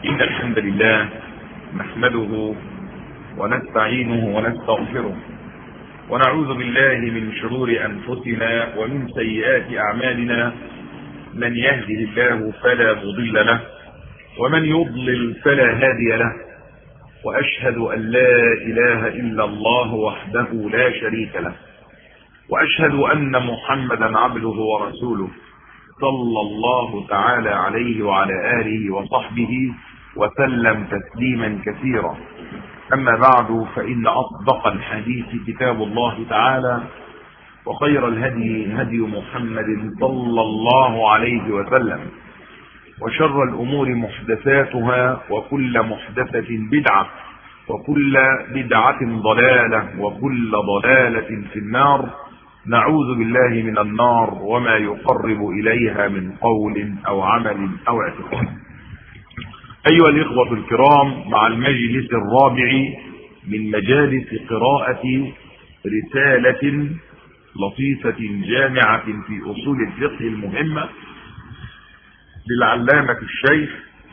إن الحمد لله نحمده ونستعينه ونستغفره ونعوذ بالله من شرور أنفسنا ومن سيئات أعمالنا من يهده الله فلا مضل له ومن يضلل فلا هادي له وأشهد أن لا إله إلا الله وحده لا شريك له وأشهد أن محمدا عبده ورسوله صلى الله تعالى عليه وعلى آله وصحبه وسلم تسليما كثيرا أما بعد فإن أصدق الحديث كتاب الله تعالى وخير الهدي هدي محمد صلى الله عليه وسلم وشر الأمور محدثاتها وكل محدثة بدعة وكل بدعة ضلالة وكل ضلالة في النار نعوذ بالله من النار وما يقرب إليها من قول أو عمل أو اعتقاد أيها الإخوة الكرام مع المجلس الرابع من مجالس قراءة رسالة لطيفة جامعة في أصول الفقه المهمة للعلامة الشيخ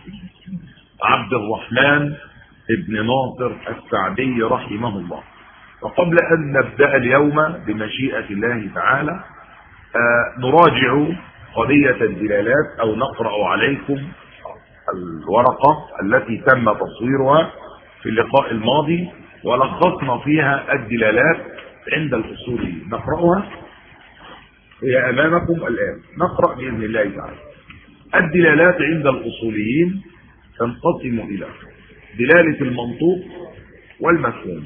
عبد الرحمن ابن ناصر السعدي رحمه الله وقبل أن نبدأ اليوم بمشيئة الله تعالى نراجع قضية الدلالات أو نقرأ عليكم الورقة التي تم تصويرها في اللقاء الماضي ولخصنا فيها الدلالات عند الأصوليين نقرأها هي أمامكم الآن نقرأ بإذن الله تعالى الدلالات عند الأصوليين تنقسم إلى دلالة المنطوق والمفهوم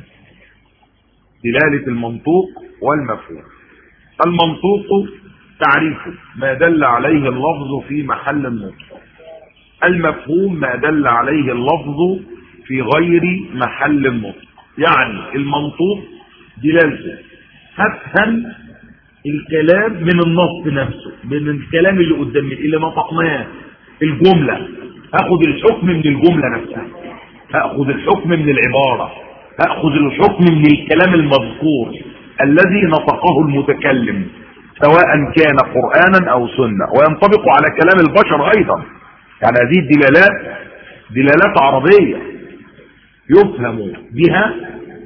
دلالة المنطوق والمفهوم المنطوق تعريفه ما دل عليه اللفظ في محل النطق المفهوم ما دل عليه اللفظ في غير محل النطق يعني المنطوق دلالته هفهم الكلام من النص نفسه من الكلام اللي قدام اللي نطقناه الجملة هاخد الحكم من الجملة نفسها هاخد الحكم من العبارة هاخد الحكم من الكلام المذكور الذي نطقه المتكلم سواء كان قرآنا او سنة وينطبق على كلام البشر ايضا يعني هذه الدلالات دلالات عربية يفهم بها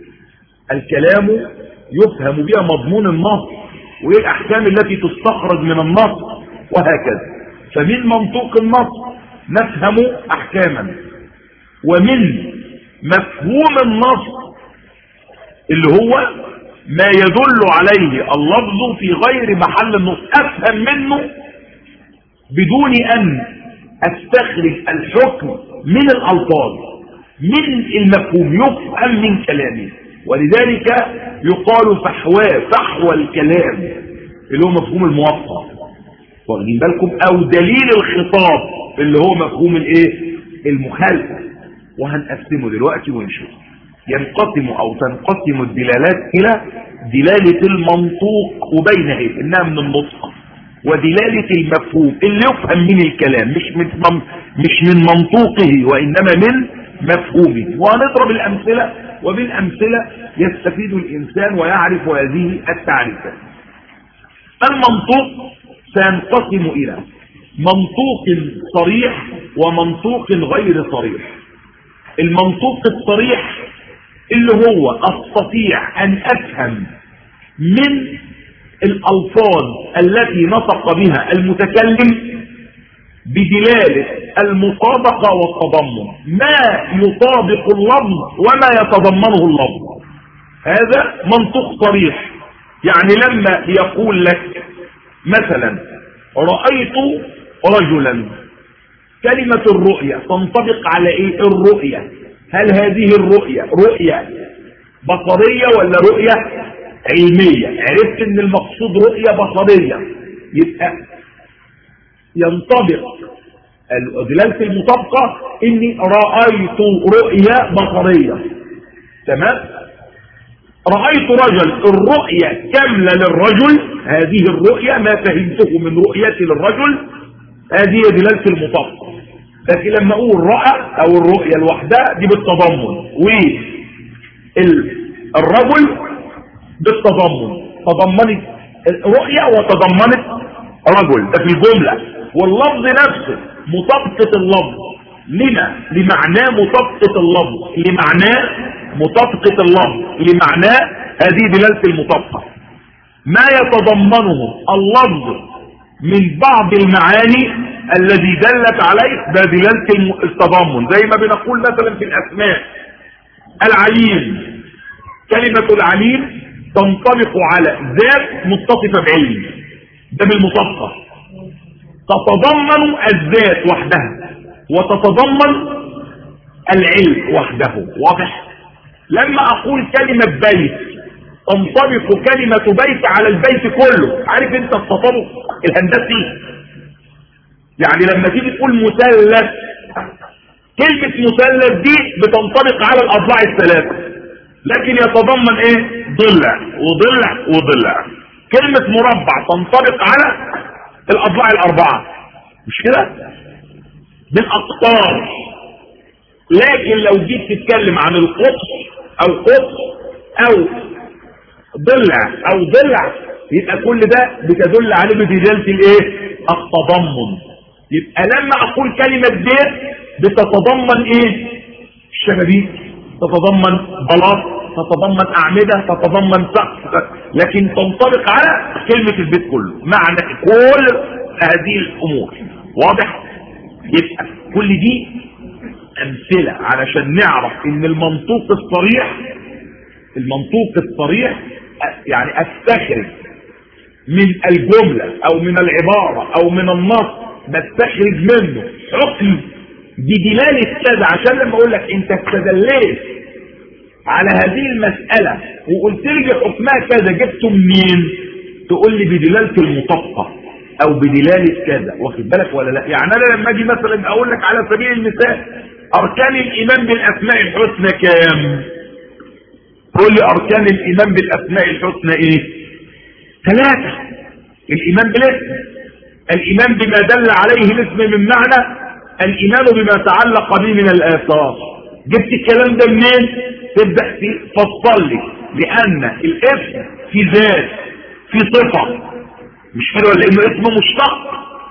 الكلام يفهم بها مضمون النص وايه الاحكام التي تستخرج من النص وهكذا فمن منطوق النص نفهم احكاما ومن مفهوم النص اللي هو ما يدل عليه اللفظ في غير محل النص افهم منه بدون ان استخرج الحكم من الالفاظ من المفهوم يفهم من كلامه ولذلك يقال فحواه فحوى الكلام اللي هو مفهوم الموقع واخدين بالكم او دليل الخطاب اللي هو مفهوم الايه المخالفه وهنقسمه دلوقتي ونشوف ينقسم او تنقسم الدلالات الى دلاله المنطوق وبينها انها من النطق ودلالة المفهوم اللي يفهم من الكلام مش من مش من منطوقه وإنما من مفهومه وهنضرب الأمثلة وبالأمثلة يستفيد الإنسان ويعرف هذه التعريفات المنطوق سينقسم إلى منطوق صريح ومنطوق غير صريح المنطوق الصريح اللي هو أستطيع أن أفهم من الألفاظ التي نطق بها المتكلم بدلالة المطابقة والتضمن ما يطابق اللفظ وما يتضمنه اللفظ هذا منطق صريح يعني لما يقول لك مثلا رأيت رجلا كلمة الرؤية تنطبق على ايه الرؤية هل هذه الرؤية رؤية بصرية ولا رؤية علمية عرفت ان المقصود رؤية بصرية يبقى ينطبق دلالة المطابقة اني رأيت رؤية بصرية تمام رأيت رجل الرؤية كاملة للرجل هذه الرؤية ما فهمته من رؤيتي للرجل هذه دلالة المطابقة لكن لما اقول رأى او الرؤية لوحدها دي بالتضمن والرجل بالتضمن تضمنت رؤية وتضمنت رجل ده في الجملة واللفظ نفسه مطابقة اللفظ لما لمعناه مطابقة اللفظ لمعناه مطابقة اللفظ لمعناه هذه دلالة المطابقة ما يتضمنه اللفظ من بعض المعاني الذي دلت عليه ده دلالة التضمن زي ما بنقول مثلا في الأسماء العليم كلمة العليم تنطبق على ذات متصفة بعلم ده بالمطابقة تتضمن الذات وحدها وتتضمن العلم وحده واضح لما اقول كلمة بيت تنطبق كلمة بيت على البيت كله عارف انت التطابق الهندسي يعني لما تيجي تقول مثلث كلمة مثلث دي بتنطبق على الاضلاع الثلاثة لكن يتضمن ايه ضلع وضلع وضلع كلمة مربع تنطبق على الاضلاع الاربعة مش كده بالاقطار لكن لو جيت تتكلم عن القطر او قطر او ضلع او ضلع يبقى كل ده بتدل عليه بدلالة الايه التضمن يبقى لما اقول كلمة بيت بتتضمن ايه الشبابيك تتضمن بلاط تتضمن اعمدة تتضمن سقف لكن تنطبق على كلمة البيت كله معنى كل هذه الامور واضح يبقى كل دي امثلة علشان نعرف ان المنطوق الصريح المنطوق الصريح يعني استخرج من الجملة او من العبارة او من النص بستخرج منه حكم بدلالة كذا عشان لما اقول لك انت استدليت على هذه المسألة وقلت لي حكمها كذا جبته منين تقول لي بدلالة المطبقة او بدلالة كذا واخد بالك ولا لا يعني انا لما اجي مثلا اقول لك على سبيل المثال اركان الايمان بالاسماء الحسنى كام قول لي اركان الايمان بالاسماء الحسنى ايه ثلاثة الايمان بالاسم الايمان بما دل عليه الاسم من معنى الايمان بما تعلق به من الاثار جبت الكلام ده منين تبدأ تفصل لي لان الاسم في ذات في صفة مش كده ولا انه اسم مشتق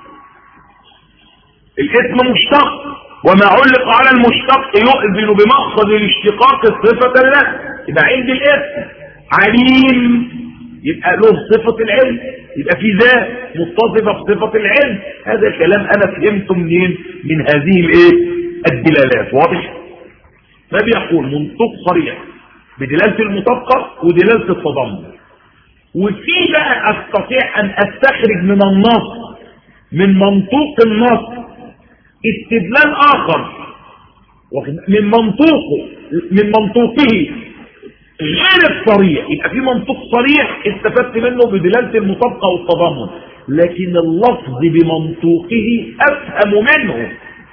الاسم مشتق وما علق على المشتق يؤذن بمأخذ الاشتقاق الصفة له يبقى عندي الاسم عليم يبقى له صفة العلم يبقى في ذات متصفة بصفة العلم هذا الكلام انا فهمته منين من هذه الايه الدلالات واضح ما بيقول منطق صريح بدلالة المطابقة ودلالة التضمن وفي بقى استطيع ان استخرج من النص من منطوق النص استدلال اخر من منطوقه من منطوقه غير الصريح يبقى في منطوق صريح استفدت منه بدلالة المطابقة والتضمن لكن اللفظ بمنطوقه افهم منه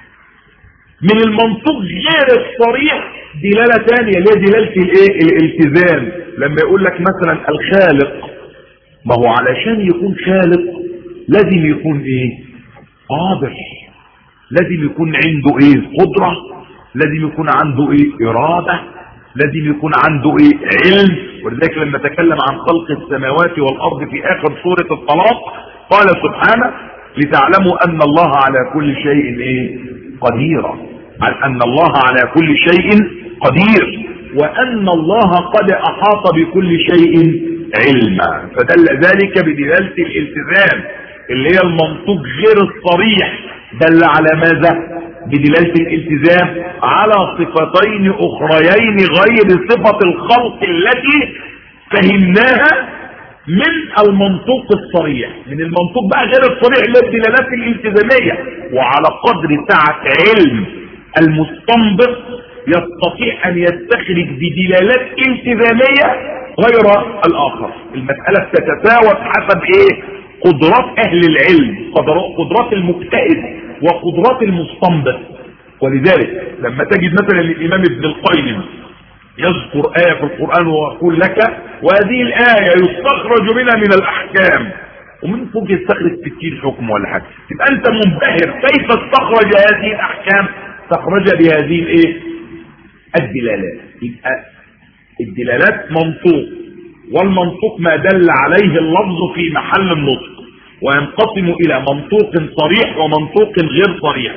من المنطوق غير الصريح دلالة ثانية اللي هي دلالة الايه الالتزام لما يقول لك مثلا الخالق ما هو علشان يكون خالق لازم يكون ايه قادر لازم يكون عنده ايه قدرة لازم يكون عنده ايه ارادة لازم يكون عنده ايه علم ولذلك لما تكلم عن خلق السماوات والارض في اخر سورة الطلاق قال سبحانه لتعلموا ان الله على كل شيء ايه قدير ان الله على كل شيء قدير وان الله قد احاط بكل شيء علما فدل ذلك بدلالة الالتزام اللي هي المنطوق غير الصريح دل على ماذا بدلالة الالتزام على صفتين اخريين غير صفة الخلق التي فهمناها من المنطوق الصريح من المنطوق بقى غير الصريح اللي الدلالات الالتزامية وعلى قدر سعة علم المستنبط يستطيع ان يستخرج بدلالات التزامية غير الاخر المسألة تتفاوت حسب ايه قدرات اهل العلم قدرات المجتهد وقدرات المستنبط ولذلك لما تجد مثلا الامام ابن القيم يذكر آية في القرآن ويقول لك وهذه الآية يستخرج منها من الأحكام ومن فوق يستخرج 60 حكم ولا حاجة يبقى أنت منبهر كيف استخرج هذه الأحكام استخرج بهذه الإيه الدلالات يبقى الدلالات منطوق والمنطوق ما دل عليه اللفظ في محل النطق وينقسم الى منطوق صريح ومنطوق غير صريح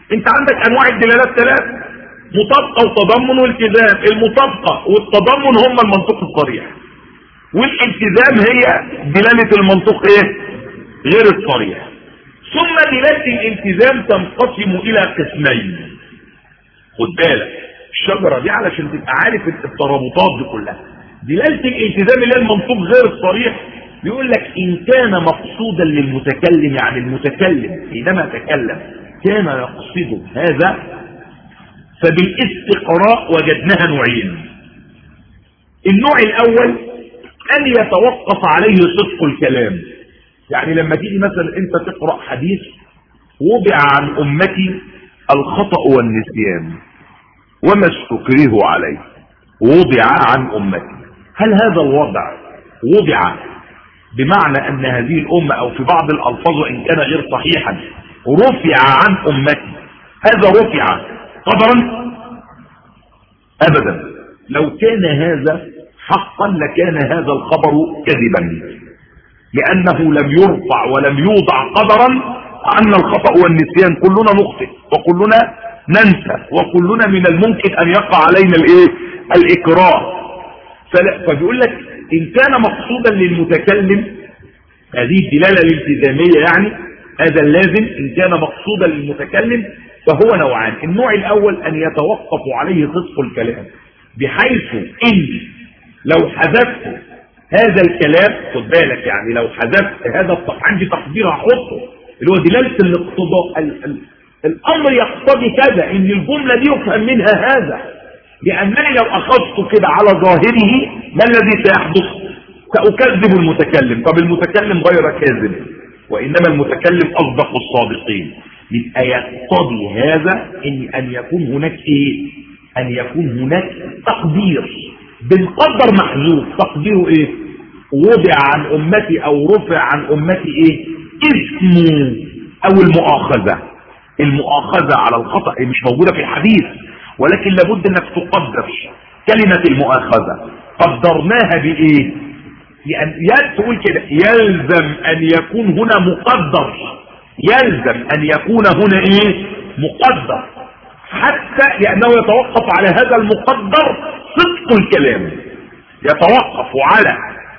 انت عندك انواع الدلالات ثلاث مطابقة وتضمن والتزام المطابقة والتضمن هم المنطق الصريح والالتزام هي دلالة المنطق ايه غير الصريح ثم دلالة الالتزام تنقسم الى قسمين خد بالك الشجرة دي علشان تبقى عارف الترابطات دي كلها دلالة الالتزام اللي هي المنطوق غير الصريح بيقول لك ان كان مقصودا للمتكلم يعني المتكلم حينما تكلم كان يقصد هذا فبالاستقراء وجدناها نوعين النوع الاول ان يتوقف عليه صدق الكلام يعني لما تيجي مثلا انت تقرأ حديث وضع عن امتي الخطأ والنسيان وما استكره عليه وضع عن امتي هل هذا الوضع وضع بمعنى ان هذه الامة او في بعض الالفاظ وان كان غير صحيحا رفع عن امتي هذا رفع قدرا ابدا لو كان هذا حقا لكان هذا الخبر كذبا لانه لم يرفع ولم يوضع قدرا عنا الخطأ والنسيان كلنا نخطئ وكلنا ننسى وكلنا من الممكن ان يقع علينا الايه الاكراه فبيقول لك ان كان مقصودا للمتكلم هذه الدلالة الالتزامية يعني هذا اللازم ان كان مقصودا للمتكلم فهو نوعان النوع الاول ان يتوقف عليه صدق الكلام بحيث ان لو حذفت هذا الكلام خد بالك يعني لو حذفت هذا عندي تقدير احطه اللي هو دلالة الاقتضاء ال ال الامر يقتضي كذا ان الجملة دي يفهم منها هذا لانني لو اخذت كده على ظاهره ما الذي سيحدث سأكذب المتكلم طب المتكلم غير كاذب وإنما المتكلم أصدق الصادقين يبقى يقتضي هذا إن, أن يكون هناك إيه أن يكون هناك تقدير بالقدر محذوف تقديره إيه وضع عن أمتي أو رفع عن أمتي إيه اسمه أو المؤاخذة المؤاخذة على الخطأ مش موجودة في الحديث ولكن لابد أنك تقدر كلمة المؤاخذة قدرناها بإيه لأن تقول كده يلزم أن يكون هنا مقدر يلزم أن يكون هنا إيه مقدر حتى لأنه يتوقف على هذا المقدر صدق الكلام يتوقف على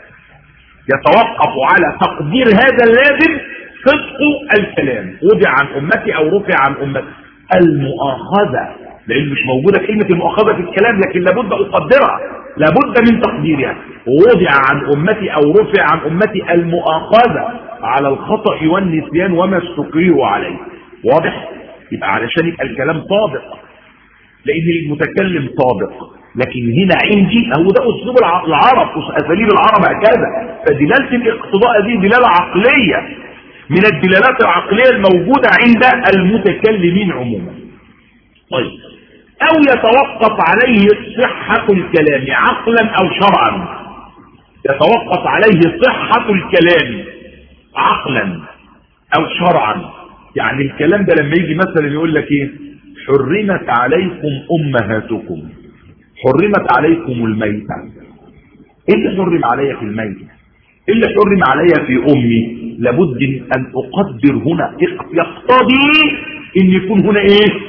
يتوقف على تقدير هذا اللازم صدق الكلام وضع عن أمتي أو رفع عن أمتي المؤاخذة لأن مش موجودة كلمة المؤاخذة في الكلام لكن لابد أقدرها لابد من تقديرها وضع عن أمتي أو رفع عن أمتي المؤاخذة على الخطأ والنسيان وما استقروا عليه واضح يبقى علشان يبقى الكلام صادق لأن المتكلم صادق لكن هنا عندي هو ده أسلوب العرب أساليب العرب هكذا فدلالة الاقتضاء دي دلالة عقلية من الدلالات العقلية الموجودة عند المتكلمين عموما طيب او يتوقف عليه صحة الكلام عقلا او شرعا يتوقف عليه صحة الكلام عقلا او شرعا يعني الكلام ده لما يجي مثلا يقول لك ايه حرمت عليكم امهاتكم حرمت عليكم الميتة ايه اللي حرم علي في الميتة ايه اللي حرم علي في امي لابد ان اقدر هنا يقتضي ان يكون هنا ايه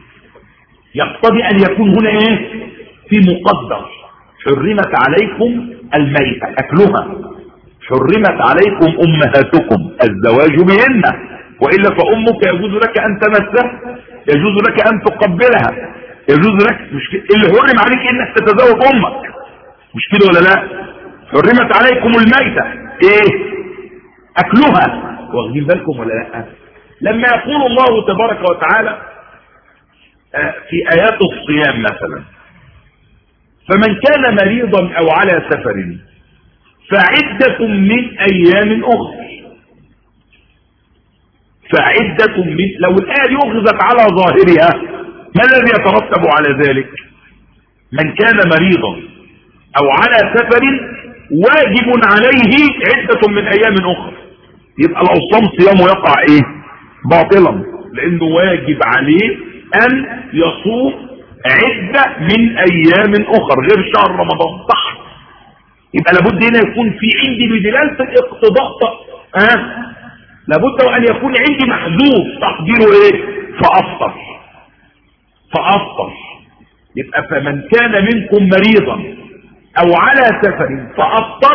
يقتضي ان يكون هنا ايه في مقدر حرمت عليكم الميتة اكلها حرمت عليكم امهاتكم الزواج بهن وإلا فأمك يجوز لك أن تمسها يجوز لك أن تقبلها يجوز لك مش اللي حرم عليك إنك تتزوج أمك مش كده ولا لا حرمت عليكم الميتة إيه أكلها واخدين بالكم ولا لا لما يقول الله تبارك وتعالى في آيات الصيام مثلا فمن كان مريضا أو على سفر فعدة من أيام أخرى فعدة من لو الآية يغزت على ظاهرها ما الذي يترتب على ذلك من كان مريضا أو على سفر واجب عليه عدة من أيام أخرى يبقى لو صام صيامه يقع إيه باطلا لأنه واجب عليه أن يصوم عدة من أيام أخر غير شهر رمضان صح يبقى لابد هنا يكون في عندي بدلالة الاقتضاء أه؟ لابد وأن يكون عندي محذوف تقديره إيه فأفطر فأفطر يبقى فمن كان منكم مريضا أو على سفر فأفطر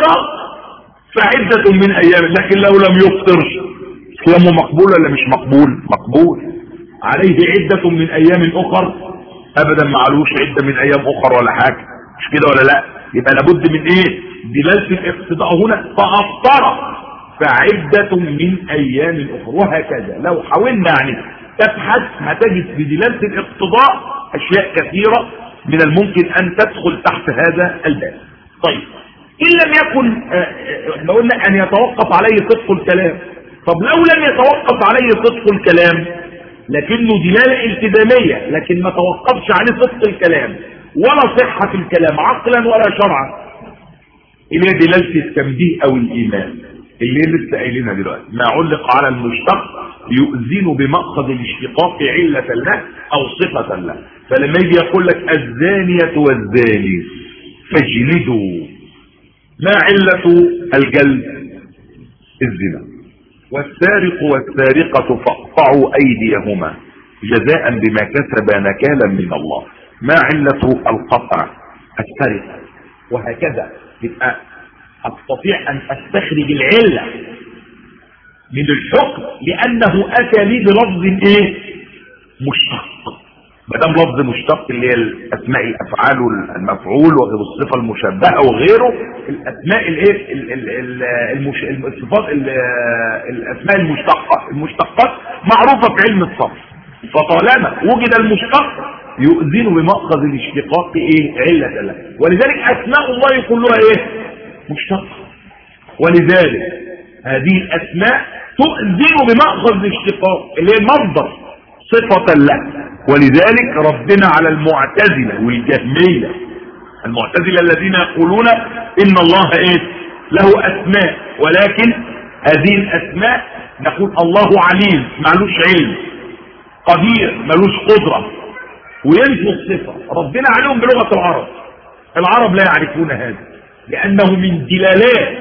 فعدة من أيام لكن لو لم يفطر صيامه مقبول ولا مش مقبول مقبول عليه عدة من أيام أخر أبدا ما علوش عدة من أيام أخر ولا حاجة مش كده ولا لا يبقى لابد من إيه دلالة الاقتضاء هنا فأفطر فعدة من أيام أخرى وهكذا لو حاولنا يعني تبحث هتجد في دلالة الاقتضاء أشياء كثيرة من الممكن أن تدخل تحت هذا الباب طيب إن لم يكن آه، آه، احنا قلنا أن يتوقف عليه صدق الكلام طب لو لم يتوقف عليه صدق الكلام لكنه دلالة التزامية لكن ما توقفش عليه صدق الكلام ولا صحة الكلام عقلا ولا شرعا اللي هي دلالة التنبيه أو الإيمان اللي لسه قايلينها دلوقتي ما علق على المشتق يؤذن بمقصد الاشتقاق علة له أو صفة له فلما يجي يقول لك الزانية والزاني فاجلدوا ما علة الجلد الزنا والسارق والسارقة فاقطعوا أيديهما جزاء بما كسبا نكالا من الله ما علة القطع السرقة وهكذا يبقى استطيع ان استخرج العلة من الحكم لانه اتى لي بلفظ ايه مشتق ما دام لفظ مشتق اللي هي الاسماء الافعال والمفعول وغير الصفه المشبهه وغيره الاسماء الايه المش... الصفات الاسماء المشتقه المشتقات معروفه في علم الصرف فطالما وجد المشتق يؤذن بمأخذ الاشتقاق ايه علة له ولذلك اسماء الله كلها ايه مشتقة ولذلك هذه الاسماء تؤذن بمأخذ الاشتقاق اللي هي مصدر صفة له ولذلك ردنا على المعتزلة والجهمية المعتزلة الذين يقولون ان الله ايه له اسماء ولكن هذه الاسماء نقول الله عليم معلوش علم قدير ملوش قدرة وينفوا الصفة ربنا عليهم بلغة العرب العرب لا يعرفون هذا لأنه من دلالات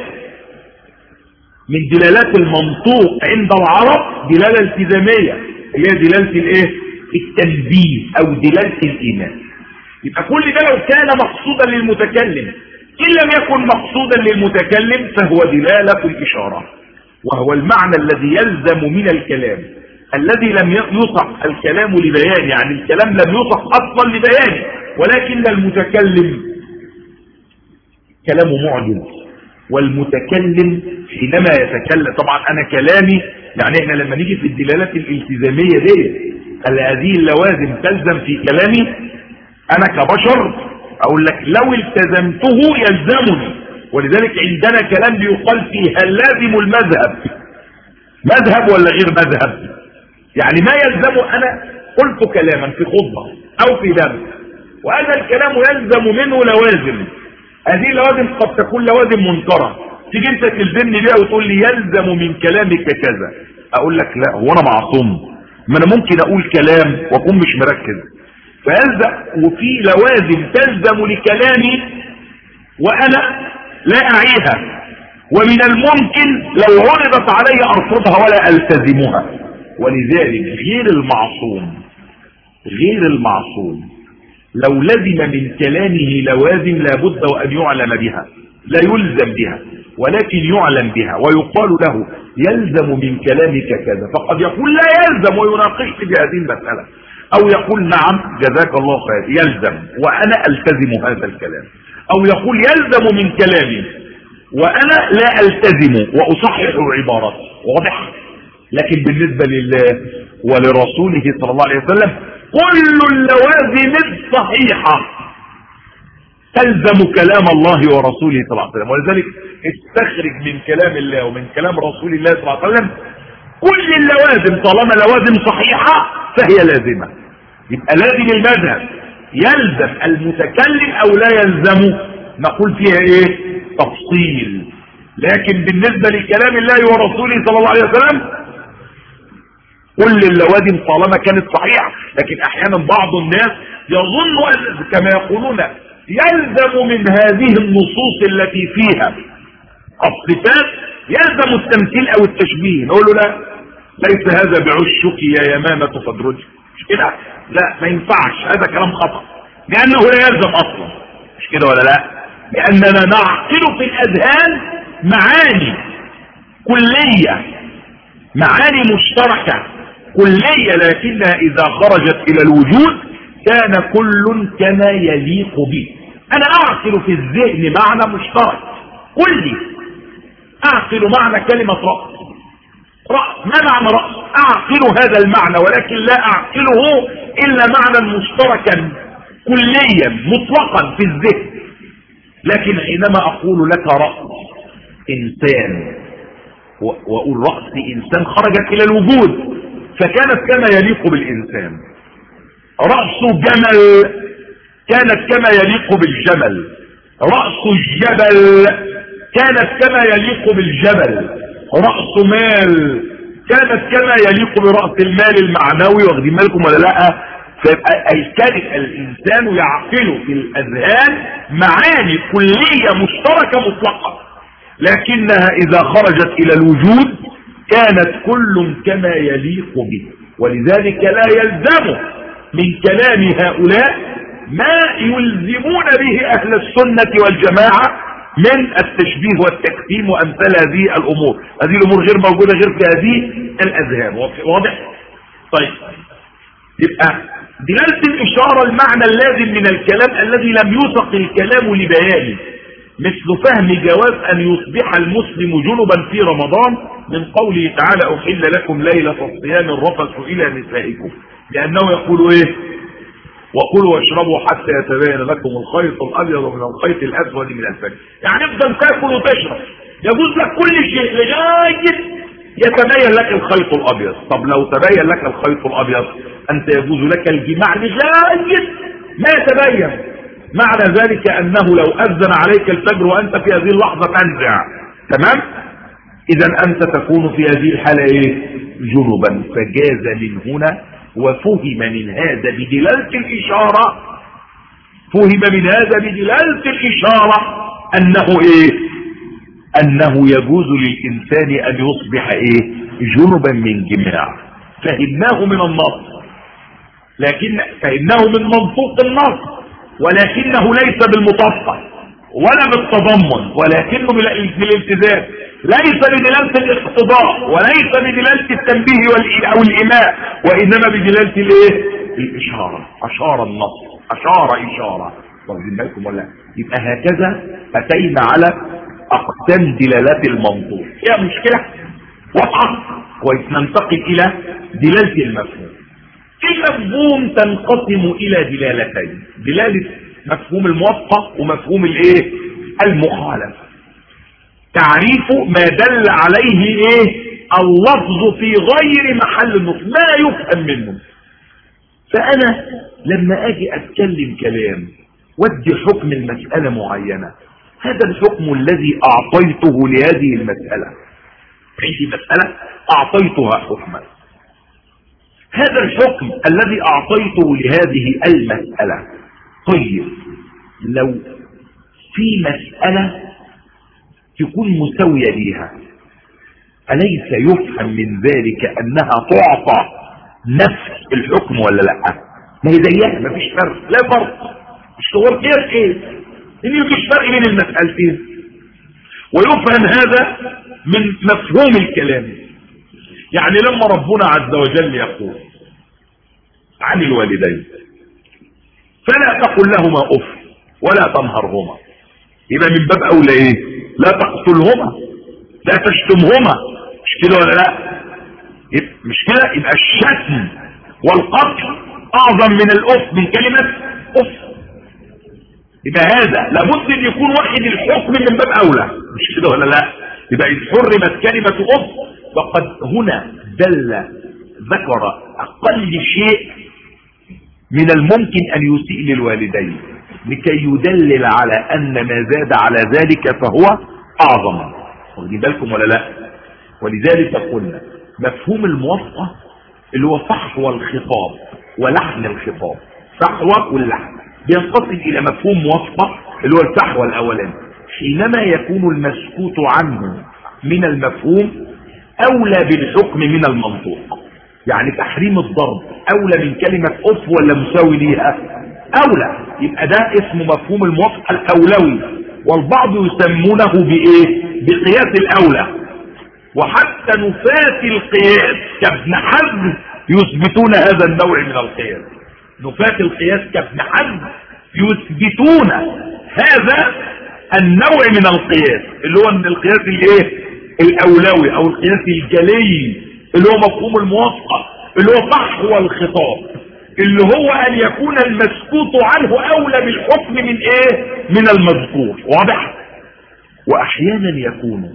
من دلالات المنطوق عند العرب دلالة التزامية اللي هي دلالة الايه التنبيه او دلالة الايمان يبقى كل ده لو كان مقصودا للمتكلم ان لم يكن مقصودا للمتكلم فهو دلالة الاشارة وهو المعنى الذي يلزم من الكلام الذي لم يصح الكلام لبيان يعني الكلام لم يصح اصلا لبيان ولكن المتكلم كلامه معجز والمتكلم حينما يتكلم طبعا انا كلامي يعني احنا لما نيجي في الدلالات الالتزامية دي هل هذه اللوازم تلزم في كلامي انا كبشر اقول لك لو التزمته يلزمني ولذلك عندنا كلام بيقال فيه هل لازم المذهب مذهب ولا غير مذهب يعني ما يلزم انا قلت كلاما في خطبة او في درس وهذا الكلام يلزم منه لوازم هذه اللوازم قد تكون لوازم منكرة تيجي انت تلزمني بيها وتقول لي يلزم من كلامك كذا اقول لك لا هو انا معصوم ما انا ممكن اقول كلام واكون مش مركز فيلزم وفي لوازم تلزم لكلامي وانا لا اعيها ومن الممكن لو عرضت علي ارفضها ولا التزمها ولذلك غير المعصوم غير المعصوم لو لزم من كلامه لوازم لابد وأن يعلم بها لا يلزم بها ولكن يعلم بها ويقال له يلزم من كلامك كذا فقد يقول لا يلزم ويناقش في هذه المسألة أو يقول نعم جزاك الله خير يلزم وأنا ألتزم هذا الكلام أو يقول يلزم من كلامي وأنا لا ألتزم وأصحح عبارتي واضح لكن بالنسبة لله ولرسوله صلى الله عليه وسلم كل اللوازم الصحيحة تلزم كلام الله ورسوله صلى الله عليه وسلم ولذلك استخرج من كلام الله ومن كلام رسول الله صلى الله عليه وسلم كل اللوازم طالما لوازم صحيحة فهي لازمة يبقى لازم المذهب يلزم المتكلم او لا يلزمه نقول فيها ايه تفصيل لكن بالنسبة لكلام الله ورسوله صلى الله عليه وسلم كل اللوازم طالما كانت صحيحة لكن احيانا بعض الناس يظن كما يقولون يلزم من هذه النصوص التي فيها الصفات يلزم التمثيل او التشبيه نقول له لا ليس هذا بعشك يا يمامة فادرج مش كده لا ما ينفعش هذا كلام خطأ لأنه لا يلزم أصلا مش كده ولا لا لأننا نعقل في الأذهان معاني كلية معاني مشتركة كلية لكنها إذا خرجت إلى الوجود كان كل كما يليق به أنا أعقل في الذهن معنى مشترك كلي أعقل معنى كلمة رأس رأس ما معنى رأس أعقل هذا المعنى ولكن لا أعقله إلا معنى مشتركا كليا مطلقا في الذهن لكن حينما أقول لك رأس إنسان وأقول رأس إنسان خرجت إلى الوجود فكانت كما يليق بالإنسان رأس جمل كانت كما يليق بالجمل رأس الجبل كانت كما يليق بالجبل رأس مال كانت كما يليق برأس المال المعنوي واخدين بالكم ولا لا فيبقى الكلمة الإنسان يعقل في الأذهان معاني كلية مشتركة مطلقة لكنها إذا خرجت إلى الوجود كانت كل كما يليق به ولذلك لا يلزم من كلام هؤلاء ما يلزمون به أهل السنة والجماعة من التشبيه والتكتيم وأمثال هذه الأمور هذه الأمور غير موجودة غير في هذه الأذهان واضح طيب يبقى دلالة الإشارة المعنى اللازم من الكلام الذي لم يوثق الكلام لبيانه مثل فهم جواز أن يصبح المسلم جنبا في رمضان من قوله تعالى أحل لكم ليلة الصيام الرفث إلى نسائكم لأنه يقول إيه وكلوا واشربوا حتى يتبين لكم الخيط الأبيض من الخيط الأسود من الفجر يعني افضل تاكل وتشرب يجوز لك كل شيء لغاية يتبين لك الخيط الأبيض طب لو تبين لك الخيط الأبيض أنت يجوز لك الجماع لغاية ما يتبين معنى ذلك أنه لو أذن عليك الفجر وأنت في هذه اللحظة تنزع تمام إذا أنت تكون في هذه الحالة إيه جنبا فجاز من هنا وفهم من هذا بدلالة الإشارة فهم من هذا بدلالة الإشارة أنه إيه أنه يجوز للإنسان أن يصبح إيه جنبا من جماع فهمناه من النص لكن فهمناه من منطوق النص ولكنه ليس بالمطبق ولا بالتضمن ولكنه بالالتزام ليس بدلالة الاقتضاء وليس بدلالة التنبيه او الإماء وإنما بدلالة الايه الإشارة أشار النص أشار إشارة واخدين بالكم ولا يبقى هكذا أتينا على أقسام دلالات المنظور هي مشكلة واضحة كويس ننتقل إلى دلالة المفهوم المفهوم تنقسم إلى دلالتين دلالة مفهوم الموافقة ومفهوم الايه المخالفة تعريف ما دل عليه ايه اللفظ في غير محل النص ما يفهم منه فانا لما اجي اتكلم كلام ودي حكم المسألة معينة هذا الحكم الذي اعطيته لهذه المسألة عندي مسألة اعطيتها حكما هذا الحكم الذي اعطيته لهذه المسألة طيب لو في مسألة تكون مساوية ليها أليس يفهم من ذلك أنها تعطى نفس الحكم ولا لا ما هي زيها ما فيش فرق لا فرق مش تقول كيف ايه ان مفيش فرق بين المسألتين ويفهم هذا من مفهوم الكلام يعني لما ربنا عز وجل يقول عن الوالدين فلا تقل لهما اف ولا تنهرهما يبقى من باب اولى ايه لا تقتلهما لا تشتمهما مش كده ولا لا مش كده يبقى الشتم والقتل اعظم من الاف من كلمة اف يبقى هذا لابد ان يكون واحد الحكم من باب اولى مش كده ولا لا يبقى اذ حرمت كلمة اف فقد هنا دل ذكر اقل شيء من الممكن ان يسيء للوالدين لكي يدلل على ان ما زاد على ذلك فهو اعظم واخدين بالكم ولا لا ولذلك قلنا مفهوم الموافقة اللي هو فحوى الخطاب ولحن الخطاب فحوى واللحن بينقسم الى مفهوم موافقة اللي هو الفحوى الاولاني حينما يكون المسكوت عنه من المفهوم اولى بالحكم من المنطوق يعني تحريم الضرب اولى من كلمة اف ولا مساوي ليها اولى يبقى ده اسمه مفهوم الموافقة الاولوي والبعض يسمونه بايه بقياس الاولى وحتى نفاة القياس كابن حزم يثبتون هذا النوع من القياس نفاة القياس كابن حزم يثبتون هذا النوع من القياس اللي هو القياس الايه الاولوي او القياس الجلي اللي هو مفهوم الموافقة اللي هو فحوى الخطاب اللي هو ان يكون المسكوت عنه اولى بالحكم من ايه من المذكور واضح واحيانا يكون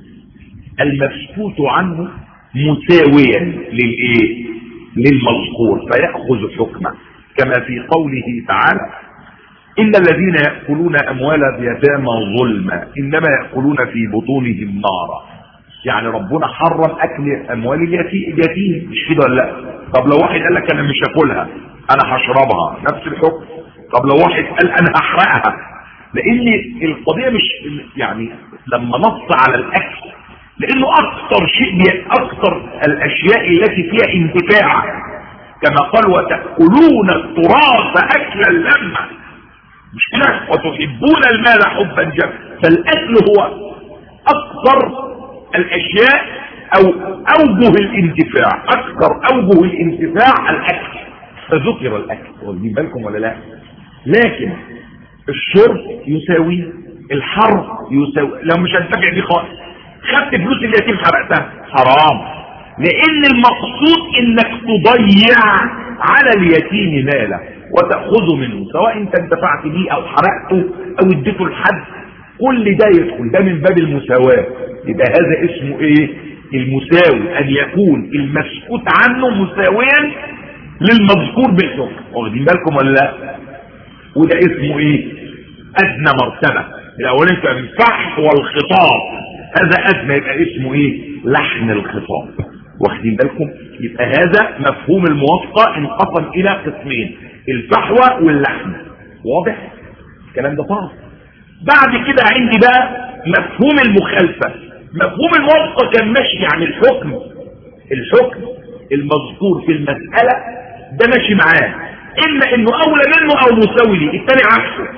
المسكوت عنه مساويا للايه للمذكور فيأخذ حكمه كما في قوله تعالى إن الذين يأكلون أموال اليتامى ظلما إنما يأكلون في بطونهم نارا يعني ربنا حرم أكل أموال اليتيم مش كده ولا لا طب لو واحد قال لك أنا مش هاكلها أنا هشربها نفس الحكم طب لو واحد قال أنا هحرقها لأن القضية مش يعني لما نص على الأكل لأنه أكثر شيء أكثر الأشياء التي فيها انتفاع كما قال وتأكلون التراث أكلا لما مش كده وتحبون المال حبا جما فالاكل هو اكثر الاشياء او اوجه الانتفاع اكثر اوجه الانتفاع الاكل فذكر الاكل واخدين بالكم ولا لا لكن الشرب يساوي الحر يساوي لو مش هنتفع دي خالص خدت فلوس اليتيم حرقتها حرام لان المقصود انك تضيع على اليتيم ماله وتأخذه منه سواء انت انتفعت بيه او حرقته او اديته لحد كل ده يدخل ده من باب المساواة يبقى هذا اسمه ايه المساوي ان يكون المسكوت عنه مساويا للمذكور بالحكم واخدين بالكم ولا لا وده اسمه ايه ادنى مرتبة الاولين كان الفحص والخطاب هذا ادنى يبقى اسمه ايه لحن الخطاب واخدين بالكم يبقى هذا مفهوم الموافقة انقسم الى قسمين الفحوى واللحم واضح الكلام ده صعب بعد كده عندي بقى مفهوم المخالفة مفهوم الموافقة كان ماشي يعني الحكم الحكم المذكور في المسألة ده ماشي معاه اما انه اولى منه او مساوي ليه التاني عكسه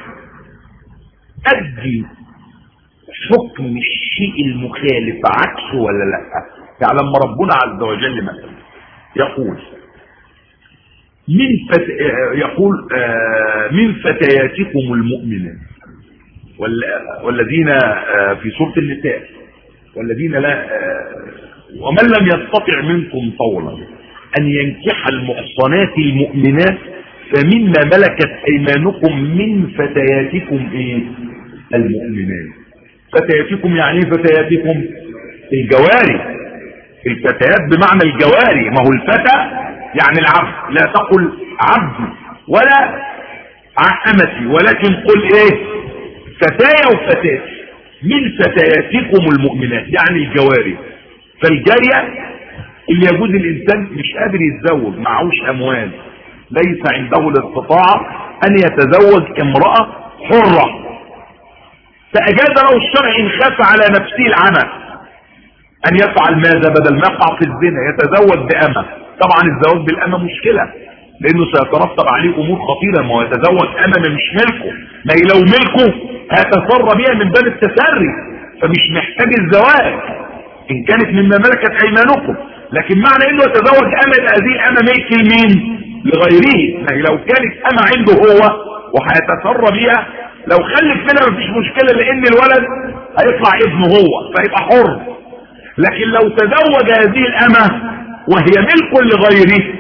ادي حكم الشيء المخالف عكسه ولا لا يعني لما ربنا عز وجل مثلا يقول من فت... يقول من فتياتكم المؤمنات والذين في سورة النساء والذين لا ومن لم يستطع منكم طولا أن ينكح المحصنات المؤمنات فمما ملكت أيمانكم من فتياتكم إيه المؤمنات فتياتكم يعني ايه فتياتكم الجواري الفتيات بمعنى الجواري ما هو الفتى يعني العبد لا تقل عبدي ولا أمتي ولكن قل ايه فتايا وفتاتي من فتياتكم المؤمنات يعني الجواري فالجارية اللي يجوز الانسان مش قادر يتزوج معهوش اموال ليس عنده الاستطاعة ان يتزوج امرأة حرة فاجاز له الشرع ان خاف على نفسه العمى ان يفعل ماذا بدل ما يقع في الزنا يتزوج بأمة طبعا الزواج بالأمة مشكلة لانه سيترتب عليه امور خطيرة ما هو يتزوج أمة مش ملكه ما هي لو ملكه هيتسرى بها من باب التسري فمش محتاج الزواج ان كانت مما ملكت ايمانكم لكن معنى انه يتزوج أمة هذه الأمة ملك لمين لغيره ما هي لو كانت أمة عنده هو وهيتسرى بها لو خلف منها مفيش مشكلة لان الولد هيطلع ابنه هو فيبقى حر لكن لو تزوج هذه الأمة وهي ملك لغيره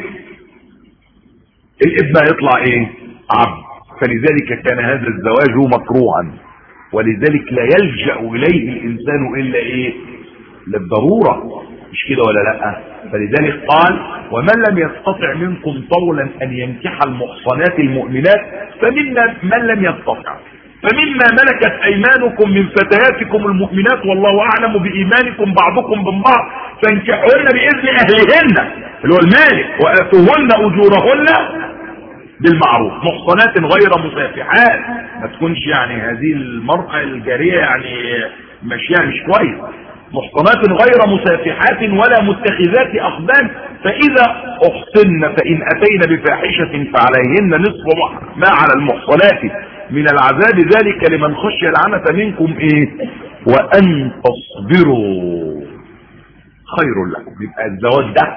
الابن هيطلع ايه عبد فلذلك كان هذا الزواج مكروها ولذلك لا يلجأ إليه الإنسان إلا إيه للضرورة مش كده ولا لا فلذلك قال ومن لم يستطع منكم طولا أن ينكح المحصنات المؤمنات فمنا من لم يستطع فمما ملكت ايمانكم من فتياتكم المؤمنات والله اعلم بايمانكم بعضكم من بعض فانكحوهن باذن اهلهن اللي هو المالك واتوهن اجورهن بالمعروف محصنات غير مسافحات ما تكونش يعني هذه المرأة الجارية يعني ماشيها مش كويس محصنات غير مسافحات ولا متخذات أخدان فإذا أحصن فإن أتين بفاحشة فعليهن نصف ما على المحصنات من العذاب ذلك لمن خشي العنة منكم إيه وأن تصبروا خير لكم يبقى الزواج ده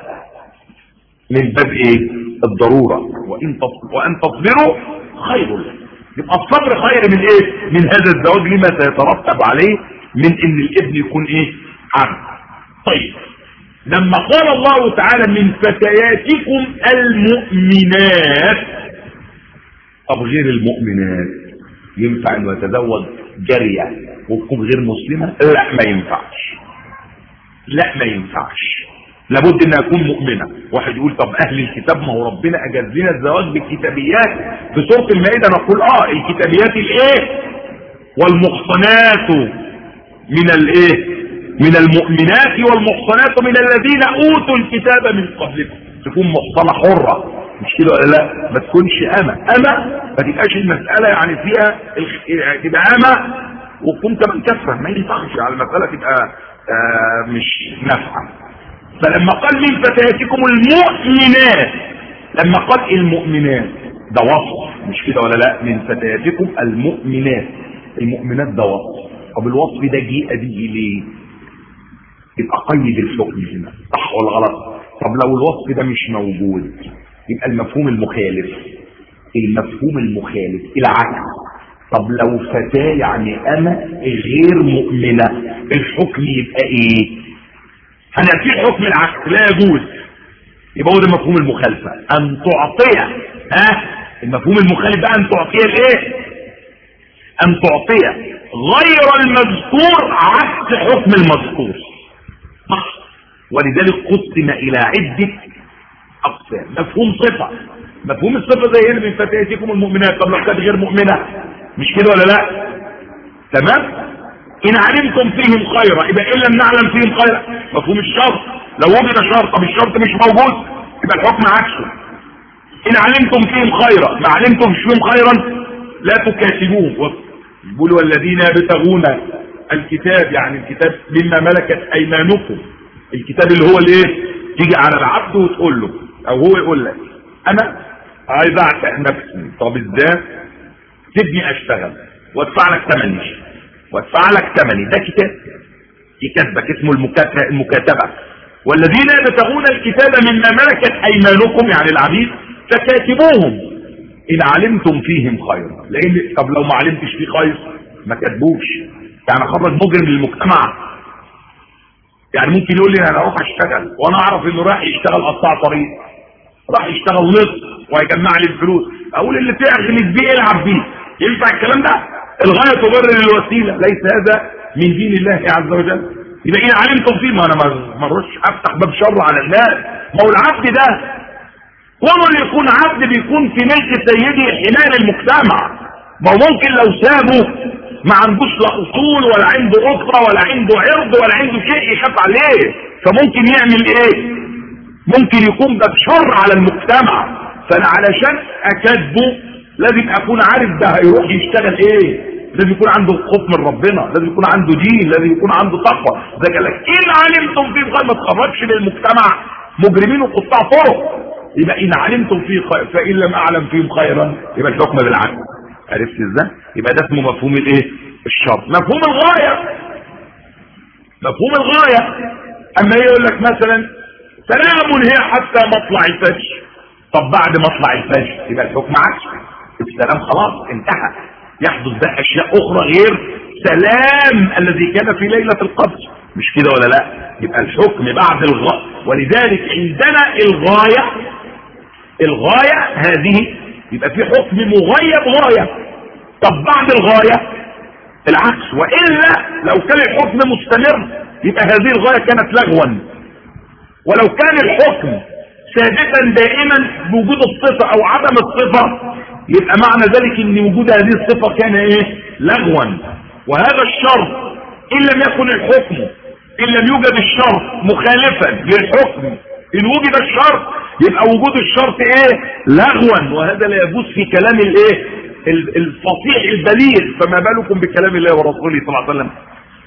من باب إيه الضرورة وإن وأن تصبروا خير لكم يبقى الصبر خير من إيه من هذا الزواج لما سيترتب عليه من إن الابن يكون إيه عبد طيب لما قال الله تعالى من فتياتكم المؤمنات طب غير المؤمنات ينفع انه يتزوج جارية وتكون غير مسلمة لا ما ينفعش لا ما ينفعش لابد انها تكون مؤمنة واحد يقول طب اهل الكتاب ما هو ربنا اجاز لنا الزواج بالكتابيات في سورة المائدة نقول اه الكتابيات الايه والمحصنات من الايه من المؤمنات والمحصنات من الذين اوتوا الكتاب من قبلكم تكون محصنة حرة مش كده ولا لا ما تكونش اما اما ما تبقاش المسألة يعني فيها تبقى اما وتكون كمان كفة ما ينفعش على المسألة تبقى آه مش نافعة فلما قال من فتياتكم المؤمنات لما قال المؤمنات ده وصف مش كده ولا لا من فتياتكم المؤمنات المؤمنات ده وصف طب الوصف ده جه به ليه يبقى قيد الحكم هنا صح ولا غلط طب لو الوصف ده مش موجود يبقى المفهوم المخالف المفهوم المخالف العكس طب لو فتاة يعني أنا غير مؤمنة الحكم يبقى ايه هنا في حكم العكس لا يجوز يبقى هو ده مفهوم المخالفة ان تعطي ها المفهوم المخالف بقى ان تعطي الايه ان تعطي غير المذكور عكس حكم المذكور صح ولذلك قسم الى عدة اقسام مفهوم صفة مفهوم الصفة زي هنا من فتياتكم المؤمنات طب لو كانت غير مؤمنة مش كده ولا لا تمام ان علمتم فيهم خيرا يبقى ان لم نعلم فيهم خيرا مفهوم الشرط لو وجد شرط طب الشرط مش موجود يبقى الحكم عكسه ان علمتم فيهم خيرا ما علمتم فيهم خيرا لا تكاتبوهم يقولوا الذين يبتغون الكتاب يعني الكتاب مما ملكت ايمانكم الكتاب اللي هو الايه تيجي على العبد وتقول له او هو يقول لك انا عايز اعتق نفسي طب ازاي تبني اشتغل وادفع لك ثمني وادفع لك ثمني ده كتاب كتابك اسمه المكاتبة والذين يبتغون الكتاب مما ملكت ايمانكم يعني العبيد فكاتبوهم ان علمتم فيهم خيرا لان طب لو ما علمتش فيه خير ما كاتبوش يعني خرج مجرم للمجتمع يعني ممكن يقول لي انا اروح اشتغل وانا اعرف انه راح يشتغل قطاع طريق راح يشتغل نص وهيجمع لي الفلوس اقول اللي تعغمس بيه العب بيه ينفع الكلام ده الغايه تبرر الوسيله ليس هذا من دين الله عز وجل اذا ان علمتم فيه ما انا ما اروحش افتح باب شر على الناس ما هو العبد ده كونه اللي يكون عبد بيكون في ملك سيدي حماية المجتمع ما هو ممكن لو سابه ما عندوش لا اصول ولا عنده اسره ولا عنده عرض ولا عنده شيء يخاف عليه فممكن يعمل ايه ممكن يكون ده شر على المجتمع فانا علشان اكذبه لازم اكون عارف ده هيروح يشتغل ايه لازم يكون عنده خوف من ربنا لازم يكون عنده دين لازم يكون عنده تقوى زي قال لك ان علمتم فيه خير ما تخرجش للمجتمع مجرمين وقطاع طرق يبقى ان علمتم فيه خير فان لم اعلم فيهم خيرا يبقى الحكم بالعكس عرفت ازاي يبقى ده اسمه مفهوم الايه الشرط مفهوم الغايه مفهوم الغايه اما يقول لك مثلا سلام هي حتى مطلع الفجر طب بعد مطلع الفجر يبقى الحكم عكسي السلام خلاص انتهى يحدث بقى اشياء اخرى غير سلام الذي كان في ليلة القدر مش كده ولا لا يبقى الحكم بعد الغاية ولذلك عندنا الغاية الغاية هذه يبقى في حكم مغيب غاية طب بعد الغاية العكس وإلا لو كان الحكم مستمر يبقى هذه الغاية كانت لغوا ولو كان الحكم ثابتا دائما بوجود الصفة او عدم الصفة يبقى معنى ذلك ان وجود هذه الصفة كان ايه لغوا وهذا الشرط ان لم يكن الحكم ان لم يوجد الشرط مخالفا للحكم ان وجد الشرط يبقى وجود الشرط ايه لغوا وهذا لا يجوز في كلام الايه الفصيح البليغ فما بالكم بكلام الله ورسوله صلى الله عليه وسلم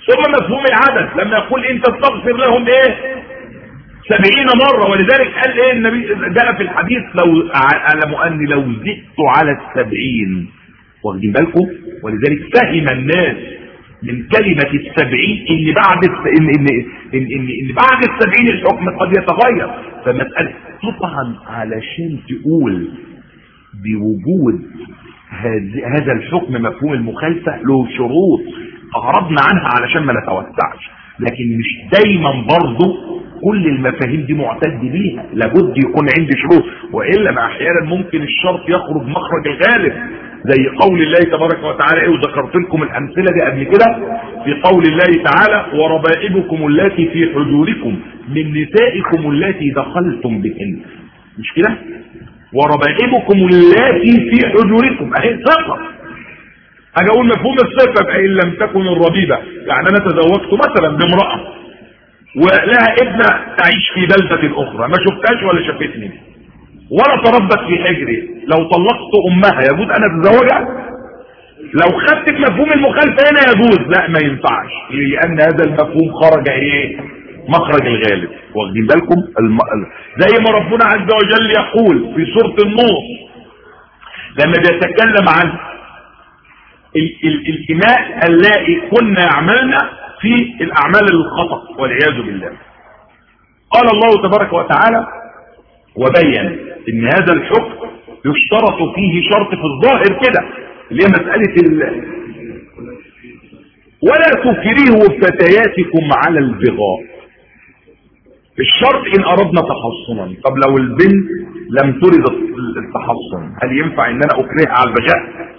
ثم مفهوم العدد لما يقول انت تستغفر لهم ايه سبعين مرة ولذلك قال ايه النبي جاء في الحديث لو اعلم اني لو زدت على السبعين واخدين بالكم ولذلك فهم الناس من كلمة السبعين ان بعد إن, إن, إن, إن, إن بعد السبعين الحكم قد يتغير فمسألة طبعا علشان تقول بوجود هذا الحكم مفهوم المخالفة له شروط اعرضنا عنها علشان ما نتوسعش لكن مش دايما برضه كل المفاهيم دي معتد بيها لابد يكون عندي شروط والا ما احيانا ممكن الشرط يخرج مخرج الغالب زي قول الله تبارك وتعالى ايه وذكرت لكم الامثله دي قبل كده في قول الله تعالى وربائبكم اللاتي في حجوركم من نسائكم اللاتي دخلتم بهن مش كده وربائبكم اللاتي في حجوركم اهي ثقه اجي اقول مفهوم الصفه فان لم تكن الربيبه يعني انا تزوجت مثلا بامراه ولها ابنه تعيش في بلده اخرى ما شفتهاش ولا شافتني ولا تربت في حجري لو طلقت امها يجوز انا اتزوجها لو خدت مفهوم المخالفه هنا يجوز لا ما ينفعش لان هذا المفهوم خرج ايه مخرج الغالب واخدين بالكم الم... زي ما ربنا عز وجل يقول في سوره النور لما بيتكلم عن ال... ال... الاماء اللائي كنا يعملنا في الاعمال الخطا والعياذ بالله قال الله تبارك وتعالى وبين ان هذا الحكم يشترط فيه شرط في الظاهر كده اللي هي مسألة ال... ولا تكرهوا فتياتكم على البغاء الشرط ان اردنا تحصنا طب لو البنت لم ترد التحصن هل ينفع ان انا اكرهها على البغاء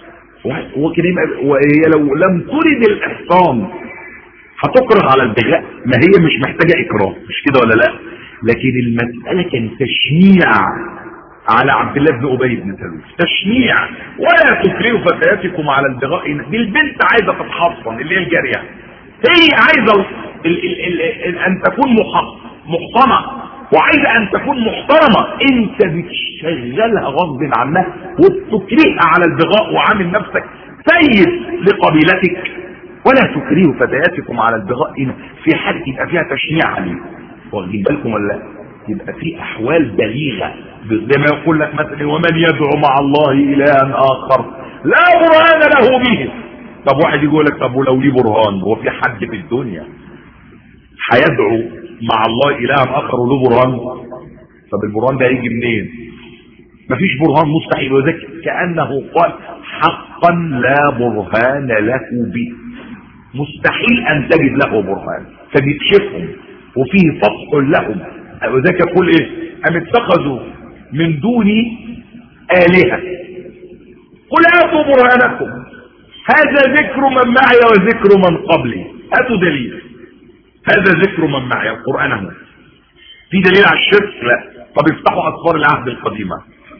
وهي لو لم ترد الاحصان هتكره على البغاء ما هي مش محتاجة اكراه مش كده ولا لا لكن المسألة كان تشنيع على عبد الله بن ابي بن سلول تشنيع ولا تكرهوا فتياتكم على البغاء دي البنت عايزه تتحصن اللي هي الجاريه هي عايزه ال ال ال ان تكون محصنه وعايزه ان تكون محترمه انت بتشغلها غصب عنها وبتكرهها على البغاء وعامل نفسك سيد لقبيلتك ولا تكرهوا فتياتكم على البغاء في حال يبقى فيها تشنيع عليه واخدين بالكم ولا يبقى في احوال بليغه زي ما يقول لك مثلا ومن يدعو مع الله الها اخر لا برهان له به طب واحد يقول لك طب ولو ليه برهان هو في حد في الدنيا هيدعو مع الله الها اخر وله برهان طب البرهان ده هيجي منين مفيش برهان مستحيل وذلك كانه قال حقا لا برهان له به مستحيل ان تجد له برهان فبيكشفهم وفيه فتح لهم وذلك يقول ايه ام اتخذوا من دوني آلهة قل هاتوا برهانكم هذا ذكر من معي وذكر من قبلي هاتوا دليل هذا ذكر من معي القرآن هو في دليل على الشرك لا طب افتحوا أسفار العهد القديمة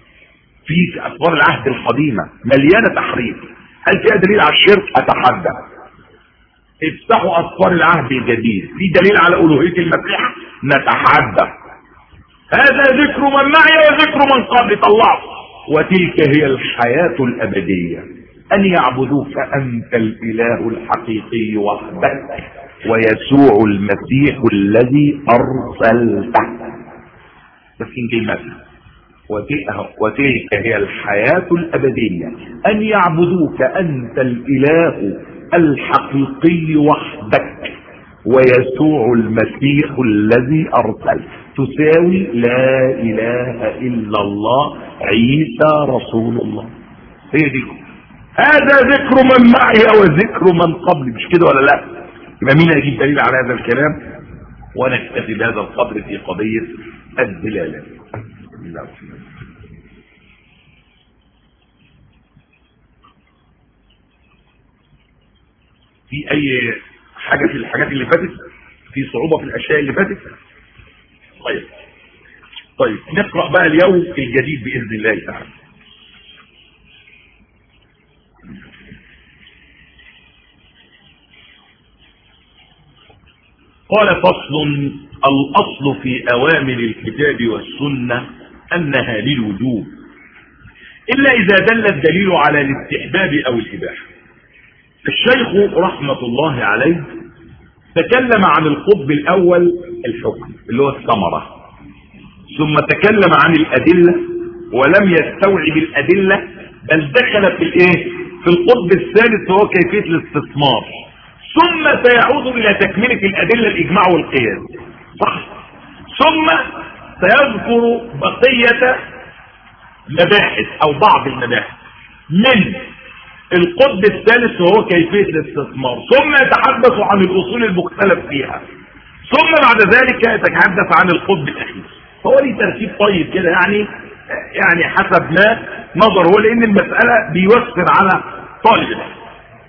في أسفار العهد القديمة مليانة تحريف هل فيها دليل على الشرك أتحدى افتحوا أسفار العهد الجديد في دليل على ألوهية المسيح نتحدى هذا ذكر من معي وذكر من قبل طلعه وتلك هي الحياة الأبدية أن يعبدوك أنت الإله الحقيقي وحدك ويسوع المسيح الذي أرسلته لكن كلمة وتلك هي الحياة الأبدية أن يعبدوك أنت الإله الحقيقي وحدك ويسوع المسيح الذي أرسل تساوي لا إله إلا الله عيسى رسول الله هي دي هذا ذكر من معي وذكر من قبلي مش كده ولا لا يبقى مين هيجيب دليل على هذا الكلام ونكتفي بهذا القدر في قضية الدلالة في اي حاجة في الحاجات اللي فاتت في صعوبة في الاشياء اللي فاتت طيب طيب نقرأ بقى اليوم الجديد بإذن الله تعالى قال فصل الأصل في أوامر الكتاب والسنة أنها للوجوب إلا إذا دل الدليل على الاستحباب أو الإباحة الشيخ رحمة الله عليه تكلم عن القطب الاول الحكم اللي هو الثمرة ثم تكلم عن الادلة ولم يستوعب الادلة بل دخل في الايه في القطب الثالث وهو كيفية الاستثمار ثم سيعود الى تكملة الادلة الاجماع والقياس صح ثم سيذكر بقية مباحث او بعض المباحث من القطب الثالث وهو كيفية الاستثمار ثم يتحدث عن الاصول المختلف فيها ثم بعد ذلك يتحدث عن القطب الاخير هو ليه ترتيب طيب كده يعني يعني حسب ما نظر هو لان المسألة بيوسر على طالب العلم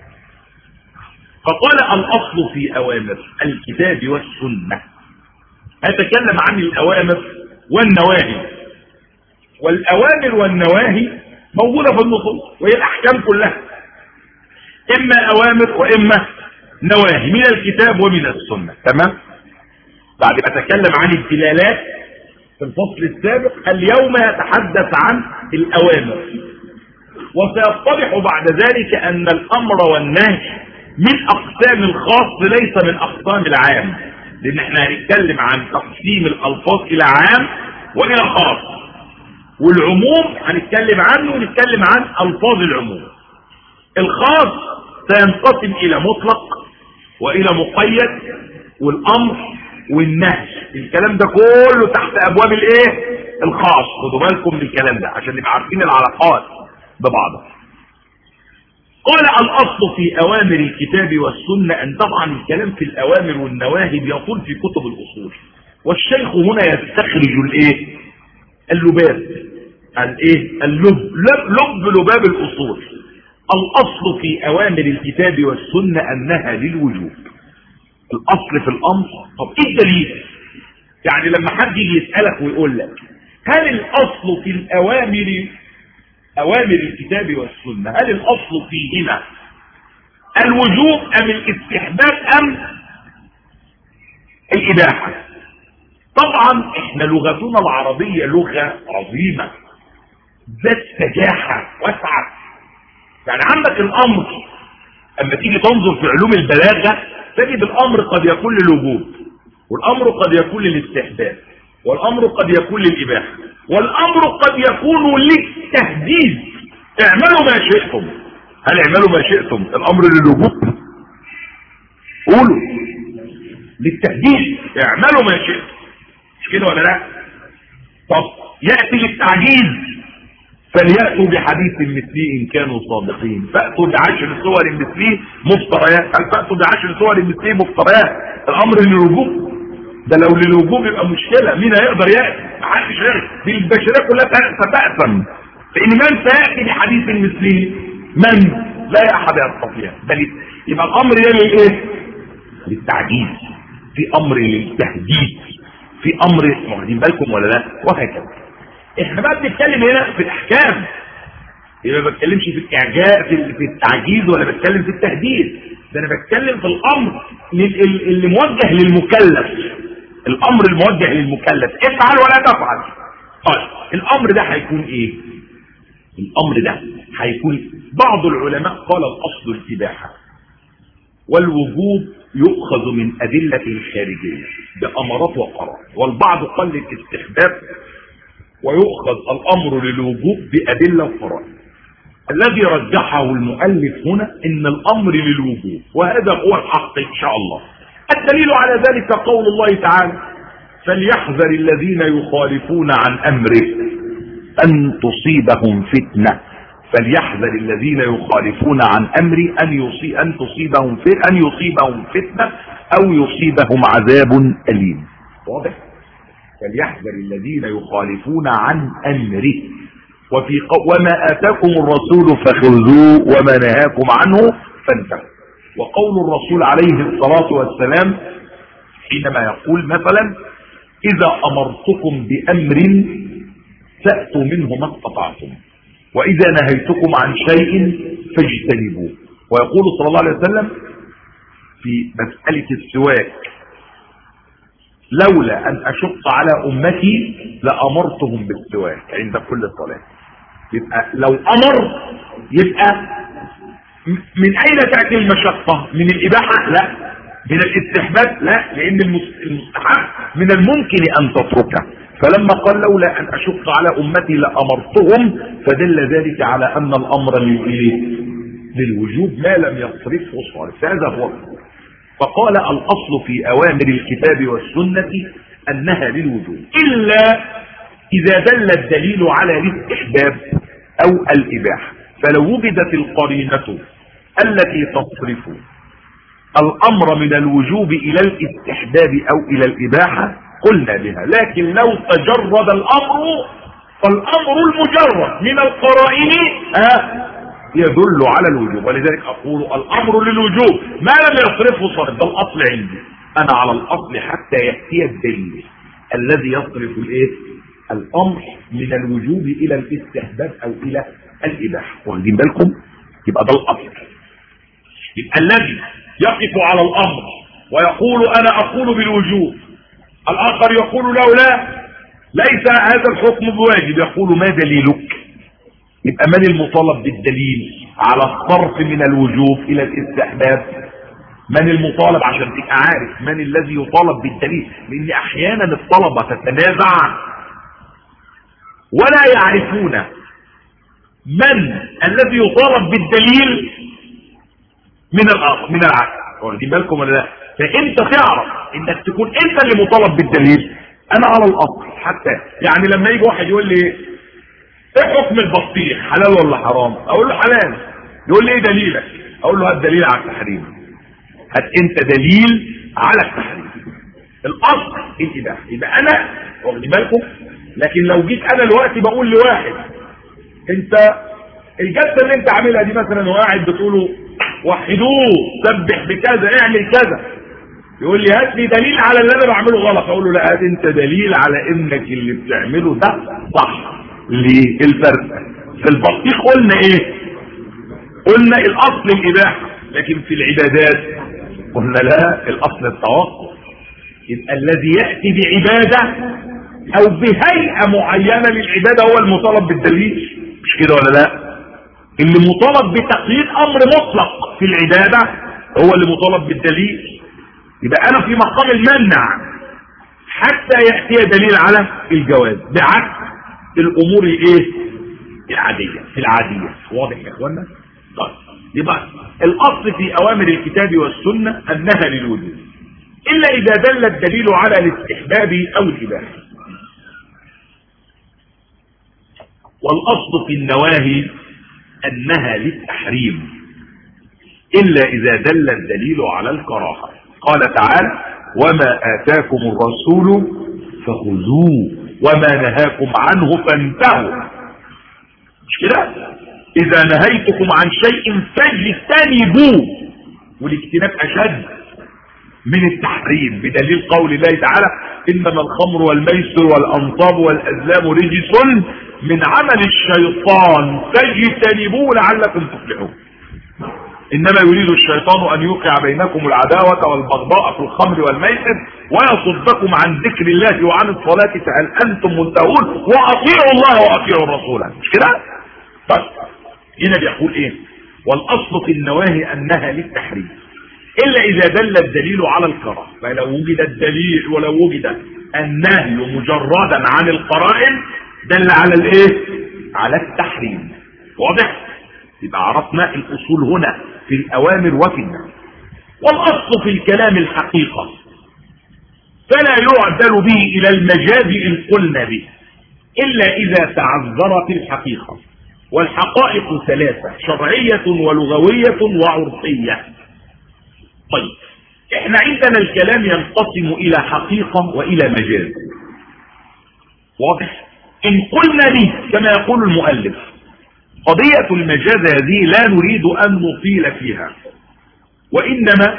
فقال الاصل في اوامر الكتاب والسنة اتكلم عن الاوامر والنواهي والاوامر والنواهي موجودة في النصوص وهي الاحكام كلها اما اوامر واما نواهي من الكتاب ومن السنة تمام بعد ما اتكلم عن الدلالات في الفصل السابق اليوم يتحدث عن الاوامر وسيتضح بعد ذلك ان الامر والنهي من اقسام الخاص ليس من اقسام العام لان احنا هنتكلم عن تقسيم الالفاظ الى عام والى خاص والعموم هنتكلم عنه ونتكلم عن الفاظ العموم الخاص سينقسم الى مطلق والى مقيد والامر والنهي الكلام ده كله تحت ابواب الايه الخاص خدوا بالكم من الكلام ده عشان نبقى عارفين العلاقات ببعضها قال الاصل في اوامر الكتاب والسنة ان طبعا الكلام في الاوامر والنواهي بيطول في كتب الاصول والشيخ هنا يستخرج الايه اللباب الايه اللب لب, لب لباب الاصول الاصل في اوامر الكتاب والسنة انها للوجوب الاصل في الامر طب ايه الدليل يعني لما حد يجي يسألك ويقول لك هل الاصل في الاوامر اوامر الكتاب والسنة هل الاصل فيهما الوجوب ام الاستحباب ام الاباحة طبعا احنا لغتنا العربية لغة عظيمة ذات سجاحة واسعة يعني عندك الامر اما تيجي تنظر في علوم البلاغة تجد الامر قد يكون للوجوب والامر قد يكون للاستحباب والامر قد يكون للاباحة والامر قد يكون للتهديد اعملوا ما شئتم هل اعملوا ما شئتم الامر للوجوب قولوا للتهديد اعملوا ما شئتم مش كده ولا لا طب يأتي للتعجيز فليأتوا بحديث مثلي إن كانوا صادقين فأتوا بعشر صور مثلي مفتريات هل فأتوا بعشر صور مثلي مفتريات الأمر للوجوب ده لو للوجوب يبقى مشكلة مين هيقدر يأتي محدش يقدر دي البشرية كلها ستأثم لأن من سيأتي بحديث مثلي من لا أحد يستطيع بل يبقى الأمر ده للإيه للتعجيز في أمر للتهديد في أمر واخدين بالكم ولا لا وهكذا احنا بقى بنتكلم هنا في الاحكام يبقى ما بتكلمش في الاعجاء في في التعجيز ولا بتكلم في التهديد ده انا بتكلم في الامر اللي موجه للمكلف الامر الموجه للمكلف افعل ولا تفعل طيب الامر ده هيكون ايه الامر ده هيكون بعض العلماء قال الاصل الاباحه والوجوب يؤخذ من ادله خارجيه بامارات وقرار والبعض قال للاستحباب ويؤخذ الامر للوجوب بادله وقرائن الذي رجحه المؤلف هنا ان الامر للوجوب وهذا هو الحق ان شاء الله الدليل على ذلك قول الله تعالى فليحذر الذين يخالفون عن امره ان تصيبهم فتنه فليحذر الذين يخالفون عن امري ان يصيب ان تصيبهم ان يصيبهم فتنه او يصيبهم عذاب اليم واضح فليحذر الذين يخالفون عن امره وفي وما اتاكم الرسول فخذوه وما نهاكم عنه فانتهوا وقول الرسول عليه الصلاة والسلام حينما يقول مثلا اذا امرتكم بامر فاتوا منه ما استطعتم واذا نهيتكم عن شيء فاجتنبوه ويقول صلى الله عليه وسلم في مسألة السواك لولا ان اشق على امتي لامرتهم بالسواك عند كل صلاة يبقى لو امر يبقى من اين تأتي المشقة من الاباحة لا من الاستحباب لا لان المستحب من الممكن ان تتركه فلما قال لولا ان اشق على امتي لامرتهم فدل ذلك على ان الامر للوجوب ما لم يصرفه صارف هذا هو فقال الاصل في اوامر الكتاب والسنة انها للوجوب الا اذا دل الدليل على الاستحباب او الاباحة فلو وجدت القرينة التي تصرف الامر من الوجوب الى الاستحباب او الى الاباحة قلنا بها لكن لو تجرد الامر فالامر المجرد من القرائن آه يدل على الوجوب ولذلك اقول الامر للوجوب ما لم يصرفه صرف ده الاصل عندي انا على الاصل حتى ياتي الدليل الذي يصرف الايه الامر من الوجوب الى الاستحباب او الى الاباحه واخدين بالكم يبقى ده الاصل يبقى الذي يقف على الامر ويقول انا اقول بالوجوب الاخر يقول له لا ليس هذا الحكم بواجب يقول ما دليلك يبقى من المطالب بالدليل على الصرف من الوجوب الى الاستحباب من المطالب عشان تبقى عارف من الذي يطالب بالدليل لان احيانا الطلبة تتنازع ولا يعرفون من الذي يطالب بالدليل من الاخر من العكس واخدين بالكم ولا لا فانت تعرف انك تكون انت اللي مطالب بالدليل انا على الاصل حتى يعني لما يجي واحد يقول لي ايه حكم البطيخ حلال ولا حرام اقول له حلال يقول لي ايه دليلك اقول له هات دليل على التحريم هات انت دليل على التحريم الاصل الاباحه يبقى انا واخد بالكم لكن لو جيت انا دلوقتي بقول لواحد انت الجلسه اللي انت عاملها دي مثلا وقاعد بتقوله وحدوه سبح بكذا اعمل كذا يقول لي هات لي دليل على اللي انا بعمله غلط اقول له لا هات انت دليل على انك اللي بتعمله ده صح ليه الفرق في البطيخ قلنا ايه قلنا الاصل الاباحه لكن في العبادات قلنا لا الاصل التوقف يبقى الذي ياتي بعباده او بهيئه معينه للعباده هو المطالب بالدليل مش كده ولا لا اللي مطالب بتقييد امر مطلق في العباده هو اللي مطالب بالدليل يبقى انا في مقام المنع حتى ياتي دليل على الجواز بعكس الامور الايه العادية في العادية واضح يا اخوانا طيب يبقى الاصل في اوامر الكتاب والسنة انها للوجود الا اذا دل الدليل على الاستحباب او الاباحة والاصل في النواهي انها للتحريم الا اذا دل الدليل على الكراهة قال تعالى وما اتاكم الرسول فخذوه وما نهاكم عنه فانتهوا مش كده اذا نهيتكم عن شيء فاجتنبوه والاجتناب اشد من التحريم بدليل قول الله تعالى انما الخمر والميسر والانصاب والازلام رجس من عمل الشيطان فاجتنبوه لعلكم تفلحون انما يريد الشيطان ان يوقع بينكم العداوة والبغضاء في الخمر والميسر ويصدكم عن ذكر الله وعن الصلاة فهل انتم منتهون واطيعوا الله واطيعوا الرسول مش كده بس هنا بيقول ايه والاصل في النواهي انها للتحريم الا اذا دل الدليل على الكراهه فلو وجد الدليل ولو وجد النهي مجردا عن القرائن دل على الايه على التحريم واضح يبقى عرفنا الاصول هنا في الاوامر وفي النهي والاصل في الكلام الحقيقة فلا يعدل به الى المجاز ان قلنا به الا اذا تعذرت الحقيقة والحقائق ثلاثة شرعية ولغوية وعرفية طيب احنا عندنا الكلام ينقسم الى حقيقة والى مجاز واضح ان قلنا به كما يقول المؤلف قضية المجاز هذه لا نريد أن نطيل فيها وإنما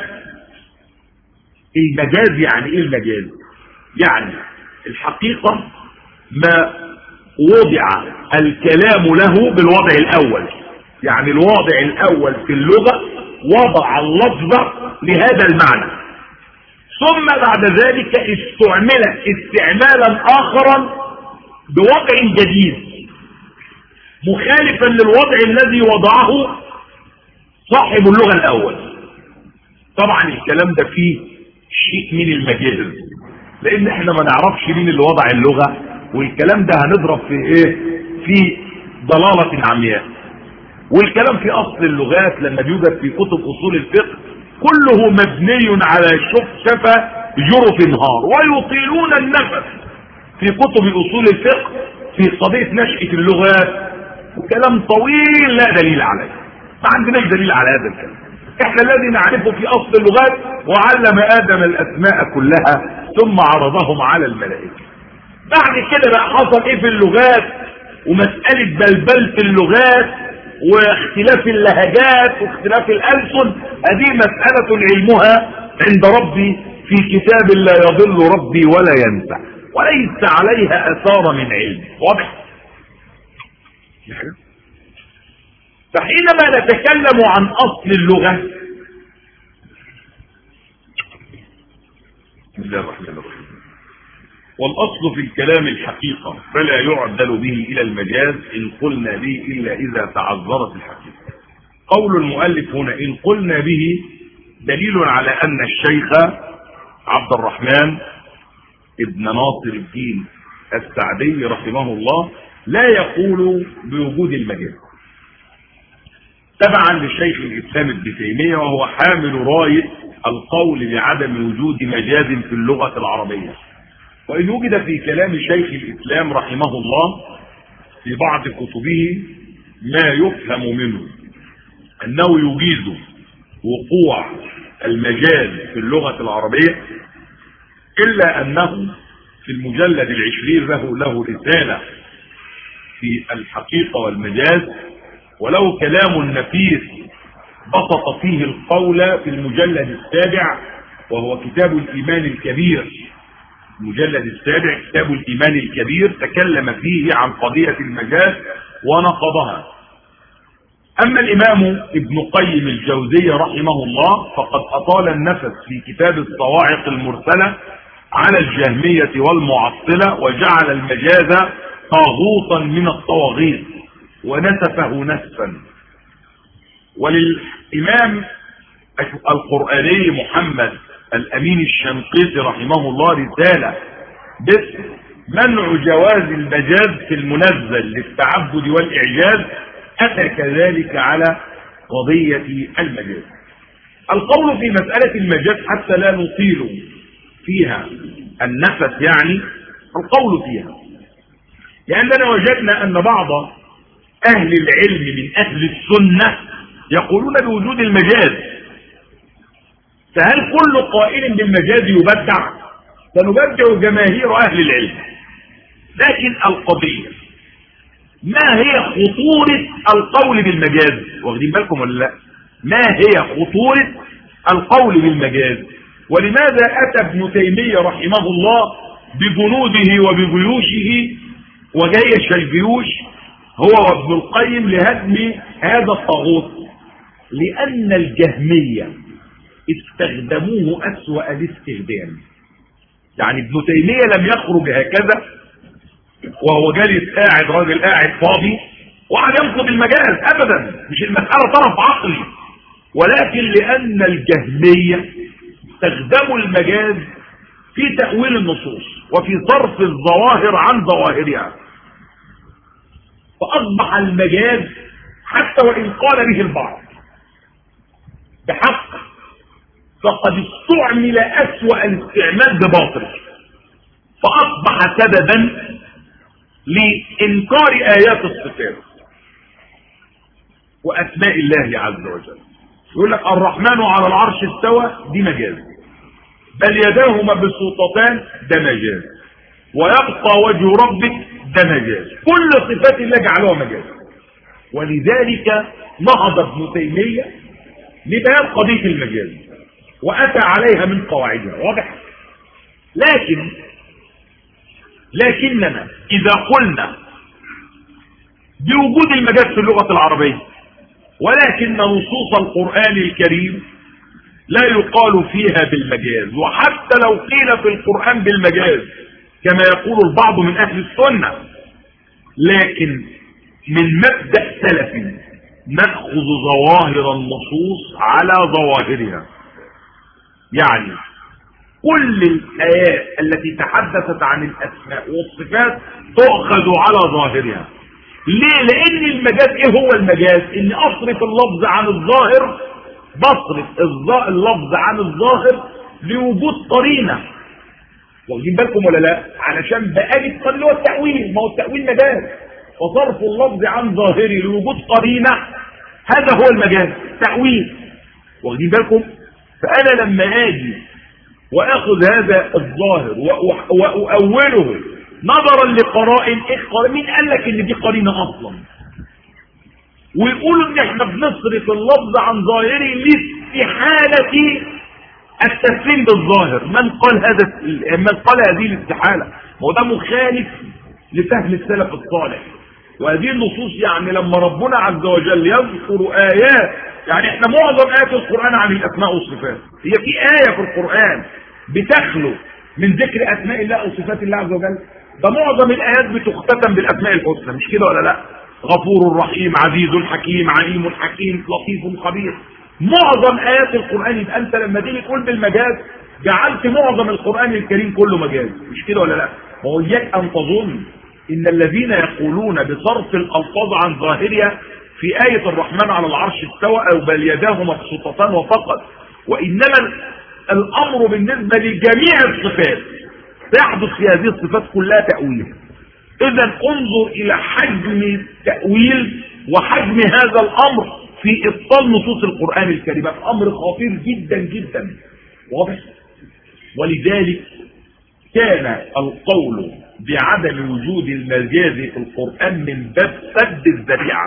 المجاز يعني إيه المجاز يعني الحقيقة ما وضع الكلام له بالوضع الأول يعني الوضع الأول في اللغة وضع اللفظ لهذا المعنى ثم بعد ذلك استعمل استعمالا آخرا بوضع جديد مخالفا للوضع الذي وضعه صاحب اللغة الاول طبعا الكلام ده فيه شيء من المجاز لان احنا ما نعرفش مين اللي وضع اللغة والكلام ده هنضرب في ايه في ضلالة عمياء والكلام في اصل اللغات لما بيوجد في كتب اصول الفقه كله مبني على شفشفة جرف نهار ويطيلون النفس في كتب اصول الفقه في قضية نشأة اللغات وكلام طويل لا دليل عليه ما عندناش دليل على هذا الكلام احنا الذي نعرفه في اصل اللغات وعلم ادم الاسماء كلها ثم عرضهم على الملائكة بعد كده بقى حصل ايه في اللغات ومسألة بلبلة اللغات واختلاف اللهجات واختلاف الألسن هذه مسألة علمها عند ربي في كتاب لا يضل ربي ولا ينفع وليس عليها أثار من علم واضح فحينما نتكلم عن أصل اللغة بسم الله الرحمن الرحيم والأصل في الكلام الحقيقة فلا يعدل به إلى المجاز إن قلنا به إلا إذا تعذرت الحقيقة قول المؤلف هنا إن قلنا به دليل على أن الشيخ عبد الرحمن ابن ناصر الدين السعدي رحمه الله لا يقول بوجود المجاز تبعا للشيخ الإسلام ابن تيمية وهو حامل راية القول بعدم وجود مجاز في اللغة العربية وإن وجد في كلام شيخ الإسلام رحمه الله في بعض كتبه ما يفهم منه أنه يجيز وقوع المجاز في اللغة العربية إلا أنه في المجلد العشرين له له رسالة في الحقيقة والمجاز وله كلام نفيس بسط فيه القول في المجلد السابع وهو كتاب الإيمان الكبير المجلد السابع كتاب الإيمان الكبير تكلم فيه عن قضية المجاز ونقضها أما الإمام ابن قيم الجوزي رحمه الله فقد أطال النفس في كتاب الصواعق المرسلة على الجهمية والمعطلة وجعل المجاز طاغوتا من الطواغيت ونسفه نسفا وللإمام القرآني محمد الأمين الشنقيطي رحمه الله رسالة باسم منع جواز المجاز في المنزل للتعبد والإعجاز أتى كذلك على قضية المجاز القول في مسألة المجاز حتى لا نطيل فيها النفس يعني القول فيها لأننا وجدنا أن بعض أهل العلم من أهل السنة يقولون بوجود المجاز فهل كل قائل بالمجاز يبدع سنبدع جماهير أهل العلم لكن القضية ما هي خطورة القول بالمجاز واخدين بالكم ولا لا ما هي خطورة القول بالمجاز ولماذا أتى ابن تيمية رحمه الله بجنوده وبجيوشه وجيش الجيوش هو وابن القيم لهدم هذا الطاغوت لأن الجهمية استخدموه أسوأ الاستخدام يعني ابن تيمية لم يخرج هكذا وهو جالس قاعد راجل قاعد فاضي وقعد ينقض المجاز ابدا مش المسألة طرف عقلي ولكن لأن الجهمية استخدموا المجاز في تأويل النصوص وفي صرف الظواهر عن ظواهرها فأصبح المجاز حتى وإن قال به البعض بحق فقد استعمل أسوأ الاستعمال بباطل فأصبح سببا لإنكار آيات الصفات وأسماء الله عز وجل يقول لك الرحمن على العرش استوى دي مجاز بل يداه مبسوطتان ده مجاز ويبقى وجه ربك ده مجاز كل صفات الله جعلوها مجاز ولذلك نهض ابن تيمية لبيان قضية المجاز وأتى عليها من قواعدها واضح لكن لكننا إذا قلنا بوجود المجاز في اللغة العربية ولكن نصوص القرآن الكريم لا يقال فيها بالمجاز وحتى لو قيل في القرآن بالمجاز كما يقول البعض من أهل السنة لكن من مبدأ سلفي نأخذ ظواهر النصوص على ظواهرها يعني كل الآيات التي تحدثت عن الأسماء والصفات تؤخذ على ظاهرها ليه لأن المجاز إيه هو المجاز إن أصرف اللفظ عن الظاهر بصرف اللفظ عن الظاهر لوجود قرينة واخدين بالكم ولا لا علشان بقالي القرينة اللي هو التأويل ما هو التأويل مجاز وصرف اللفظ عن ظاهري لوجود قرينة هذا هو المجاز تأويل واخدين بالكم فأنا لما أجي وأخذ هذا الظاهر وأؤوله نظرا لقرائن إيه قرائن مين قال لك إن دي قرينة أصلا ويقولوا إن إحنا بنصرف اللفظ عن ظاهره لاستحالة التسليم بالظاهر من قال هذا من قال هذه الاستحالة هو ده مخالف لفهم السلف الصالح وهذه النصوص يعني لما ربنا عز وجل يذكر آيات يعني احنا معظم آيات القرآن عن الأسماء والصفات هي في آية في القرآن بتخلو من ذكر أسماء الله أو صفات الله عز وجل ده معظم الآيات بتختتم بالأسماء الحسنى مش كده ولا لا غفور رحيم عزيز حكيم عليم حكيم لطيف خبير معظم آيات القرآن يبقى أنت لما تيجي تقول بالمجاز جعلت معظم القرآن الكريم كله مجاز مش كده ولا لا هو إياك أن تظن إن الذين يقولون بصرف الألفاظ عن ظاهرها في آية الرحمن على العرش استوى أو بل يداه مبسوطتان وفقط وإنما الأمر بالنسبة لجميع الصفات يحدث في هذه الصفات كلها تأويل إذا انظر إلى حجم التأويل وحجم هذا الأمر في إبطال نصوص القرآن الكريم أمر خطير جدا جدا واضح ولذلك كان القول بعدم وجود المجاز في القرآن من باب سد الذريعة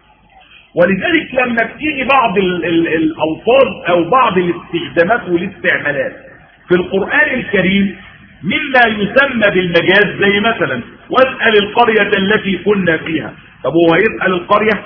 ولذلك لما بتيجي بعض ال ال الألفاظ أو بعض الاستخدامات والاستعمالات في القرآن الكريم مما يسمى بالمجاز زي مثلا واسأل القرية التي كنا فيها طب هو يسأل القرية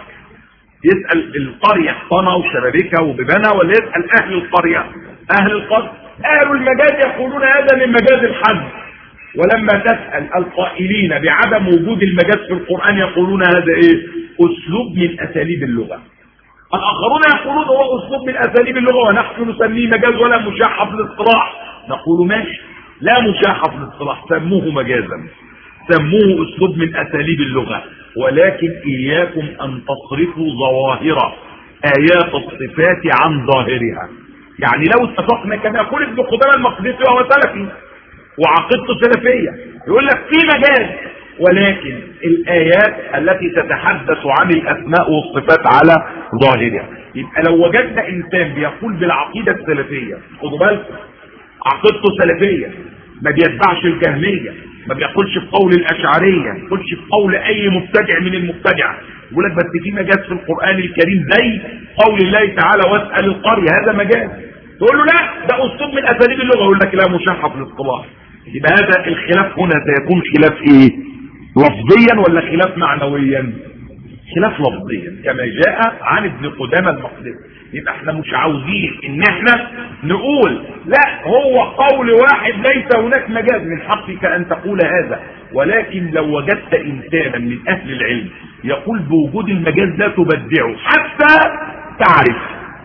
يسأل القرية طنا وشبابيكها وببنى ولا يسأل أهل القرية أهل القرية أهل المجاز يقولون هذا من مجاز الحج ولما تسأل القائلين بعدم وجود المجاز في القرآن يقولون هذا ايه اسلوب من اساليب اللغة الاخرون يقولون هو اسلوب من اساليب اللغة ونحن نسميه مجاز ولا مشاحة في الاصطلاح نقول ماشي لا مشاحة في الاصطلاح سموه مجازا سموه اسلوب من اساليب اللغة ولكن اياكم ان تصرفوا ظواهر ايات الصفات عن ظاهرها يعني لو اتفقنا كما يقول ابن قدامى المقدسي وهو سلفي وعقيدته سلفية يقول لك في مجاز ولكن الآيات التي تتحدث عن الأسماء والصفات على ظاهرها يبقى لو وجدنا إنسان بيقول بالعقيدة السلفية خدوا بالكم عقيدته سلفية ما بيتبعش الجهمية ما بيقولش بقول الأشعرية ما بيقولش بقول أي مبتدع من المبتدع يقول لك بس في مجاز في القرآن الكريم زي قول الله تعالى واسأل القرية هذا مجاز تقول له لا ده أسلوب من أساليب اللغة يقول لك لا مشحة في الاصطلاح يبقى هذا الخلاف هنا سيكون خلاف ايه لفظيا ولا خلاف معنويا خلاف لفظيا كما جاء عن ابن قدامى المقدسي يبقى احنا مش عاوزين ان احنا نقول لا هو قول واحد ليس هناك مجاز من حقك ان تقول هذا ولكن لو وجدت انسانا من اهل العلم يقول بوجود المجاز لا تبدعه حتى تعرف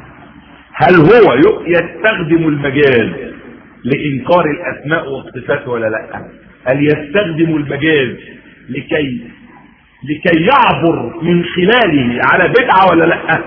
هل هو يستخدم المجاز لإنكار الأسماء والصفات ولا لا هل يستخدم المجاز لكي لكي يعبر من خلاله على بدعة ولا لا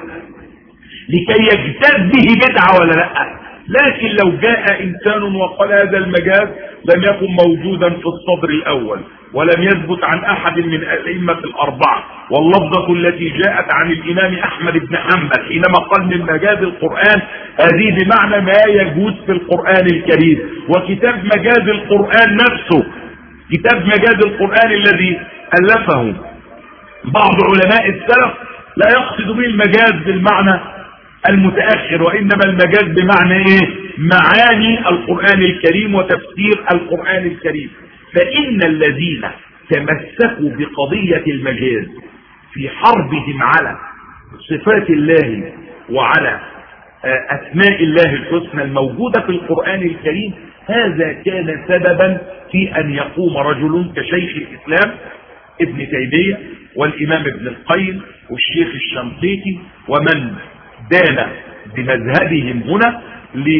لكي يجتاز به بدعة ولا لا لكن لو جاء إنسان وقال هذا المجاز لم يكن موجودا في الصدر الأول ولم يثبت عن أحد من الأئمة الأربعة واللفظة التي جاءت عن الإمام أحمد بن حنبل حينما قال من مجاز القرآن هذه بمعنى ما يجوز في القرآن الكريم وكتاب مجاز القرآن نفسه كتاب مجاز القرآن الذي ألفه بعض علماء السلف لا يقصد به المجاز بالمعنى المتأخر وإنما المجاز بمعنى إيه معاني القرآن الكريم وتفسير القرآن الكريم فإن الذين تمسكوا بقضية المجاز في حربهم على صفات الله وعلى أسماء الله الحسنى الموجودة في القرآن الكريم هذا كان سببا في أن يقوم رجل كشيخ الإسلام ابن تيمية والإمام ابن القيم والشيخ الشنقيطي ومن دان بمذهبهم هنا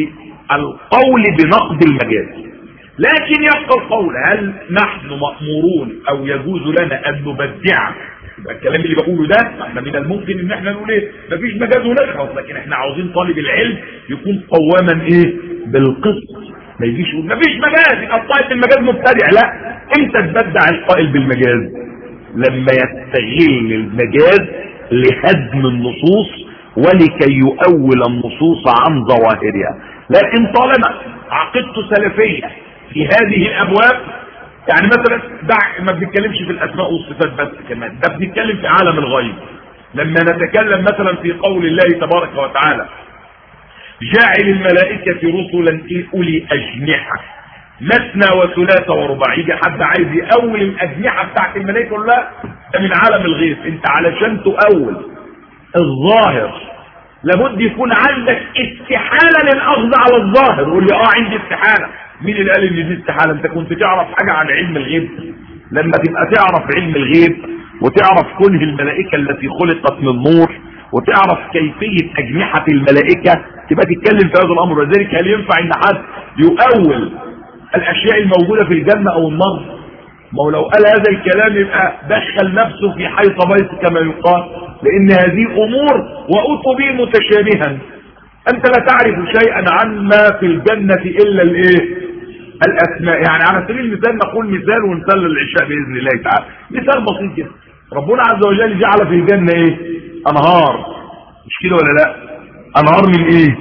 القول بنقد المجاز لكن يبقى القول هل نحن مأمورون او يجوز لنا ان نبدع يبقى الكلام اللي بقوله ده احنا من الممكن ان احنا نقول ايه مفيش مجاز ونخلص لكن احنا عاوزين طالب العلم يكون قواما ايه بالقسط ما يجيش يقول مفيش مجاز يبقى طائف المجاز مبتدع لا امتى تبدع القائل بالمجاز لما يستغل المجاز لهدم النصوص ولكي يؤول النصوص عن ظواهرها لكن طالما عقيدته سلفيه في هذه الابواب يعني مثلا دع ما بنتكلمش في الاسماء والصفات بس كمان ده بنتكلم في عالم الغيب لما نتكلم مثلا في قول الله تبارك وتعالى جاعل الملائكة رسلا اولي اجنحة مثنى وثلاثة ورباع يجي حد عايز يأول الاجنحة بتاعت الملائكة ولا لا ده من عالم الغيب انت علشان تؤول الظاهر لابد يكون عندك استحالة للاخذ على الظاهر يقول لي اه عندي استحالة مين اللي قال ان دي استحالة انت كنت تعرف حاجة عن علم الغيب لما تبقى تعرف علم الغيب وتعرف كنه الملائكة التي خلقت من نور وتعرف كيفية اجنحة الملائكة تبقى تتكلم في هذا الامر وذلك هل ينفع ان حد يؤول الاشياء الموجودة في الجنة او النار ما هو لو قال هذا الكلام يبقى دخل نفسه في حيط بيت كما يقال لان هذه امور واتوا به متشابها انت لا تعرف شيئا عن ما في الجنة الا الايه الاسماء يعني على سبيل المثال نقول مثال ونصلي العشاء باذن الله تعالى مثال بسيط جدا ربنا عز وجل جعل في الجنة ايه انهار مش كده ولا لا انهار من ايه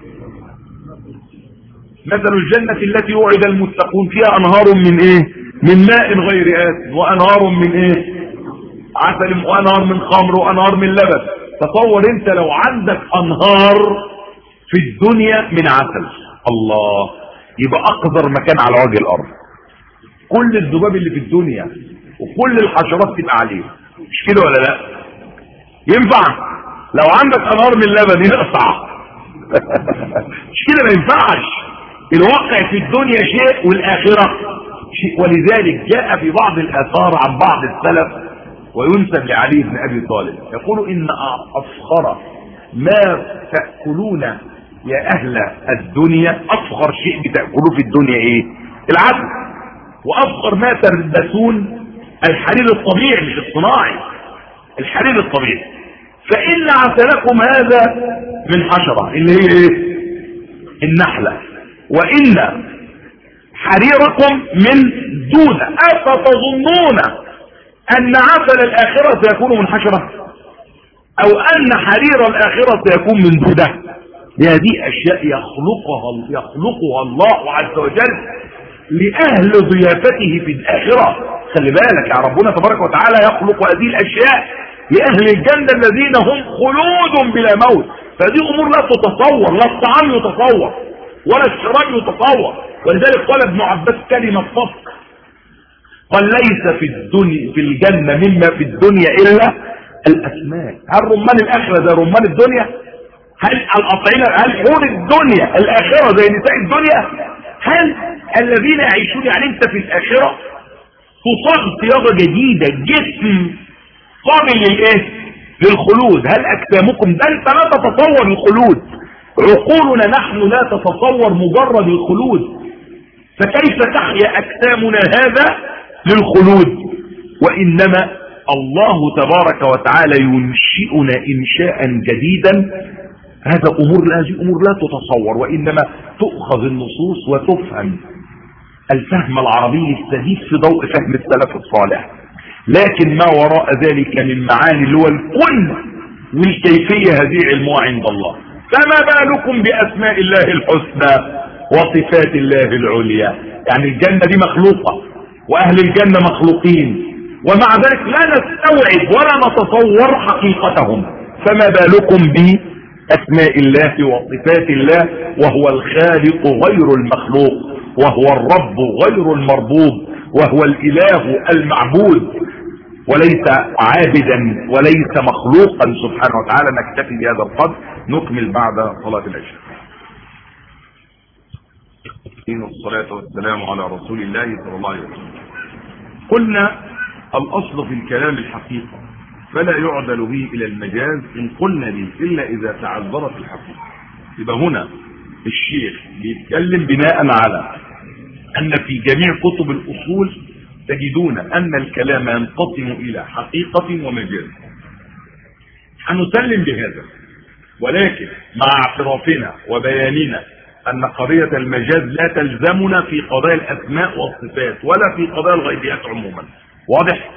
مثل الجنة التي وعد المتقون فيها انهار من ايه من ماء غير آسن وانهار من ايه عسل وانهار من خمر وانهار من لبن تصور انت لو عندك انهار في الدنيا من عسل الله يبقى اقذر مكان على وجه الارض كل الذباب اللي في الدنيا وكل الحشرات تبقى عليه مش كده ولا لا ينفع لو عندك انهار من لبن يقطع مش كده ما ينفعش الواقع في الدنيا شيء والاخره شيء ولذلك جاء في بعض الاثار عن بعض السلف وينسب لعلي بن ابي طالب يقول ان افخر ما تاكلون يا اهل الدنيا افخر شيء بتاكلوه في الدنيا ايه العسل وافخر ما تلبسون الحرير الطبيعي مش الصناعي الحرير الطبيعي فان عسلكم هذا من حشره اللي هي ايه النحله وان حريركم من دودة أفتظنون أن عسل الآخرة سيكون من حشرة أو أن حرير الآخرة سيكون من دودة هذه أشياء يخلقها, يخلقها الله عز وجل لأهل ضيافته في الآخرة خلي بالك يا ربنا تبارك وتعالى يخلق هذه الأشياء لأهل الجنة الذين هم خلود بلا موت فهذه أمور لا تتصور لا الطعام يتصور ولا الشراب يتصور ولذلك قال ابن عباس كلمة صدق قال ليس في الدنيا في الجنة مما في الدنيا إلا الأسماك هل رمان الآخرة زي رمان الدنيا هل الأطعمة هل حور الدنيا الآخرة زي نساء الدنيا هل الذين يعيشون يعني أنت في الآخرة تصاغ صياغة جديدة جسم قابل للإيه للخلود هل أجسامكم ده أنت لا تتصور الخلود عقولنا نحن لا تتصور مجرد الخلود فكيف تحيا أجسامنا هذا للخلود وإنما الله تبارك وتعالى ينشئنا إنشاء جديدا هذا أمور هذه أمور لا تتصور وإنما تؤخذ النصوص وتفهم الفهم العربي السديد في ضوء فهم السلف الصالح لكن ما وراء ذلك من معاني اللي هو الكل والكيفية هذه علمها عند الله فما بالكم بأسماء الله الحسنى وصفات الله العليا يعني الجنة دي مخلوقة وأهل الجنة مخلوقين ومع ذلك لا نستوعب ولا نتصور حقيقتهم فما بالكم بأسماء الله وصفات الله وهو الخالق غير المخلوق وهو الرب غير المربوب وهو الإله المعبود وليس عابدا وليس مخلوقا سبحانه وتعالى نكتفي بهذا القدر نكمل بعد صلاة العشاء والصلاة والسلام على رسول الله صلى الله عليه وسلم قلنا الأصل في الكلام الحقيقة فلا يعدل به إلى المجاز إن قلنا به إلا إذا تعذرت الحقيقة يبقى هنا الشيخ بيتكلم بناء على ان في جميع كتب الاصول تجدون ان الكلام ينقسم الى حقيقة ومجاز هنسلم بهذا ولكن مع اعترافنا وبياننا ان قضية المجاز لا تلزمنا في قضايا الاسماء والصفات ولا في قضايا الغيبيات عموما واضح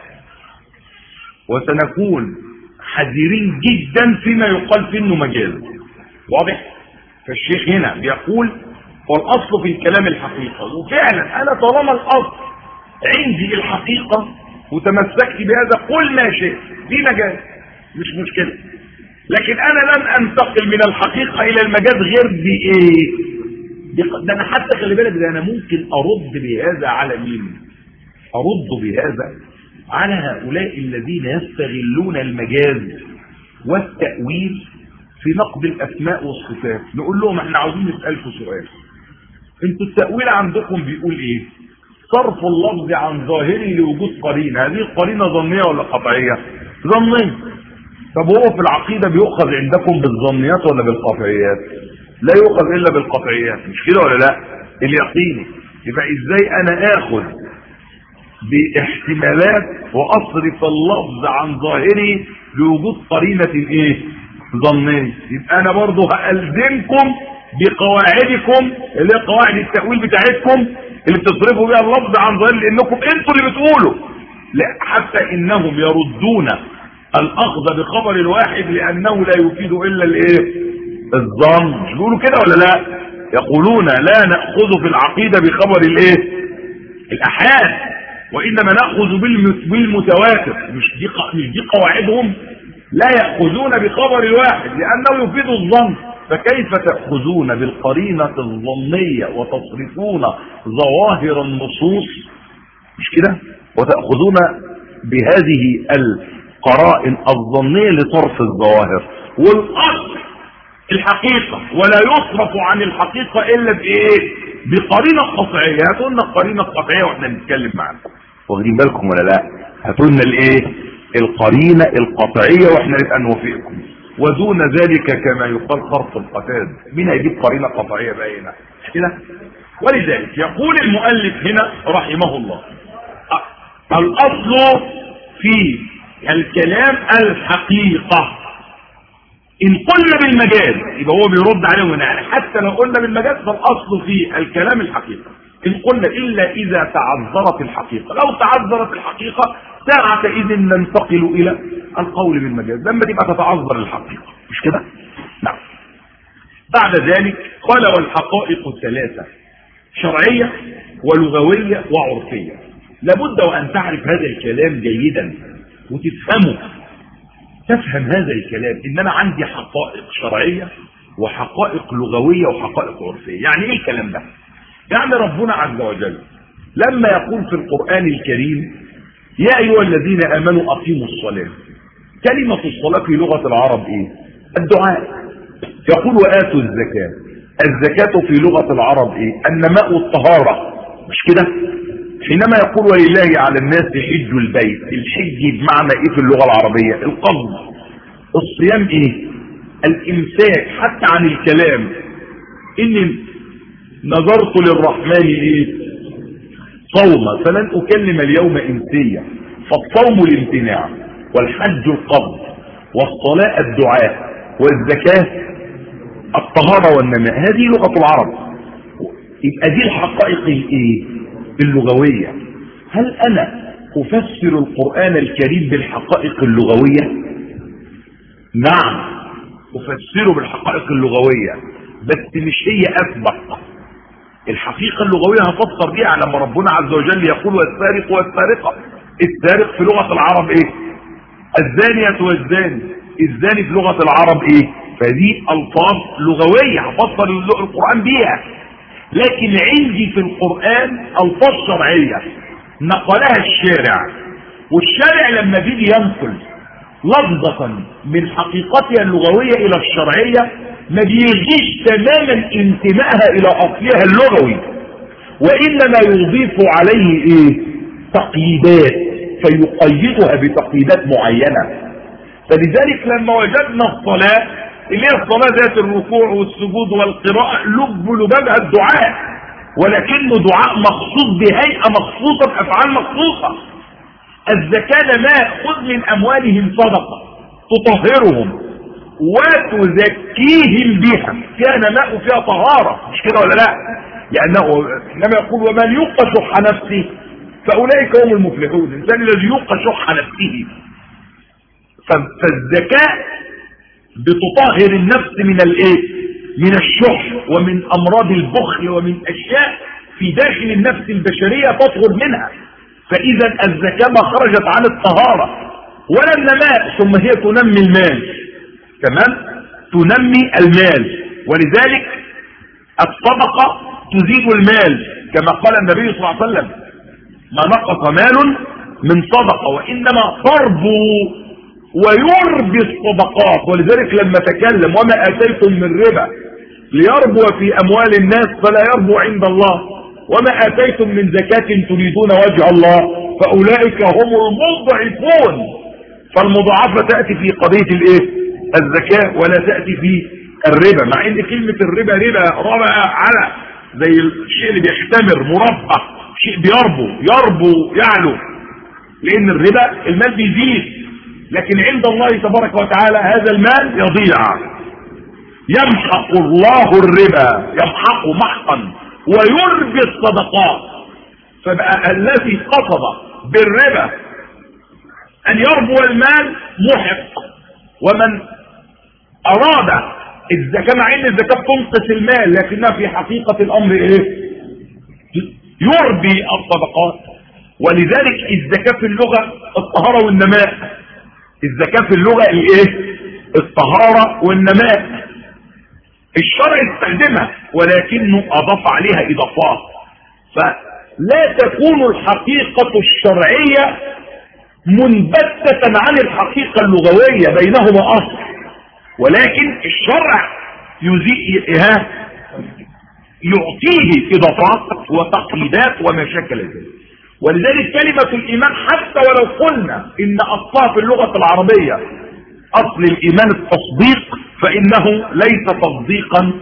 وسنكون حذرين جدا فيما يقال فيه انه مجاز واضح فالشيخ هنا بيقول والاصل في الكلام الحقيقة وفعلا انا طالما الاصل عندي الحقيقة وتمسكت بهذا قل ما شئت دي مجاز مش مشكلة لكن انا لن انتقل من الحقيقة الى المجاز غير بايه ده انا حتى خلي بالك ده انا ممكن ارد بهذا على مين ارد بهذا على هؤلاء الذين يستغلون المجاز والتأويل في نقد الاسماء والصفات نقول لهم احنا عاوزين نسألكم سؤال انتوا التأويل عندكم بيقول ايه صرف اللفظ عن ظاهره لوجود قرينة هذه القرينة ظنية ولا قطعية ظنية طب هو في العقيدة بيؤخذ عندكم بالظنيات ولا بالقطعيات لا يؤخذ الا بالقطعيات مش كده ولا لا اليقيني يبقى ازاي انا اخذ باحتمالات واصرف اللفظ عن ظاهره لوجود قرينة ايه ظنية يبقى انا برضو هألزمكم بقواعدكم اللي هي قواعد التأويل بتاعتكم اللي بتصرفوا بيها اللفظ عن ظاهره لانكم انتوا اللي بتقولوا لا حتى انهم يردون الاخذ بخبر الواحد لانه لا يفيد الا الايه الظن مش بيقولوا كده ولا لا يقولون لا ناخذ في العقيده بخبر الايه الاحاد وانما ناخذ بالمتواتر مش دي مش دي قواعدهم لا ياخذون بخبر الواحد لانه يفيد الظن فكيف تاخذون بالقرينه الظنيه وتصرفون ظواهر النصوص مش كده وتاخذون بهذه القرائن الظنيه لصرف الظواهر والاصل الحقيقه ولا يصرف عن الحقيقه الا بايه بقرينه قطعيه هاتوا لنا القرينه القطعيه واحنا بنتكلم معاكم واخدين بالكم ولا لا هاتوا لنا الايه القرينه القطعيه واحنا نبقى نوافقكم ودون ذلك كما يقال خرق القتاد مين هيجيب قرينه قطعيه باينه كده ولذلك يقول المؤلف هنا رحمه الله الاصل في الكلام الحقيقه ان قلنا بالمجاز يبقى هو بيرد عليهم هنا يعني حتى لو قلنا بالمجاز فالاصل في الكلام الحقيقه ان قلنا الا اذا تعذرت الحقيقه لو تعذرت الحقيقه ساعة اذ ننتقل الى القول بالمجاز لما تبقى تتعذر الحقيقه مش كده نعم بعد ذلك قال والحقائق ثلاثه شرعيه ولغويه وعرفيه لابد وان تعرف هذا الكلام جيدا وتفهمه تفهم هذا الكلام ان انا عندي حقائق شرعية وحقائق لغوية وحقائق عرفية يعني ايه الكلام ده يعني ربنا عز وجل لما يقول في القرآن الكريم يا ايها الذين امنوا اقيموا الصلاة كلمة الصلاة في لغة العرب ايه الدعاء يقول واتوا الزكاة الزكاة في لغة العرب ايه النماء والطهارة مش كده حينما يقول ولله على الناس حج البيت الحج بمعنى ايه في اللغة العربية القبض الصيام ايه الامساك حتى عن الكلام اني نظرت للرحمن ايه صوم فلن اكلم اليوم انسيا فالصوم الامتناع والحج القبض والصلاة الدعاء والزكاة الطهارة والنماء هذه لغة العرب يبقى دي الحقائق الايه اللغوية هل أنا أفسر القرآن الكريم بالحقائق اللغوية نعم أفسره بالحقائق اللغوية بس مش هي أسبق الحقيقة اللغوية هفسر بيها لما ربنا عز وجل يقول والسارق والسارقة السارق في لغة العرب ايه الزانية والزاني الزاني في لغة العرب ايه فدي الفاظ لغوية هفسر القرآن بيها لكن عندي في القرآن الفاظ شرعية نقلها الشارع والشارع لما بيجي ينقل لفظة من حقيقتها اللغوية الى الشرعية ما بيرجيش تماما انتمائها الى اصلها اللغوي وانما يضيف عليه ايه تقييدات فيقيدها بتقييدات معينة فلذلك لما وجدنا الصلاة اللي هي الصلاة ذات الركوع والسجود والقراءة لب لبابها الدعاء ولكنه دعاء مخصوص بهيئة مخصوصة بأفعال مخصوصة الزكاة ما خذ من أموالهم صدقة تطهرهم وتزكيهم بها فيها نماء وفيها طهارة مش كده ولا لا لأنه إنما يقول ومن يوق شح نفسه فأولئك هم المفلحون الإنسان الذي يوق شح نفسه فالزكاة بتطهر النفس من الايه من الشح ومن امراض البخل ومن اشياء في داخل النفس البشرية تطهر منها فاذا الزكاة ما خرجت عن الطهارة ولا النماء ثم هي تنمي المال تمام تنمي المال ولذلك الصدقة تزيد المال كما قال النبي صلى الله عليه وسلم ما نقص مال من صدقة وإنما تربو ويربي الصدقات ولذلك لما تكلم وما آتيتم من ربا ليربو في أموال الناس فلا يربو عند الله وما آتيتم من زكاة تريدون وجه الله فأولئك هم المضعفون فالمضاعفة تأتي في قضية الايه الزكاة ولا تأتي في الربا مع ان كلمة الربا ربا ربا على زي الشيء اللي بيحتمر مربع شيء بيربو يربو يعلو لان الربا المال بيزيد لكن عند الله تبارك وتعالى هذا المال يضيع يمحق الله الربا يمحقه محقا ويربي الصدقات فبقى الذي قصد بالربا ان يربو المال محق ومن اراد الزكاة مع ان الزكاة تنقص المال لكنها في حقيقة الامر ايه يربي الصدقات ولذلك الزكاة في اللغة الطهارة والنماء الزكاة في اللغة الايه الطهارة والنماء الشرع استخدمها ولكنه اضاف عليها اضافات فلا تكون الحقيقة الشرعية منبتة عن الحقيقة اللغوية بينهما اصل ولكن الشرع يزيئها يعطيه اضافات وتقييدات وما شكل ذلك ولذلك كلمة الإيمان حتى ولو قلنا إن أصلها في اللغة العربية أصل الإيمان التصديق فإنه ليس تصديقا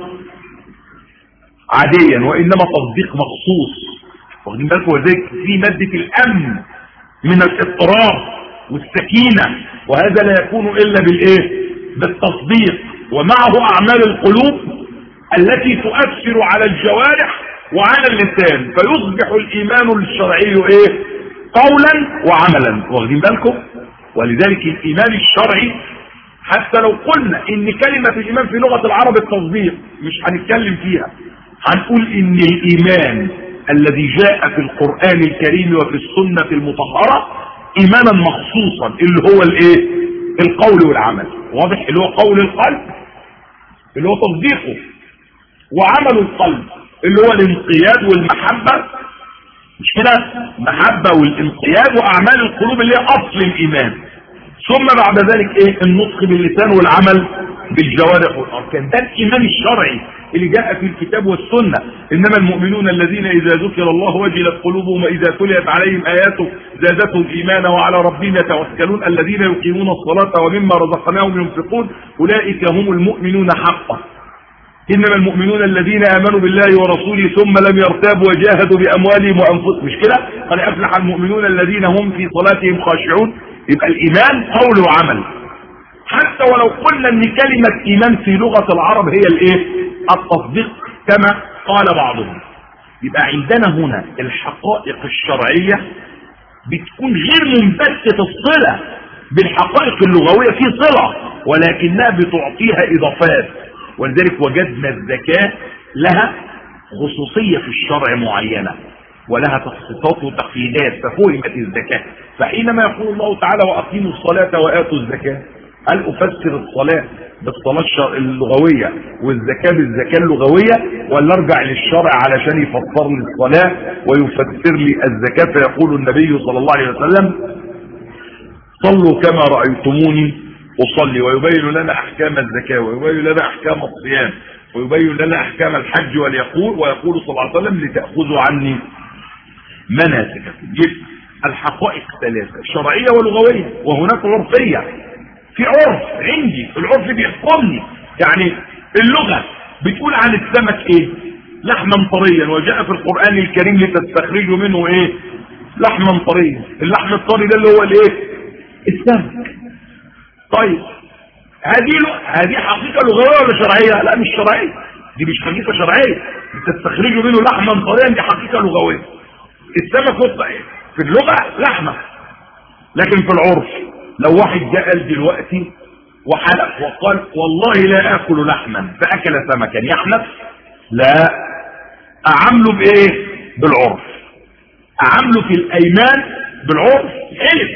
عاديا وإنما تصديق مخصوص واخدين بالكم وذلك في مادة الأمن من الاضطراب والسكينة وهذا لا يكون إلا بالإيه بالتصديق ومعه أعمال القلوب التي تؤثر على الجوارح وعلى اللسان فيصبح الايمان الشرعي ايه قولا وعملا واخدين بالكم ولذلك الايمان الشرعي حتى لو قلنا ان كلمة الايمان في لغة العرب التصديق مش هنتكلم فيها هنقول ان الايمان الذي جاء في القرآن الكريم وفي السنة المطهرة ايمانا مخصوصا اللي هو الايه القول والعمل واضح اللي هو قول القلب اللي هو تصديقه وعمل القلب اللي هو الانقياد والمحبة مش كده محبة والانقياد واعمال القلوب اللي هي اصل الايمان ثم بعد ذلك ايه النطق باللسان والعمل بالجوارح والاركان ده الايمان الشرعي اللي جاء في الكتاب والسنة انما المؤمنون الذين اذا ذكر الله وجلت قلوبهم واذا تليت عليهم اياته زادتهم ايمانا وعلى ربهم يتوكلون الذين يقيمون الصلاة ومما رزقناهم ينفقون اولئك هم المؤمنون حقا إنما المؤمنون الذين آمنوا بالله ورسوله ثم لم يرتابوا وجاهدوا بأموالهم وأنفسهم مش كده قد أفلح المؤمنون الذين هم في صلاتهم خاشعون يبقى الإيمان قول وعمل حتى ولو قلنا ان كلمة إيمان في لغة العرب هي الايه التصديق كما قال بعضهم يبقى عندنا هنا الحقائق الشرعية بتكون غير منبتة الصلة بالحقائق اللغوية في صلة ولكنها بتعطيها إضافات ولذلك وجدنا الزكاة لها خصوصية في الشرع معينة ولها تخصيصات وتقييدات ففهمت الزكاة فحينما يقول الله تعالى وأقيموا الصلاة وآتوا الزكاة هل أفسر الصلاة بالصلاة اللغوية والزكاة بالزكاة اللغوية ولا ارجع للشرع علشان يفسر لي الصلاة ويفسر لي الزكاة فيقول النبي صلى الله عليه وسلم صلوا كما رأيتموني أصلي ويبين لنا أحكام الزكاة ويبين لنا أحكام الصيام ويبين لنا أحكام الحج واليقول ويقول صلى الله عليه وسلم لتأخذوا عني مناسككم يبقى الحقائق ثلاثة شرعية ولغوية وهناك عرفية في عرف عندي العرف بيحكمني يعني اللغة بتقول عن السمك ايه لحما طريا وجاء في القرآن الكريم لتستخرجوا منه ايه لحما طريا اللحم الطري ده اللي هو الايه السمك طيب هذه هذه حقيقة لغوية ولا شرعية لا مش شرعية دي مش حقيقة شرعية تستخرجوا منه لحما طريا دي حقيقة لغوية السمك في اللغة لحمة لكن في العرف لو واحد جاء دلوقتي وحلف وقال والله لا اكل لحما فاكل سمكا يحنف لا اعمله بايه بالعرف اعمله في الايمان بالعرف حلف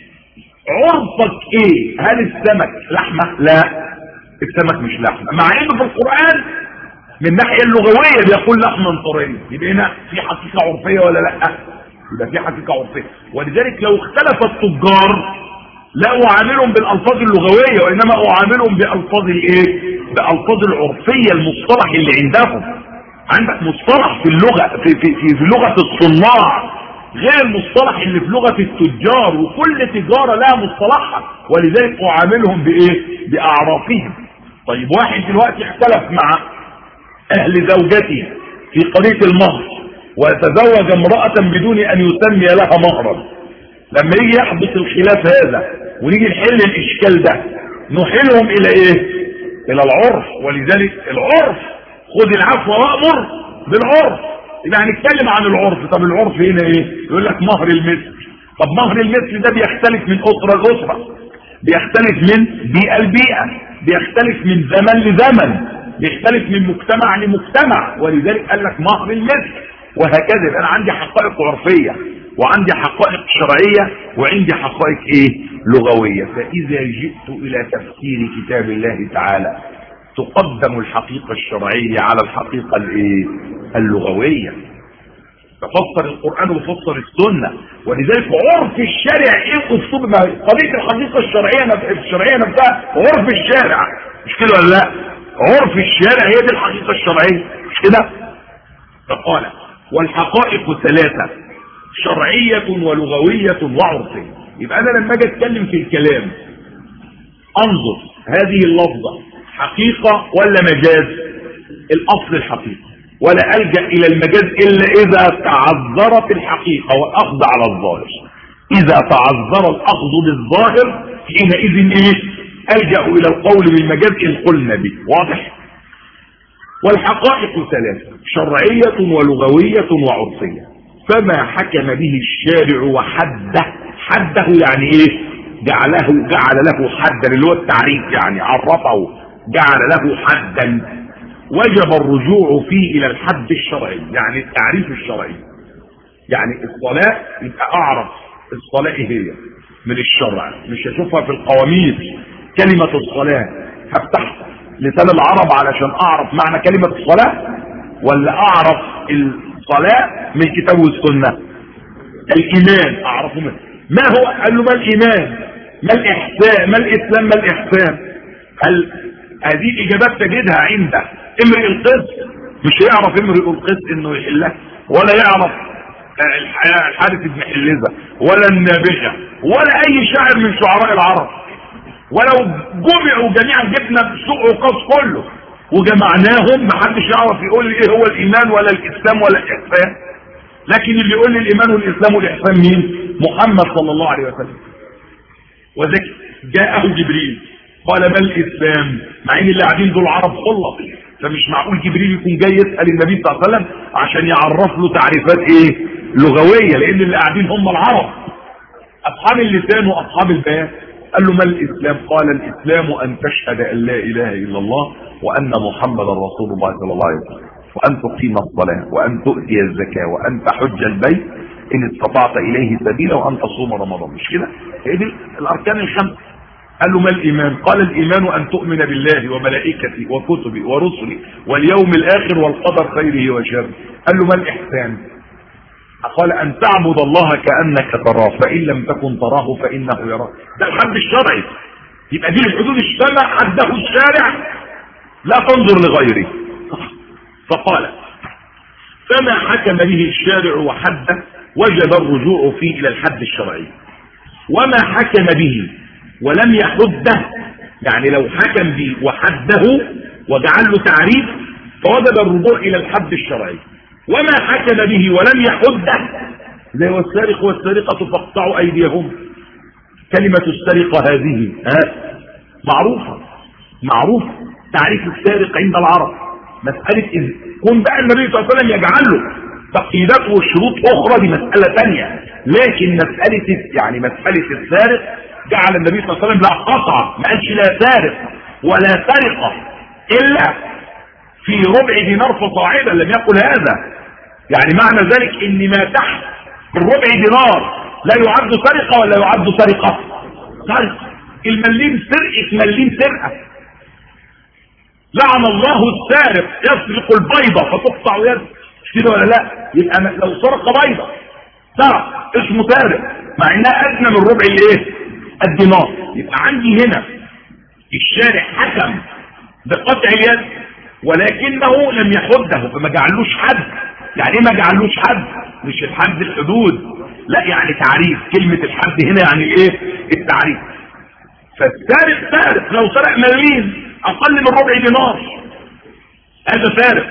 عرفك ايه هل السمك لحمة لا السمك مش لحمة مع انه في القرآن من الناحية اللغوية بيقول لحما طرية يبقى هنا في حقيقة عرفية ولا لا يبقى في حقيقة عرفية ولذلك لو اختلف التجار لا اعاملهم بالالفاظ اللغوية وانما اعاملهم بالفاظ الايه بالفاظ العرفية المصطلح اللي عندهم عندك مصطلح في اللغة في, في, في, في لغة الصناع غير المصطلح اللي في لغة التجار وكل تجارة لها مصطلحها ولذلك اعاملهم بايه باعرافهم طيب واحد دلوقتي اختلف مع اهل زوجته في قضية المهر ويتزوج امرأة بدون ان يسمي لها مهرا لما يجي يحدث الخلاف هذا ونيجي نحل الاشكال ده نحلهم الى ايه الى العرف ولذلك العرف خذ العفو وامر بالعرف يبقى هنتكلم عن العرف طب العرف هنا ايه يقول لك مهر المثل طب مهر المثل ده بيختلف من اسره لاسره بيختلف من بيئه لبيئه بيختلف من زمن لزمن بيختلف من مجتمع لمجتمع ولذلك قال لك مهر المثل وهكذا انا عندي حقائق عرفيه وعندي حقائق شرعيه وعندي حقائق ايه لغويه فاذا جئت الى تفسير كتاب الله تعالى تقدم الحقيقة الشرعية على الحقيقة الايه اللغوية تفسر القرآن وفسر السنة ولذلك عرف الشارع ايه اسلوب قضية الحقيقة الشرعية الشرعية نفسها عرف الشارع مش كده ولا لا عرف الشارع هي دي الحقيقة الشرعية مش كده فقال والحقائق ثلاثة شرعية ولغوية وعرفية يبقى انا لما اجي اتكلم في الكلام انظر هذه اللفظة حقيقة ولا مجاز الاصل الحقيقة ولا الجأ الى المجاز الا اذا تعذرت الحقيقة والاخذ على الظاهر اذا تعذر الاخذ بالظاهر حينئذ ايه الجأ الى القول بالمجاز ان قلنا به واضح والحقائق ثلاثة شرعية ولغوية وعرفية فما حكم به الشارع وحده حده يعني ايه جعله جعل له حدا اللي هو التعريف يعني عرفه جعل له حدا وجب الرجوع فيه الى الحد الشرعي يعني التعريف الشرعي يعني الصلاة يبقى اعرف الصلاة ايه هي من الشرع مش هشوفها في القواميس كلمة الصلاة هفتح لسان العرب علشان اعرف معنى كلمة الصلاة ولا اعرف الصلاة من كتاب والسنة الايمان اعرفه منه ما هو قال له ما الايمان ما الاحسان ما الاسلام ما الاحسان هل هذه الاجابات تجدها عند امرئ القس مش هيعرف امرئ القس انه يحلها ولا يعرف الحارث بن حلزة ولا النابغة ولا اي شاعر من شعراء العرب ولو جمعوا جميعا جبنا سوق وقاص كله وجمعناهم محدش يعرف يقول لي ايه هو الايمان ولا الاسلام ولا الاحسان لكن اللي يقول لي الايمان والاسلام والاحسان مين محمد صلى الله عليه وسلم وذكر جاءه جبريل قال ما الاسلام مع ان اللي قاعدين دول عرب خلص فمش معقول جبريل يكون جاي يسال النبي صلى الله عليه وسلم عشان يعرف له تعريفات ايه لغويه لان اللي قاعدين هم العرب اصحاب اللسان واصحاب البيان قال له ما الاسلام قال الاسلام ان تشهد ان لا اله الا الله وان محمدا رسول الله صلى الله عليه وسلم وان تقيم الصلاه وان تؤتي الزكاه وان تحج البيت ان استطعت اليه سبيلا وان تصوم رمضان مش كده هي دي الاركان الخمسه قال له ما الايمان قال الايمان ان تؤمن بالله وملائكته وكتبه ورسله واليوم الاخر والقدر خيره وشره قال له ما الاحسان قال ان تعبد الله كانك تراه فان لم تكن تراه فانه يراك ده الحد الشرعي يبقى دي الحدود الشرع حده الشارع لا تنظر لغيره فقال فما حكم به الشارع وحده وجب الرجوع فيه الى الحد الشرعي وما حكم به ولم يحده يعني لو حكم به وحده وجعل له تعريف فوجب الرجوع الى الحد الشرعي وما حكم به ولم يحده زي والسارق والسارقة فاقطعوا ايديهم كلمة السرقة هذه ها معروفة معروف تعريف السارق عند العرب مسألة إذ كن بقى النبي صلى الله عليه وسلم يجعل له تقييدات وشروط أخرى دي مسألة ثانية لكن مسألة يعني مسألة السارق جعل النبي صلى الله عليه وسلم لا قطع ما قالش لا سارق ولا سرقة إلا في ربع دينار فصاعدا لم يقل هذا يعني معنى ذلك ان ما تحت الربع دينار لا يعد سرقة ولا يعد سرقة سرقة المليم سرقة مليم سرقة لعن الله السارق يسرق البيضة فتقطع يد مش كده ولا لا يبقى لو سرق بيضة سرق اسمه سارق مع انها ادنى من ربع الايه الدينار يبقى عندي هنا الشارع حكم بقطع اليد ولكنه لم يحده فما جعلوش حد يعني ايه ما جعلوش حد مش الحد الحدود لا يعني تعريف كلمة الحد هنا يعني ايه التعريف فالسارق سارق لو سرق مليم اقل من ربع دينار هذا سارق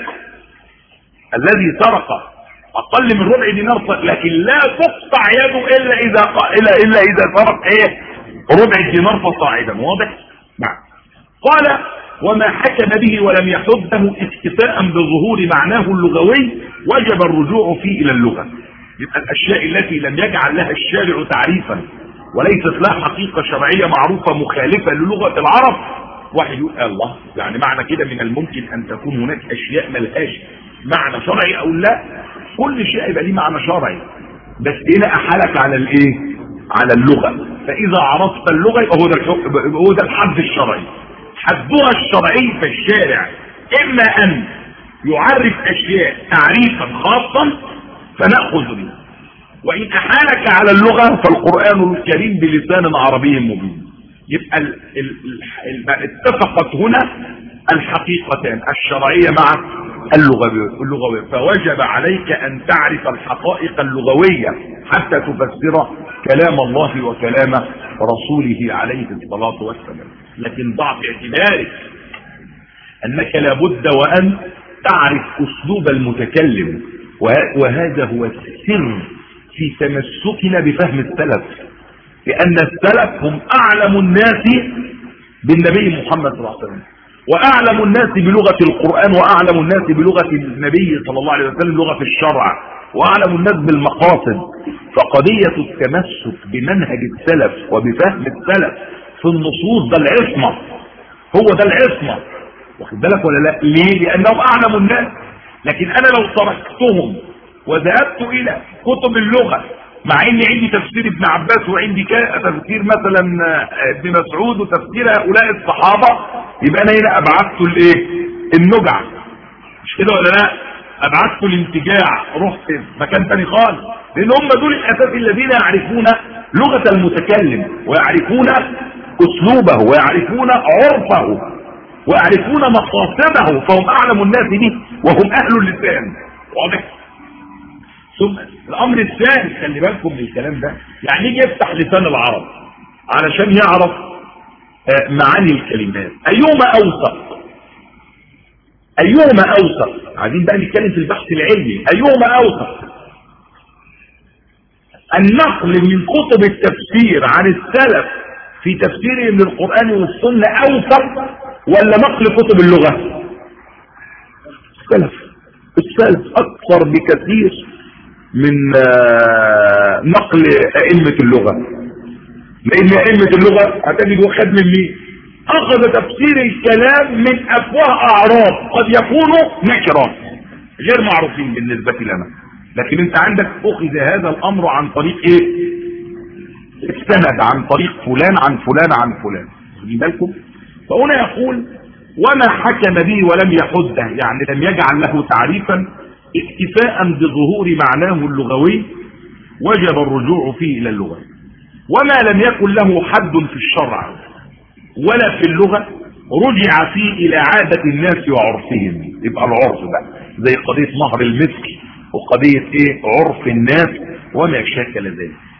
الذي سرق اقل من ربع دينار لكن لا تقطع يده الا اذا الا الا اذا سرق ايه ربع الدينار فصاعدا واضح نعم قال وما حكم به ولم يحده اكتفاء بظهور معناه اللغوي وجب الرجوع فيه الى اللغة يبقى الاشياء التي لم يجعل لها الشارع تعريفا وليست لها حقيقة شرعية معروفة مخالفة للغة العرب واحد يقول الله يعني معنى كده من الممكن ان تكون هناك اشياء ملهاش معنى شرعي او لا كل شيء يبقى ليه معنى شرعي بس هنا احالك على الايه على اللغة فاذا عرفت اللغة يبقى هو ده الحكم هو ده الحد الشرعي حدها الشرعي في الشارع اما ان يعرف اشياء تعريفا خاصا فنأخذ به وان احالك على اللغة فالقرآن الكريم بلسان عربي مبين يبقى ال ال ال اتفقت هنا الحقيقتان الشرعية مع اللغوية اللغوية فوجب عليك ان تعرف الحقائق اللغوية حتى تفسر كلام الله وكلام رسوله عليه الصلاة والسلام لكن ضع في اعتبارك انك لابد وان تعرف اسلوب المتكلم وهذا هو السر في تمسكنا بفهم السلف لان السلف هم اعلم الناس بالنبي محمد صلى الله عليه وسلم واعلم الناس بلغة القرآن واعلم الناس بلغة النبي صلى الله عليه وسلم لغة الشرع واعلم الناس بالمقاصد فقضية التمسك بمنهج السلف وبفهم السلف في النصوص ده العصمة هو ده العصمة واخد بالك ولا لا ليه لانهم اعلم الناس لكن انا لو تركتهم وذهبت الى كتب اللغة مع ان عندي تفسير ابن عباس وعندي تفسير مثلا ابن مسعود وتفسير هؤلاء الصحابة يبقى انا هنا ابعثت الايه النجع مش كده ولا لا ابعثت الانتجاع رحت مكان تاني خالص لان هم دول الاساس الذين يعرفون لغة المتكلم ويعرفون اسلوبه ويعرفون عرفه ويعرفون مقاصده فهم اعلم الناس به وهم اهل اللسان واضح ثم الامر الثاني خلي بالكم من الكلام ده يعني يجي يفتح لسان العرب علشان يعرف معاني الكلمات ايهما اوثق ايهما اوثق عايزين بقى نتكلم في البحث العلمي ايهما اوثق النقل من كتب التفسير عن السلف في تفسيرهم للقرآن والسنة اوثق ولا نقل كتب اللغة السلف السلف اكثر بكثير من نقل ائمة اللغة لان ائمة اللغة هتجد خد من مين اخذ تفسير الكلام من افواه اعراب قد يكونوا نكرا غير معروفين بالنسبة لنا لكن انت عندك اخذ هذا الامر عن طريق ايه السند عن طريق فلان عن فلان عن فلان خدين بالكم فهنا يقول وما حكم به ولم يحده يعني لم يجعل له تعريفا اكتفاء بظهور معناه اللغوي وجب الرجوع فيه الى اللغة وما لم يكن له حد في الشرع ولا في اللغة رجع فيه الى عادة الناس وعرفهم يبقى العرف بقى زي قضية نهر المسك وقضية ايه عرف الناس وما شاكل ذلك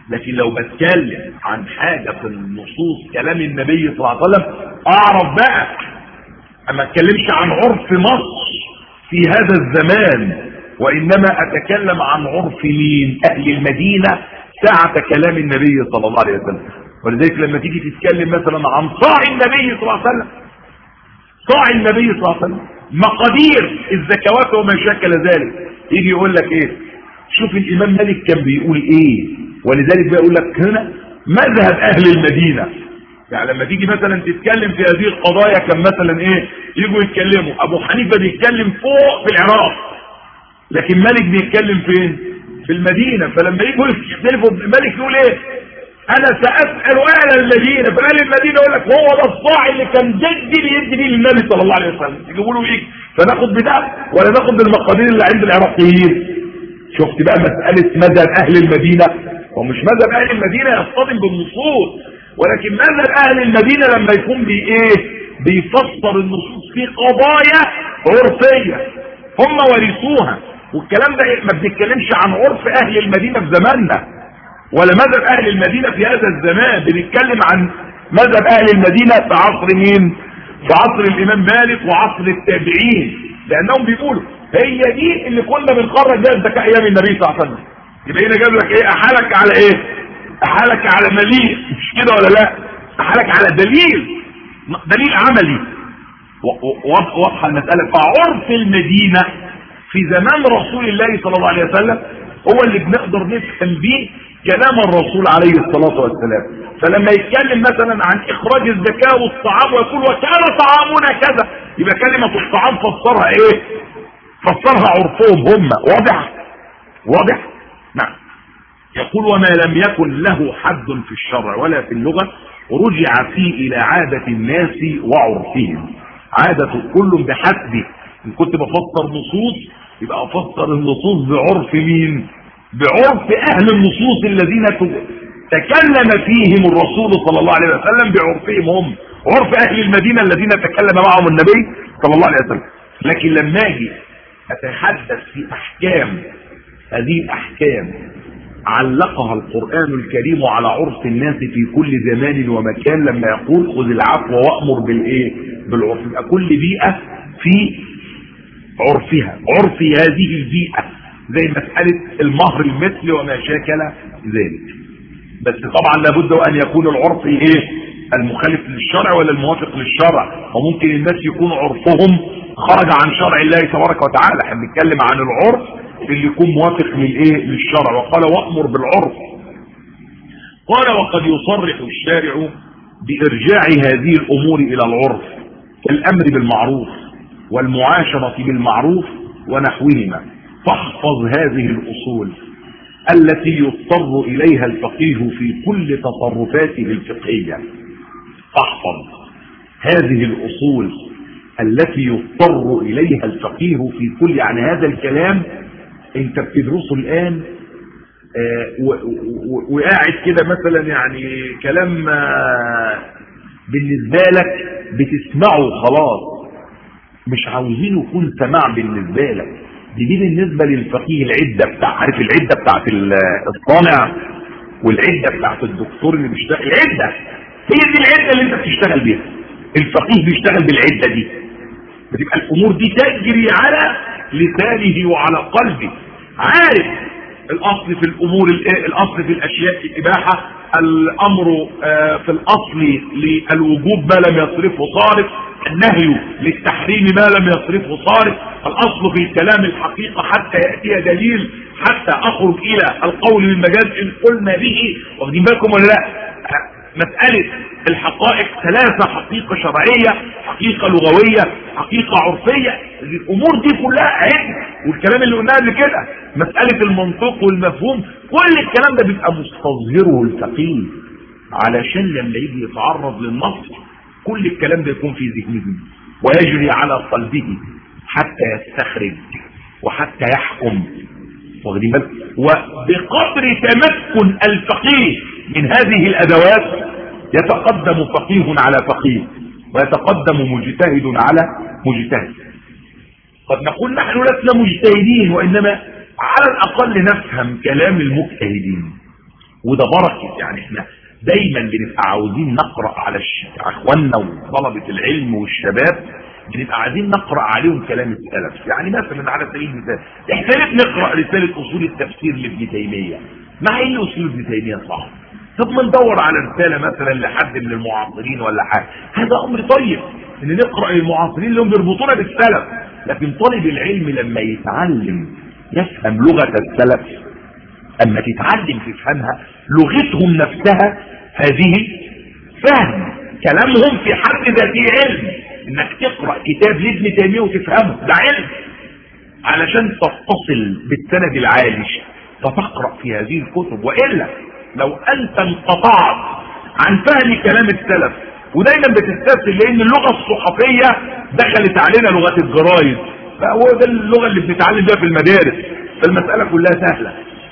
لكن لو بتكلم عن حاجة في النصوص كلام النبي صلى الله عليه وسلم اعرف بقى اما اتكلمش عن عرف مصر في هذا الزمان وانما اتكلم عن عرف مين اهل المدينة ساعة كلام النبي صلى الله عليه وسلم ولذلك لما تيجي تتكلم مثلا عن صاع النبي صلى الله عليه وسلم صاع النبي صلى الله عليه وسلم مقادير الزكوات وما شكل ذلك يجي يقول لك ايه شوف الامام مالك كان بيقول ايه ولذلك بيقول لك هنا مذهب اهل المدينة يعني لما تيجي مثلا تتكلم في هذه القضايا كان مثلا ايه يجوا يتكلموا ابو حنيفة بيتكلم فوق في العراق لكن مالك بيتكلم فين في المدينة فلما يجوا يختلفوا مالك يقول ايه انا سأسأل اهل المدينة فاهل المدينة يقول لك هو ده الصاع اللي كان جدي بيدي بيه للنبي صلى الله عليه وسلم يجيبوا له ايه فناخد بده ولا ناخد بالمقادير اللي عند العراقيين شفت بقى مسألة مذهب اهل المدينة ومش مذهب اهل المدينة يصطدم بالنصوص ولكن مذهب اهل المدينة لما يكون بي ايه بيفسر النصوص في قضايا عرفية هم ورثوها والكلام ده ما بنتكلمش عن عرف اهل المدينة في زماننا ولا مذهب اهل المدينة في هذا الزمان بنتكلم عن مذهب اهل المدينة في عصر مين في عصر الامام مالك وعصر التابعين لانهم بيقولوا هي دي اللي كنا بنخرج بيها الزكاة ايام النبي صلى الله عليه وسلم يبقى هنا جاب لك ايه احالك على ايه احالك على مليء مش كده ولا لا احالك على دليل دليل عملي واضحه المساله فعرف المدينه في زمان رسول الله صلى الله عليه وسلم هو اللي بنقدر نفهم بيه كلام الرسول عليه الصلاة والسلام فلما يتكلم مثلا عن اخراج الزكاة والطعام ويقول وكان طعامنا كذا يبقى كلمة الطعام فسرها ايه فسرها عرفهم هم واضح واضح نعم يقول وما لم يكن له حد في الشرع ولا في اللغة رجع فيه الى عادة الناس وعرفهم عادة كل بحسب ان كنت بفسر نصوص يبقى افسر النصوص بعرف مين بعرف اهل النصوص الذين تكلم فيهم الرسول صلى الله عليه وسلم بعرفهم هم عرف اهل المدينة الذين تكلم معهم النبي صلى الله عليه وسلم لكن لما اجي اتحدث في احكام هذه الاحكام علقها القرآن الكريم على عرف الناس في كل زمان ومكان لما يقول خذ العفو وأمر بالإيه بالعرف يبقى كل بيئة في عرفها عرف هذه البيئة زي مسألة المهر المثل وما شاكل ذلك بس طبعا لابد أن يكون العرف إيه المخالف للشرع ولا الموافق للشرع وممكن الناس يكون عرفهم خرج عن شرع الله تبارك وتعالى احنا بنتكلم عن العرف اللي يكون موافق للايه للشرع وقال وامر بالعرف قال وقد يصرح الشارع بارجاع هذه الامور الى العرف كالامر بالمعروف والمعاشرة بالمعروف ونحوهما فاحفظ هذه الاصول التي يضطر اليها الفقيه في كل تصرفاته الفقهية فاحفظ هذه الاصول التي يضطر اليها الفقيه في كل يعني هذا الكلام انت بتدرسه الان وقاعد كده مثلا يعني كلام بالنسبة لك بتسمعه خلاص مش عاوزينه يكون سماع بالنسبة لك دي دي بالنسبة للفقيه العدة بتاع عارف العدة بتاعت الصانع والعدة بتاعت الدكتور اللي بيشتغل العدة هي دي العدة اللي انت بتشتغل بيها الفقيه بيشتغل بالعدة دي بتبقى الامور دي تجري على لسانه وعلى قلبه عارف الاصل في الامور الاصل في الاشياء الاباحه الامر في الاصل للوجوب ما لم يصرفه صارف النهي للتحريم ما لم يصرفه صارف الاصل في الكلام الحقيقه حتى ياتي دليل حتى اخرج الى القول من مجاز ان قلنا به واخدين بالكم ولا لا مسألة الحقائق ثلاثة حقيقة شرعية حقيقة لغوية حقيقة عرفية الأمور دي كلها علم والكلام اللي قلناه قبل كده مسألة المنطق والمفهوم كل الكلام ده بيبقى مستظهره الفقيه علشان لما يجي يتعرض للنص كل الكلام ده يكون في ذهنه ويجري على قلبه حتى يستخرج وحتى يحكم واخدين بالك وبقدر تمكن الفقيه من هذه الادوات يتقدم فقيه على فقيه ويتقدم مجتهد على مجتهد قد نقول نحن لسنا مجتهدين وانما على الاقل نفهم كلام المجتهدين وده بركة يعني احنا دايما بنبقى عاوزين نقرأ على اخواننا وطلبة العلم والشباب بنبقى عايزين نقرأ عليهم كلام السلف يعني مثلا على سبيل المثال احنا نقرأ رسالة اصول التفسير لابن تيمية مع ان اصول ابن تيمية صح طب ما ندور على رسالة مثلا لحد من المعاصرين ولا حاجة هذا امر طيب ان نقرأ المعاصرين اللي هم بيربطونا بالسلف لكن طالب العلم لما يتعلم يفهم لغة السلف اما تتعلم تفهمها لغتهم نفسها هذه فهم كلامهم في حد ذاته علم انك تقرأ كتاب لابن تيمية وتفهمه ده علم علشان تتصل بالسند العالي فتقرأ في هذه الكتب وإلا لو أنت انقطعت عن فهم كلام السلف ودايما بتستسهل لأن اللغة الصحفية دخلت علينا لغة الجرايد فهو ده اللغة اللي بنتعلم بيها في المدارس فالمسألة كلها سهلة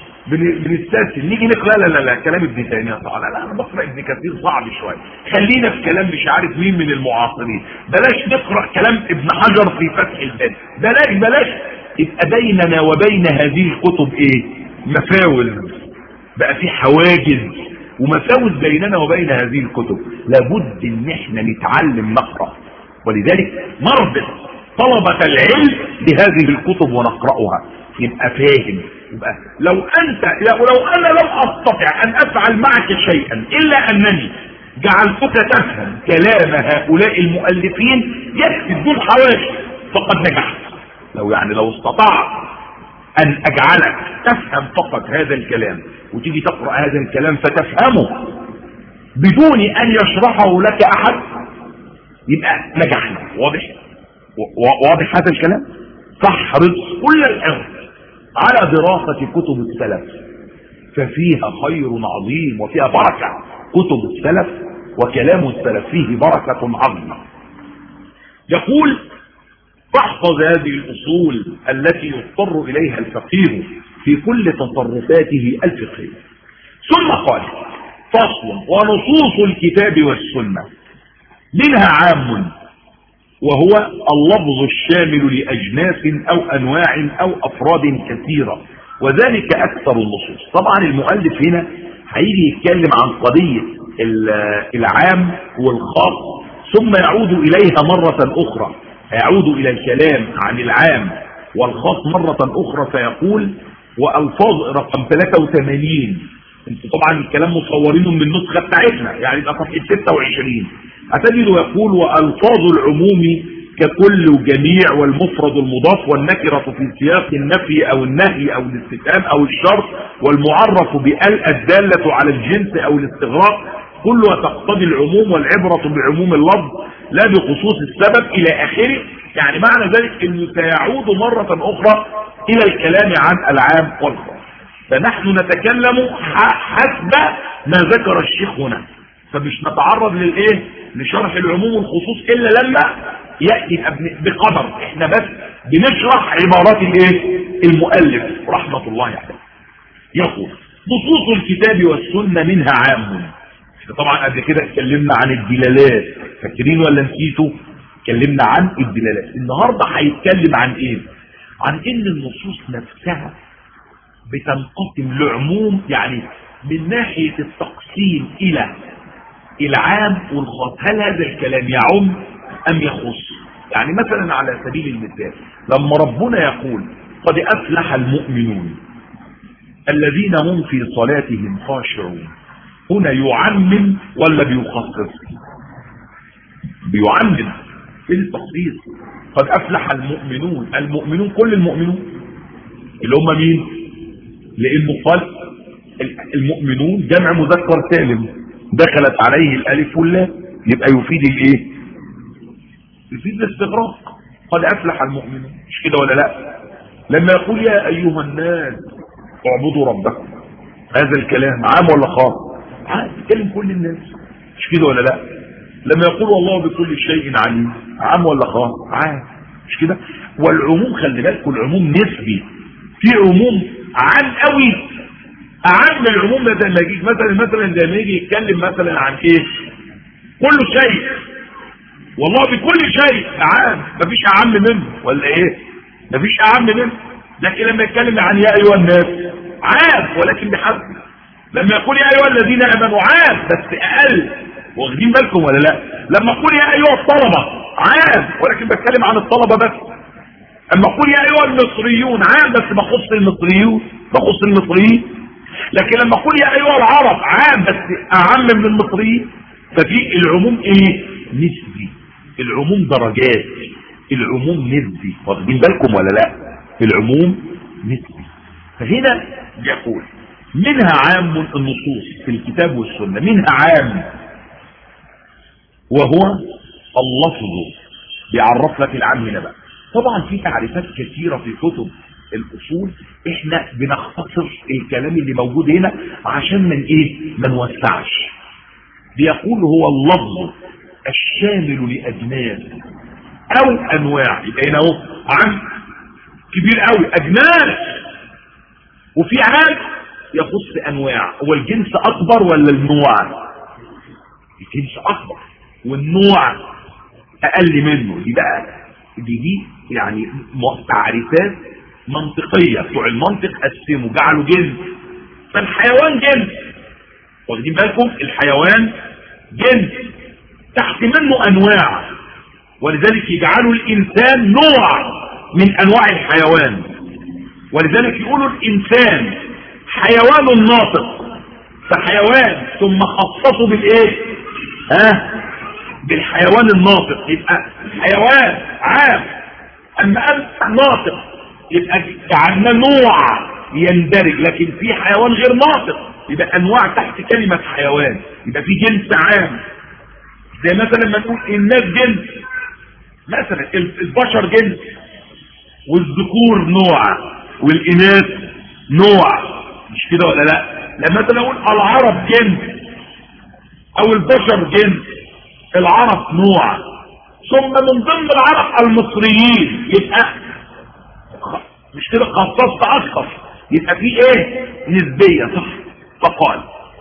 بنستسهل نيجي نقرا لا لا لا كلام ابن تيميه صعب لا انا بقرا ابن كثير صعب شويه خلينا في كلام مش عارف مين من المعاصرين بلاش نقرا كلام ابن حجر في فتح الباب بلاش بلاش يبقى بيننا وبين هذه الكتب ايه مفاوز بقى في حواجز ومفاوز بيننا وبين هذه الكتب لابد ان احنا نتعلم نقرا ولذلك نربط طلبة العلم بهذه الكتب ونقرأها يبقى فاهم يبقى لو انت لو انا لم استطع ان افعل معك شيئا الا انني جعلتك تفهم كلام هؤلاء المؤلفين يكفي بدون حواشي فقد نجحت لو يعني لو استطعت ان اجعلك تفهم فقط هذا الكلام وتيجي تقرأ هذا الكلام فتفهمه بدون ان يشرحه لك احد يبقى نجحنا واضح واضح هذا الكلام فاحرص كل الحرص على دراسة كتب السلف ففيها خير عظيم وفيها بركة كتب السلف وكلام السلف فيه بركة عظيمة يقول فاحفظ هذه الأصول التي يضطر إليها الفقير في كل تصرفاته الفقهية ثم قال فصل ونصوص الكتاب والسنة منها عام وهو اللفظ الشامل لأجناس أو أنواع أو أفراد كثيرة وذلك أكثر النصوص طبعا المؤلف هنا هيجي يتكلم عن قضية العام والخاص ثم يعود إليها مرة أخرى يعود إلى الكلام عن العام والخاص مرة أخرى فيقول وألفاظ رقم 83 انتوا طبعا الكلام مصورينه من النسخة بتاعتنا يعني يبقى صفحة 26 هتجد يقول وألفاظ العموم ككل وجميع والمفرد المضاف والنكرة في سياق النفي أو النهي أو الاستفهام أو الشرط والمعرف بأل الدالة على الجنس أو الاستغراق كلها تقتضي العموم والعبرة بعموم اللفظ لا بخصوص السبب إلى آخره يعني معنى ذلك أنه سيعود مرة أخرى إلى الكلام عن العام والخاص فنحن نتكلم حسب ما ذكر الشيخ هنا فمش نتعرض للايه لشرح العموم والخصوص الا لما ياتي بقدر احنا بس بنشرح عبارات الايه المؤلف رحمه الله عليه يقول نصوص الكتاب والسنه منها عام طبعا قبل كده اتكلمنا عن الدلالات فاكرين ولا نسيتوا اتكلمنا عن الدلالات النهارده هيتكلم عن ايه عن ان النصوص نفسها بتنقسم لعموم يعني من ناحية التقسيم الى العام والخاص هل هذا الكلام يعم ام يخص يعني مثلا على سبيل المثال لما ربنا يقول قد افلح المؤمنون الذين هم في صلاتهم خاشعون هنا يعمم ولا بيخصص بيعمم في التخصيص قد افلح المؤمنون المؤمنون كل المؤمنون اللي هم مين لانه قال المؤمنون جمع مذكر سالم دخلت عليه الالف واللام يبقى يفيد الايه يفيد الاستغراق قد افلح المؤمنون مش كده ولا لا لما يقول يا ايها الناس اعبدوا ربكم هذا الكلام عام ولا خاص عام يتكلم كل الناس مش كده ولا لا لما يقول والله بكل شيء عليم عام ولا خاص عام مش كده والعموم خلي بالكم العموم نسبي في عموم عام قوي اعم من العموم مثلا ما يجيش مثلا مثلا زي ما يجي يتكلم مثلا عن ايه كل شيء والله بكل شيء عام مفيش اعم منه ولا ايه مفيش اعم منه لكن لما يتكلم عن يا ايها الناس عام ولكن بحسب لما يقول يا ايها الذين امنوا عام بس اقل واخدين بالكم ولا لا لما اقول يا ايها الطلبه عام ولكن بتكلم عن الطلبه بس اما اقول يا ايها المصريون عام بس بخص المصريون بخص المصريين لكن لما اقول يا ايها العرب عام بس اعم من المصريين ففي العموم ايه نسبي العموم درجات العموم نسبي واخدين بالكم ولا لا العموم نسبي فهنا يقول منها عام النصوص في الكتاب والسنة منها عام وهو اللفظ بيعرف لك العام هنا بقى طبعا في تعريفات كثيرة في كتب الاصول احنا بنختصر الكلام اللي موجود هنا عشان من ايه ما نوسعش بيقول هو اللفظ الشامل لاجناس او انواع يبقى هنا اهو عام كبير قوي اجناس وفي عام يخص انواع هو الجنس اكبر ولا النوع الجنس اكبر والنوع اقل منه يبقى دي دي يعني تعريفات منطقية بتوع المنطق قسموا جعلوا جنس فالحيوان جنس واخدين بالكم الحيوان جنس تحت منه انواع ولذلك يجعلوا الانسان نوع من انواع الحيوان ولذلك يقولوا الانسان حيوان ناطق فحيوان ثم خصصوا بالايه ها بالحيوان الناطق يبقى حيوان عام اما قال ناطق يبقى جعلنا نوع يندرج لكن في حيوان غير ناطق يبقى انواع تحت كلمة حيوان يبقى في جنس عام زي مثلا لما نقول الناس جنس مثلا البشر جنس والذكور نوع والاناث نوع مش كده ولا لا لما مثلا اقول العرب جنس او البشر جنس العرب نوع ثم من ضمن العرب المصريين يبقى مش كده خصصت اكثر يبقى في ايه نسبية صح فقال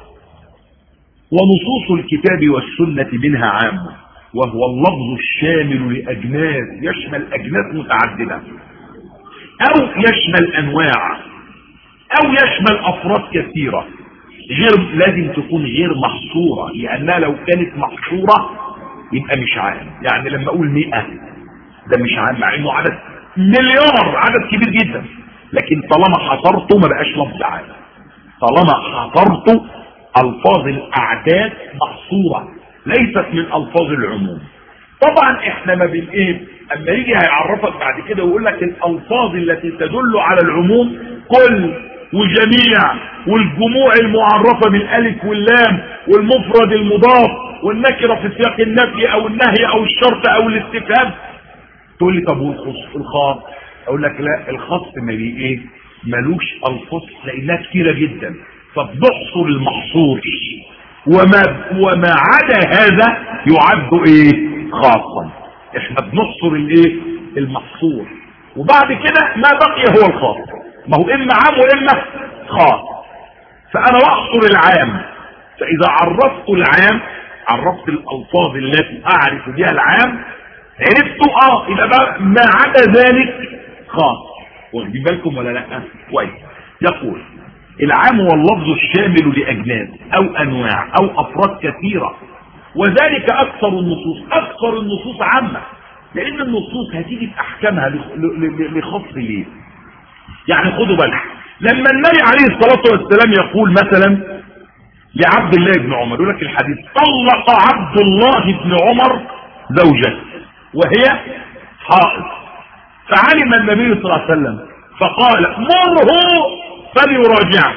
ونصوص الكتاب والسنة منها عامة وهو اللفظ الشامل لأجناس يشمل أجناس متعددة أو يشمل أنواع أو يشمل أفراد كثيرة غير لازم تكون غير محصورة لأنها لو كانت محصورة يبقى مش عام يعني لما أقول مئة ده مش عام مع إنه عدد مليار عدد كبير جدا لكن طالما حصرته ما بقاش لفظ عام طالما حصرته الفاظ الاعداد محصورة ليست من الفاظ العموم طبعا احنا ما بين ايه اما يجي هيعرفك بعد كده ويقول لك الالفاظ التي تدل على العموم كل وجميع والجموع المعرفة بالالف واللام والمفرد المضاف والنكرة في سياق النفي او النهي او الشرط او الاستفهام تقول لي طب والخاص اقول لك لا الخاص ما بي ايه ملوش الفاظ لانها كتيره جدا فبنحصر المحصور وما وما عدا هذا يعد ايه خاصا احنا بنحصر الايه المحصور وبعد كده ما بقي هو الخاص ما هو اما عام واما خاص فانا بحصر العام فاذا عرفت العام عرفت الالفاظ التي اعرف بها العام عرفتوا اه يبقى بقى ما عدا ذلك خاص واخدين بالكم ولا لا كويس يقول العام هو اللفظ الشامل لاجناس او انواع او افراد كثيره وذلك اكثر النصوص اكثر النصوص عامه لان النصوص هتيجي باحكامها لخاص ليه يعني خدوا بالك لما النبي عليه الصلاه والسلام يقول مثلا لعبد الله بن عمر يقول لك الحديث طلق عبد الله بن عمر زوجته وهي حائض فعلم النبي صلى الله عليه وسلم فقال مره فليراجعه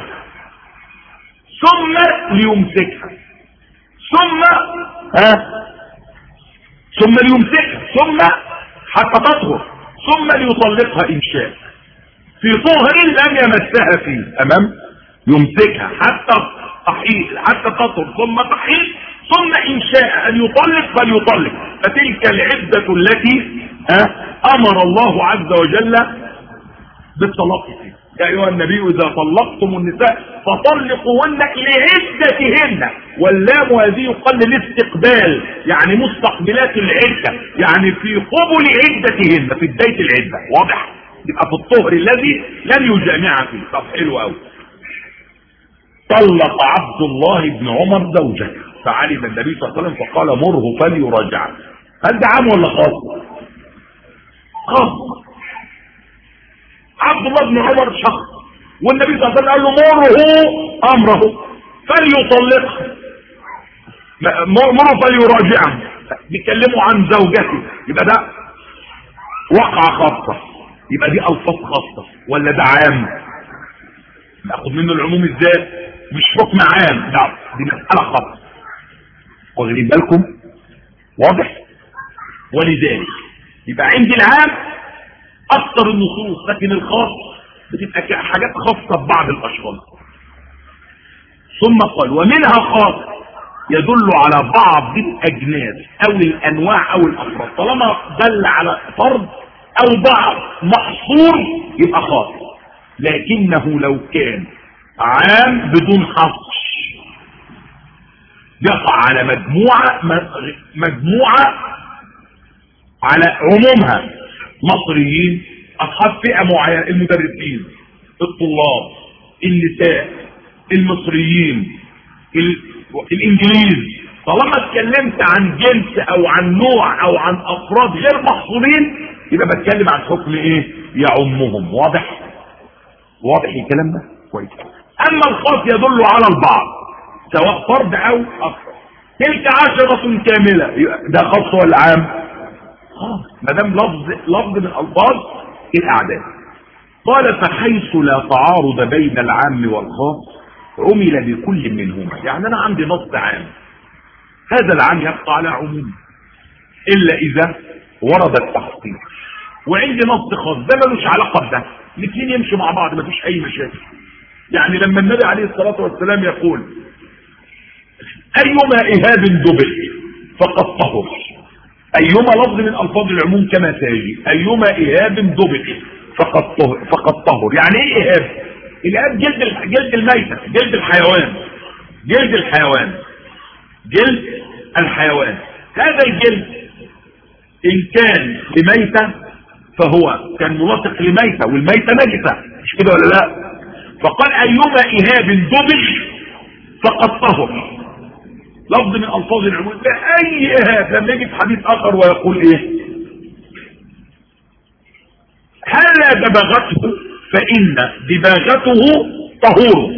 ثم ليمسكها ثم ها ثم ليمسكها ثم حتى تطهر ثم ليطلقها ان شاء في طهر لم يمسها فيه تمام يمسكها حتى تحيط حتى تطهر ثم تحيط ثم ان شاء ان يطلق فليطلق فتلك العدة التي امر الله عز وجل بالطلاق فيها يا ايها النبي اذا طلقتم النساء فطلقوهن لعدتهن واللام هذه يقال للاستقبال يعني مستقبلات العدة يعني في قبل عدتهن في بداية العدة واضح يبقى في الطهر الذي لم يجامعها فيه طب حلو قوي طلق عبد الله بن عمر زوجته فعلم النبي صلى الله عليه وسلم فقال مره فليراجع هل ده عام ولا خاص خاص عبد الله بن عمر شخص والنبي صلى الله عليه وسلم قال له مره امره فليطلقها مره فليراجعها بيتكلموا عن زوجته يبقى ده وقعة خاصة يبقى دي الفاظ خاصة ولا ده عام ناخد منه العموم ازاي مش حكم عام لا دي مسألة خاصة واخدين بالكم واضح ولذلك يبقى عندي العام اكثر النصوص لكن الخاص بتبقى حاجات خاصة ببعض الاشخاص ثم قال ومنها خاص يدل على بعض الاجناس او الانواع او الافراد طالما دل على فرد او بعض محصور يبقى خاص لكنه لو كان عام بدون حصر يقع على مجموعة مجموعة على عمومها مصريين اصحاب فئة معينة المدرسين الطلاب النساء المصريين الانجليز طالما اتكلمت عن جنس او عن نوع او عن افراد غير محصورين يبقى بتكلم عن حكم ايه يعمهم واضح واضح الكلام ده كويس اما الخاص يدل على البعض سواء فرد او افراد تلك عشرة كاملة ده خاص ولا عام خاص ما دام لفظ لفظ من الفاظ الاعداد قال فحيث لا تعارض بين العام والخاص عمل بكل منهما يعني انا عندي نص عام هذا العام يبقى على عموم الا اذا ورد التحقيق وعندي نص خاص ده ملوش علاقه بده الاثنين يمشوا مع بعض مفيش اي مشاكل يعني لما النبي عليه الصلاه والسلام يقول ايما اهاب دبر فقد طهر ايما لفظ من الفاظ العموم كما تاجي ايما اهاب دبر فقد طهر فقد طهر يعني ايه اهاب الآن جلد جلد الميتة جلد الحيوان جلد الحيوان جلد الحيوان هذا الجلد إن كان لميتة فهو كان ملاصق لميتة والميتة نجسة مش كده ولا لا فقال أيما إهاب دبش فقد طهر لفظ من ألفاظ العموم بأي إهاب لما يجي في حديث آخر ويقول إيه هل دبغته فإن دباغته طهور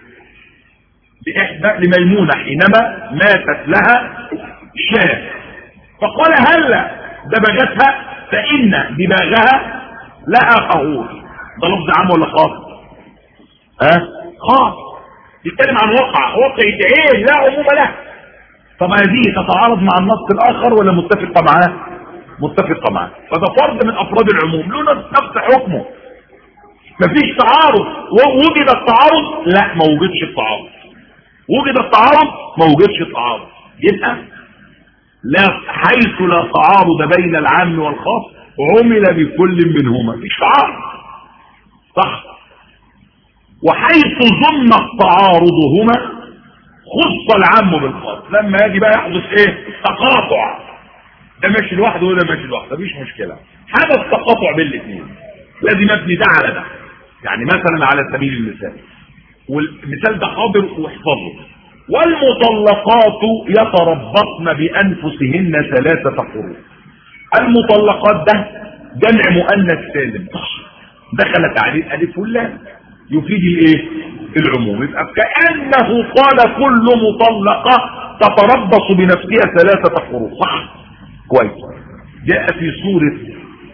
لإحدى لميمونة حينما ماتت لها شاة فقال هلا دبغتها فإن دباغها لها طهور ده لفظ عام ولا خاص ها خاص يتكلم عن وقع وقع ايه لا عموم له طب هذه تتعارض مع النص الاخر ولا متفقه معاه متفقه معاه فده فرد من افراد العموم له نفس حكمه مفيش تعارض وجد التعارض لا ما وجدش التعارض وجد التعارض ما وجدش التعارض يبقى لا حيث لا تعارض بين العام والخاص عمل بكل منهما مفيش تعارض صح وحيث ظن التعارض هما خص العام بالخاص لما يجي بقى يحدث ايه تقاطع ده ماشي لوحده وده ماشي لوحده مفيش مشكله حدث تقاطع بين الاثنين لازم ابني ده على ده يعني مثلا على سبيل المثال والمثال ده حاضر واحفظه والمطلقات يتربصن بانفسهن ثلاثه قروء المطلقات ده جمع مؤنث سالم دخلت عليه الف واللام يفيد الايه العموم يبقى كانه قال كل مطلقه تتربص بنفسها ثلاثه قروء صح كويس جاء في سوره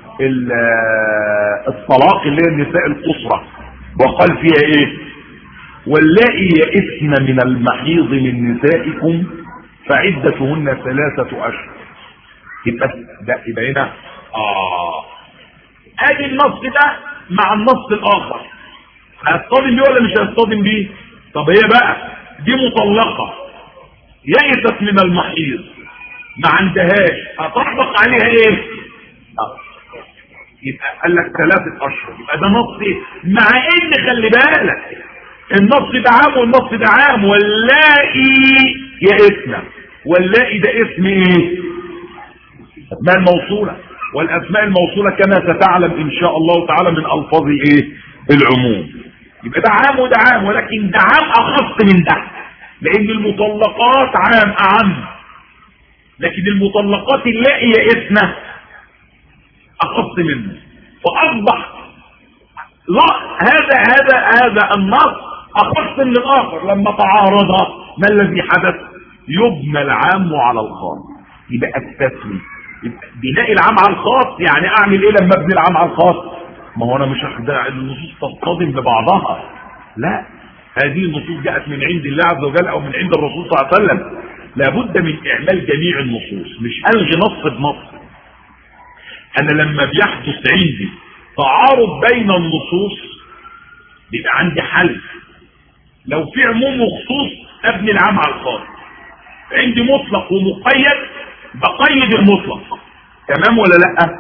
الطلاق اللي هي النساء القصرى وقال فيها ايه واللائي يئسن من المحيض من نسائكم فعدتهن ثلاثة اشهر يبقى ده يبقى هنا اه ادي النص ده مع النص الاخر هيصطدم بيه ولا مش هيصطدم بيه طب هي بقى دي مطلقة يئست من المحيض ما عندهاش هتطبق عليها ايه آه. يبقى قال لك ثلاثة اشهر يبقى ده نص ايه مع ان خلي بالك النص ده عام والنص ده عام واللائي يا اسم واللائي ده اسم ايه اسماء الموصولة والاسماء الموصولة كما ستعلم ان شاء الله تعالى من الفاظ ايه العموم يبقى ده عام وده عام ولكن ده عام اخص من ده لان المطلقات عام اعم لكن المطلقات اللائي يئسنا اخص منه فاصبح لا هذا هذا هذا النص اخص من الاخر لما تعارض ما الذي حدث يبنى العام على الخاص يبقى التسمي بناء العام على الخاص يعني اعمل ايه لما ابني العام على الخاص ما هو انا مش هخدع النصوص تصطدم ببعضها لا هذه النصوص جاءت من عند الله عز وجل او من عند الرسول صلى الله عليه وسلم لابد من اعمال جميع النصوص مش الغي نص بنص انا لما بيحدث عندي تعارض بين النصوص بيبقى عندي حل لو في عموم وخصوص ابني العام على الخاص عندي مطلق ومقيد بقيد المطلق تمام ولا لا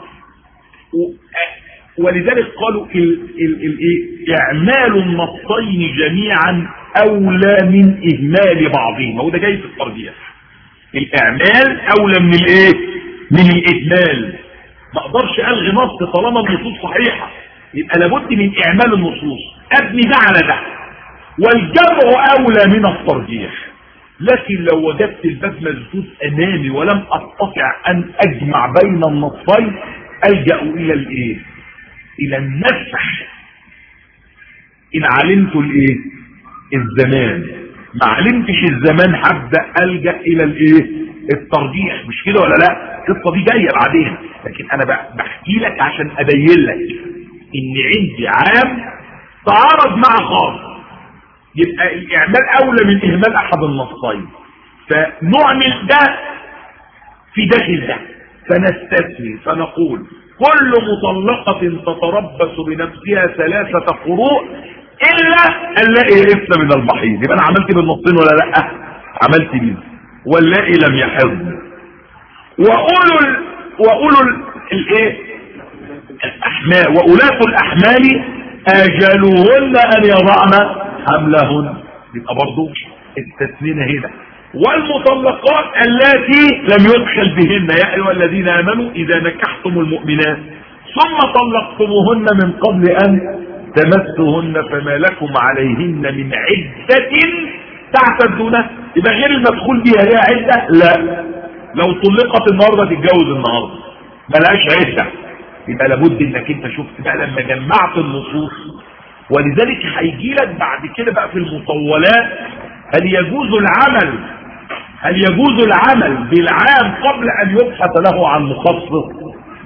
ولذلك قالوا الايه اعمال النصين جميعا اولى من اهمال بعضهما وده جاي في الترجيح الاعمال اولى من الايه من الاهمال ما اقدرش الغي نص طالما النصوص صحيحه يبقى لابد من اعمال النصوص ابني ده على ده والجمع اولى من الترجيح لكن لو وجدت الباب مسدود امامي ولم استطع ان اجمع بين النصين الجا الى الايه الى النسح ان علمت الايه الزمان ما علمتش الزمان هبدا الجا الى الايه الترجيح مش كده ولا لا القصه دي جايه بعدين لكن انا بحكي لك عشان ابين لك ان عندي عام تعارض مع خاص يبقى الاعمال اولى من اهمال احد النصين فنعمل ده في داخل ده فنستثني فنقول كل مطلقة تتربص بنفسها ثلاثة قروء إلا اللائي يئسن من المحيض يبقى أنا عملت بالنصين ولا لأ عملت بيه واللائي لم يحض وأولو ال... وأولو الإيه الأحمال وأولاة الأحمال أجلهن أن يضعن حملهن يبقى برضو التسنين هنا والمطلقات اللاتي لم يدخل بهن يا ايها الذين امنوا اذا نكحتم المؤمنات ثم طلقتموهن من قبل ان تمسوهن فما لكم عليهن من عدة تعتدونها يبقى غير المدخول بها ليها عدة لا لو طلقت النهاردة تتجوز النهاردة ملهاش عدة يبقى لابد انك انت شفت بقى لما جمعت النصوص ولذلك هيجي لك بعد كده بقى في المطولات هل يجوز العمل هل يجوز العمل بالعام قبل ان يبحث له عن مخصص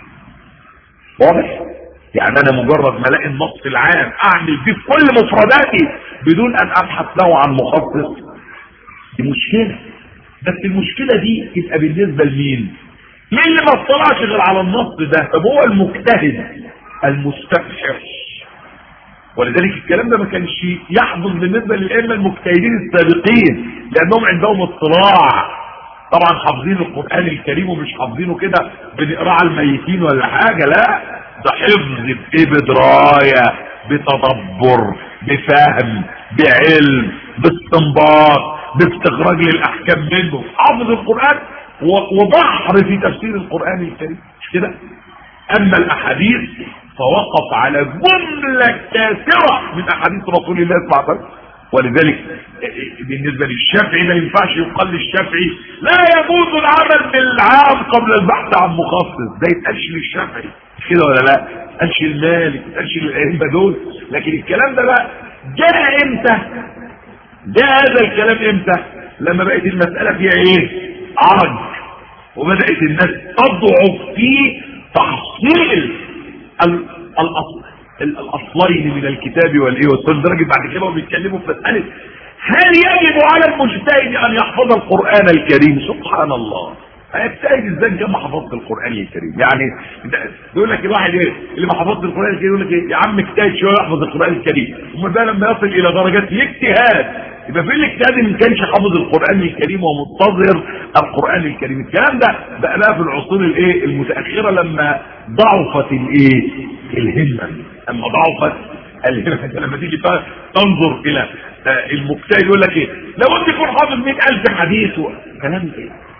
واضح يعني انا مجرد ما الاقي النص العام اعمل فيه كل مفرداتي بدون ان ابحث له عن مخصص دي مشكلة بس المشكلة دي تبقى بالنسبة لمين مين اللي ما اطلعش غير على النص ده طب هو المجتهد المستبحر ولذلك الكلام ده ما كانش يحدث بالنسبة للأئمة المجتهدين السابقين لأنهم عندهم اطلاع طبعا حافظين القرآن الكريم ومش حافظينه كده بنقراه على الميتين ولا حاجة لا ده حفظ بإيه بدراية بتدبر بفهم بعلم باستنباط باستخراج للأحكام منه حافظ القرآن وبحر في تفسير القرآن الكريم مش كده أما الأحاديث فوقف على جملة كاسرة من أحاديث رسول الله صلى الله عليه وسلم ولذلك بالنسبة للشافعي ما ينفعش يقال للشافعي لا يجوز العمل بالعام قبل البحث عن مخصص ده يتقالش للشافعي كده ولا لا قالش المالك قالش للأئمة دول لكن الكلام ده بقى جاء امتى جاء هذا الكلام امتى لما بقت المسألة فيها ايه عرج وبدأت الناس تضعف في تحصيل الاصل الاصلين من الكتاب والايه والسنه درجه بعد كده بيتكلموا في مساله هل يجب على المجتهد ان يحفظ القران الكريم سبحان الله هيجتهد ازاي كما حفظت القران الكريم يعني يقول لك الواحد ايه اللي ما حفظت القران الكريم يقول لك ايه يا عم اجتهد شويه يحفظ القران الكريم امال بقى لما يصل الى درجات الاجتهاد يبقى في الاجتهاد ما كانش حافظ القران الكريم ومنتظر القران الكريم الكلام ده بقى بقى في العصور الايه المتاخره لما ضعفت الايه الهمه اما ضعفت الهمه لما تيجي تنظر الى المجتهد يقول لك ايه لو انت يكون حافظ 100000 حديث كلام ايه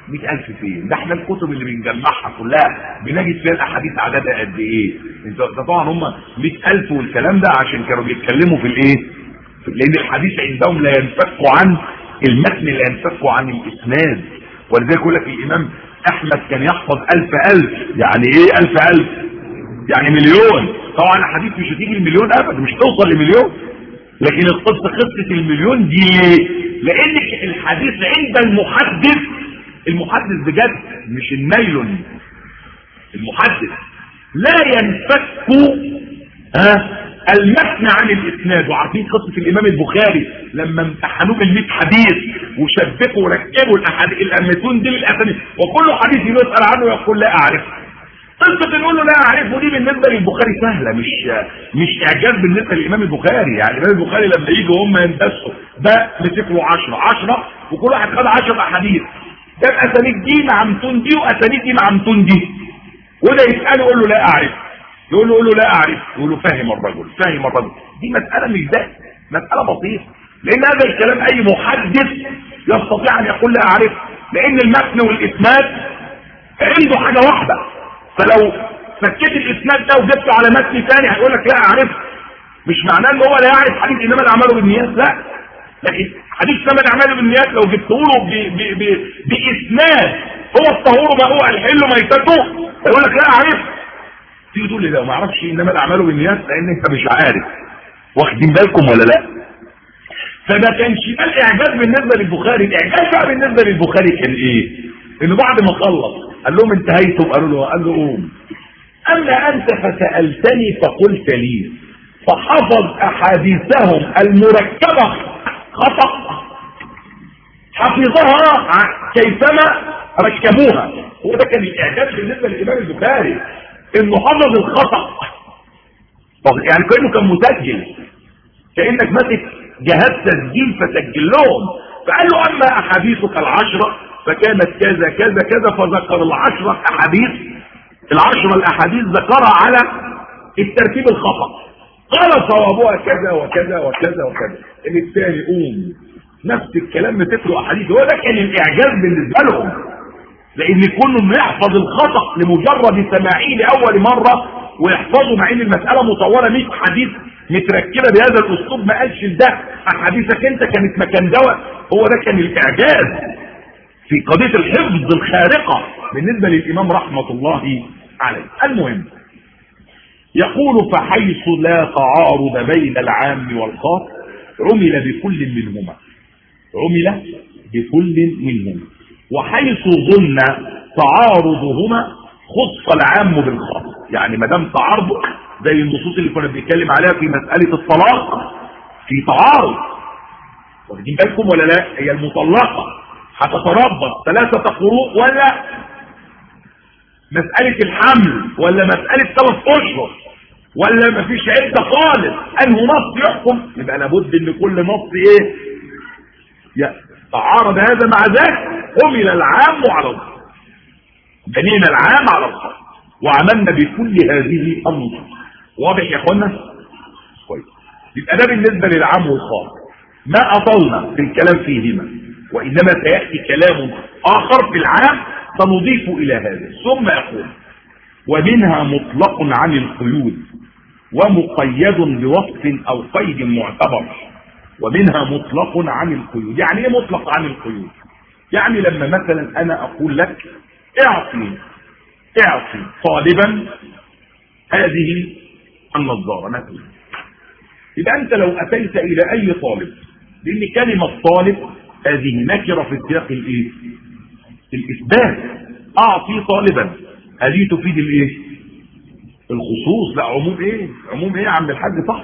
100000 فين ده احنا الكتب اللي بنجمعها كلها بنجد فيها الاحاديث عددها قد ايه انت طبعا هم 100000 والكلام ده عشان كانوا بيتكلموا في الايه لان الحديث عندهم لا ينفك عن المتن لا ينفك عن الاسناد ولذلك يقول لك الامام احمد كان يحفظ الف الف يعني ايه الف الف يعني مليون طبعا الحديث مش هتيجي المليون ابدا مش توصل لمليون لكن القصة قصة المليون دي ليه لان الحديث عند المحدث المحدث بجد مش النيلون المحدث لا ينفك ها المتن عن الاسناد وعارفين قصه الامام البخاري لما امتحنوه بال حديث وشبكوا وركبوا الاحاديث الامتون دي الاسانيد وكل حديث يسال عنه يقول لا اعرف قصه نقول له لا اعرفه دي بالنسبه للبخاري سهله مش مش اعجاز بالنسبه للامام البخاري يعني الامام البخاري لما يجوا هم يندسوا ده مسك له 10 10 وكل واحد خد 10 احاديث ده الاسانيد دي مع متون دي واسانيد دي مع متون دي وده يساله يقول له لا اعرف يقول له يقول له لا اعرف يقول له فاهم الرجل فاهم الرجل دي مسألة مش ده مسألة بسيطة لان هذا الكلام اي محدث يستطيع ان يقول لا اعرف لان المتن والاسناد عنده حاجة واحدة فلو فكيت الاسناد ده وجبته على متن ثاني هيقول لك لا اعرف مش معناه ان هو لا يعرف حديث انما الاعمال بالنيات لا لكن حديث انما الاعمال بالنيات لو جبته له باسناد هو الطهور ما هو الحل ميتته هيقول لك لا اعرف تيجي تقول لي لا ما اعرفش انما الاعمال بالنيات لان انت مش عارف واخدين بالكم ولا لا فما كانش ده الاعجاز بالنسبه للبخاري الاعجاز بقى بالنسبه للبخاري كان ايه انه بعد ما خلص قال لهم انتهيتم قالوا له قال له قوم اما انت فسالتني فقلت لي فحفظ احاديثهم المركبه خطا حفظها كيفما ركبوها هو ده كان الاعجاز بالنسبه للامام البخاري انه حفظ الخطأ يعني كأنه كان مسجل كأنك ماسك جهاز تسجيل فسجل لهم فقال له اما احاديثك العشرة فكانت كذا كذا كذا فذكر العشرة احاديث العشرة الاحاديث ذكرها على الترتيب الخطأ قال صوابها كذا وكذا وكذا وكذا الثاني قوم نفس الكلام بتكتب احاديث هو ده كان الاعجاز بالنسبه لهم لان كونه انه يحفظ الخطأ لمجرد سماعه لاول مرة ويحفظه مع ان المسألة مطورة 100 حديث متركبة بهذا الاسلوب ما قالش ده احاديثك انت كانت مكان دواء هو ده كان الاعجاز في قضية الحفظ الخارقة بالنسبة للامام رحمة الله عليه المهم يقول فحيث لا تعارض بين العام والخاص عمل بكل منهما عمل بكل منهما وحيث ظن تعارضهما خص العام بالخاص يعني ما دام تعارض زي النصوص اللي كنا بنتكلم عليها في مسألة الطلاق في تعارض واخدين بالكم ولا لا هي المطلقة هتتربص ثلاثة قروء ولا مسألة الحمل ولا مسألة ثلاث اشهر ولا مفيش عدة خالص انه نص يحكم يبقى لابد ان كل نص ايه تعارض هذا مع ذاك حمل العام على الخاص بنينا العام على الخاص وعملنا بكل هذه النصوص واضح يا اخوانا كويس يبقى ده بالنسبه للعام والخاص ما اطلنا في الكلام فيهما وانما سياتي كلام اخر في العام سنضيف الى هذا ثم يقول ومنها مطلق عن القيود ومقيد بوصف او قيد معتبر ومنها مطلق عن القيود يعني ايه مطلق عن القيود يعني لما مثلا انا اقول لك اعطي اعطي طالبا هذه النظارة مثلا يبقى انت لو اتيت الى اي طالب لان كلمة طالب هذه نكرة في سياق الايه الاثبات اعطي طالبا هذه تفيد الايه الخصوص لا عموم ايه عموم ايه يا عم الحاج صح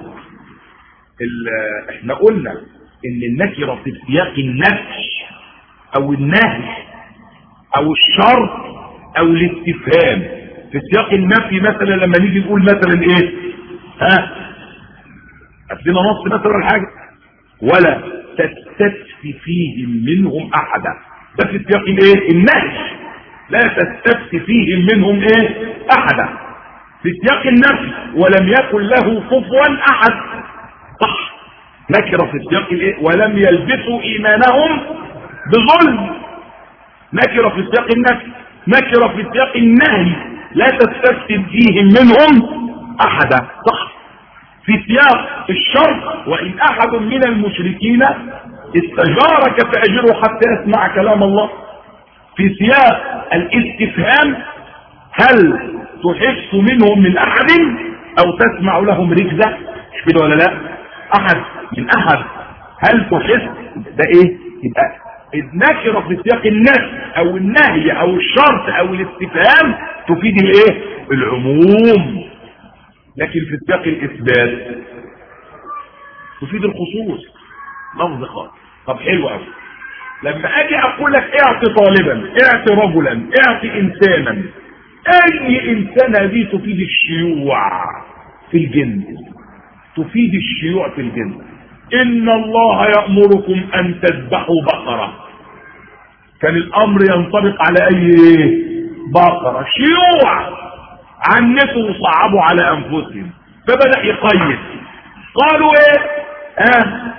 احنا قلنا ان النكرة في سياق النفي او النهي او الشرط او الاستفهام في سياق النفي مثلا لما نيجي نقول مثلا ايه ها هتدينا نص مثلا حاجة ولا تستفي فيهم منهم احدا ده في سياق الايه النهي لا تستفي فيهم منهم ايه احدا في سياق النفي ولم يكن له كفوا احد صح نكره في سياق الايه ولم يلبسوا ايمانهم بظلم نكرة في سياق النفي نكرة في سياق النهي لا تستفسد فيهم منهم احدا صح في سياق الشرط وان احد من المشركين استجارك فاجره حتى يسمع كلام الله في سياق الاستفهام هل تحس منهم من احد او تسمع لهم ركزة مش كده ولا لا احد من احد هل تحس ده ايه يبقى النكرة في سياق النفي او النهي او الشرط او الاستفهام تفيد الايه العموم لكن في سياق الاثبات تفيد الخصوص لفظ خاص طب حلو قوي لما اجي اقول لك اعطي طالبا اعطي رجلا اعطي انسانا اي انسانه دي تفيد الشيوع في الجنس تفيد الشيوع في الجنس ان الله يأمركم ان تذبحوا بقرة كان الامر ينطبق على اي بقرة شيوع عنتوا وصعبوا على انفسهم فبدأ يقيد قالوا ايه اه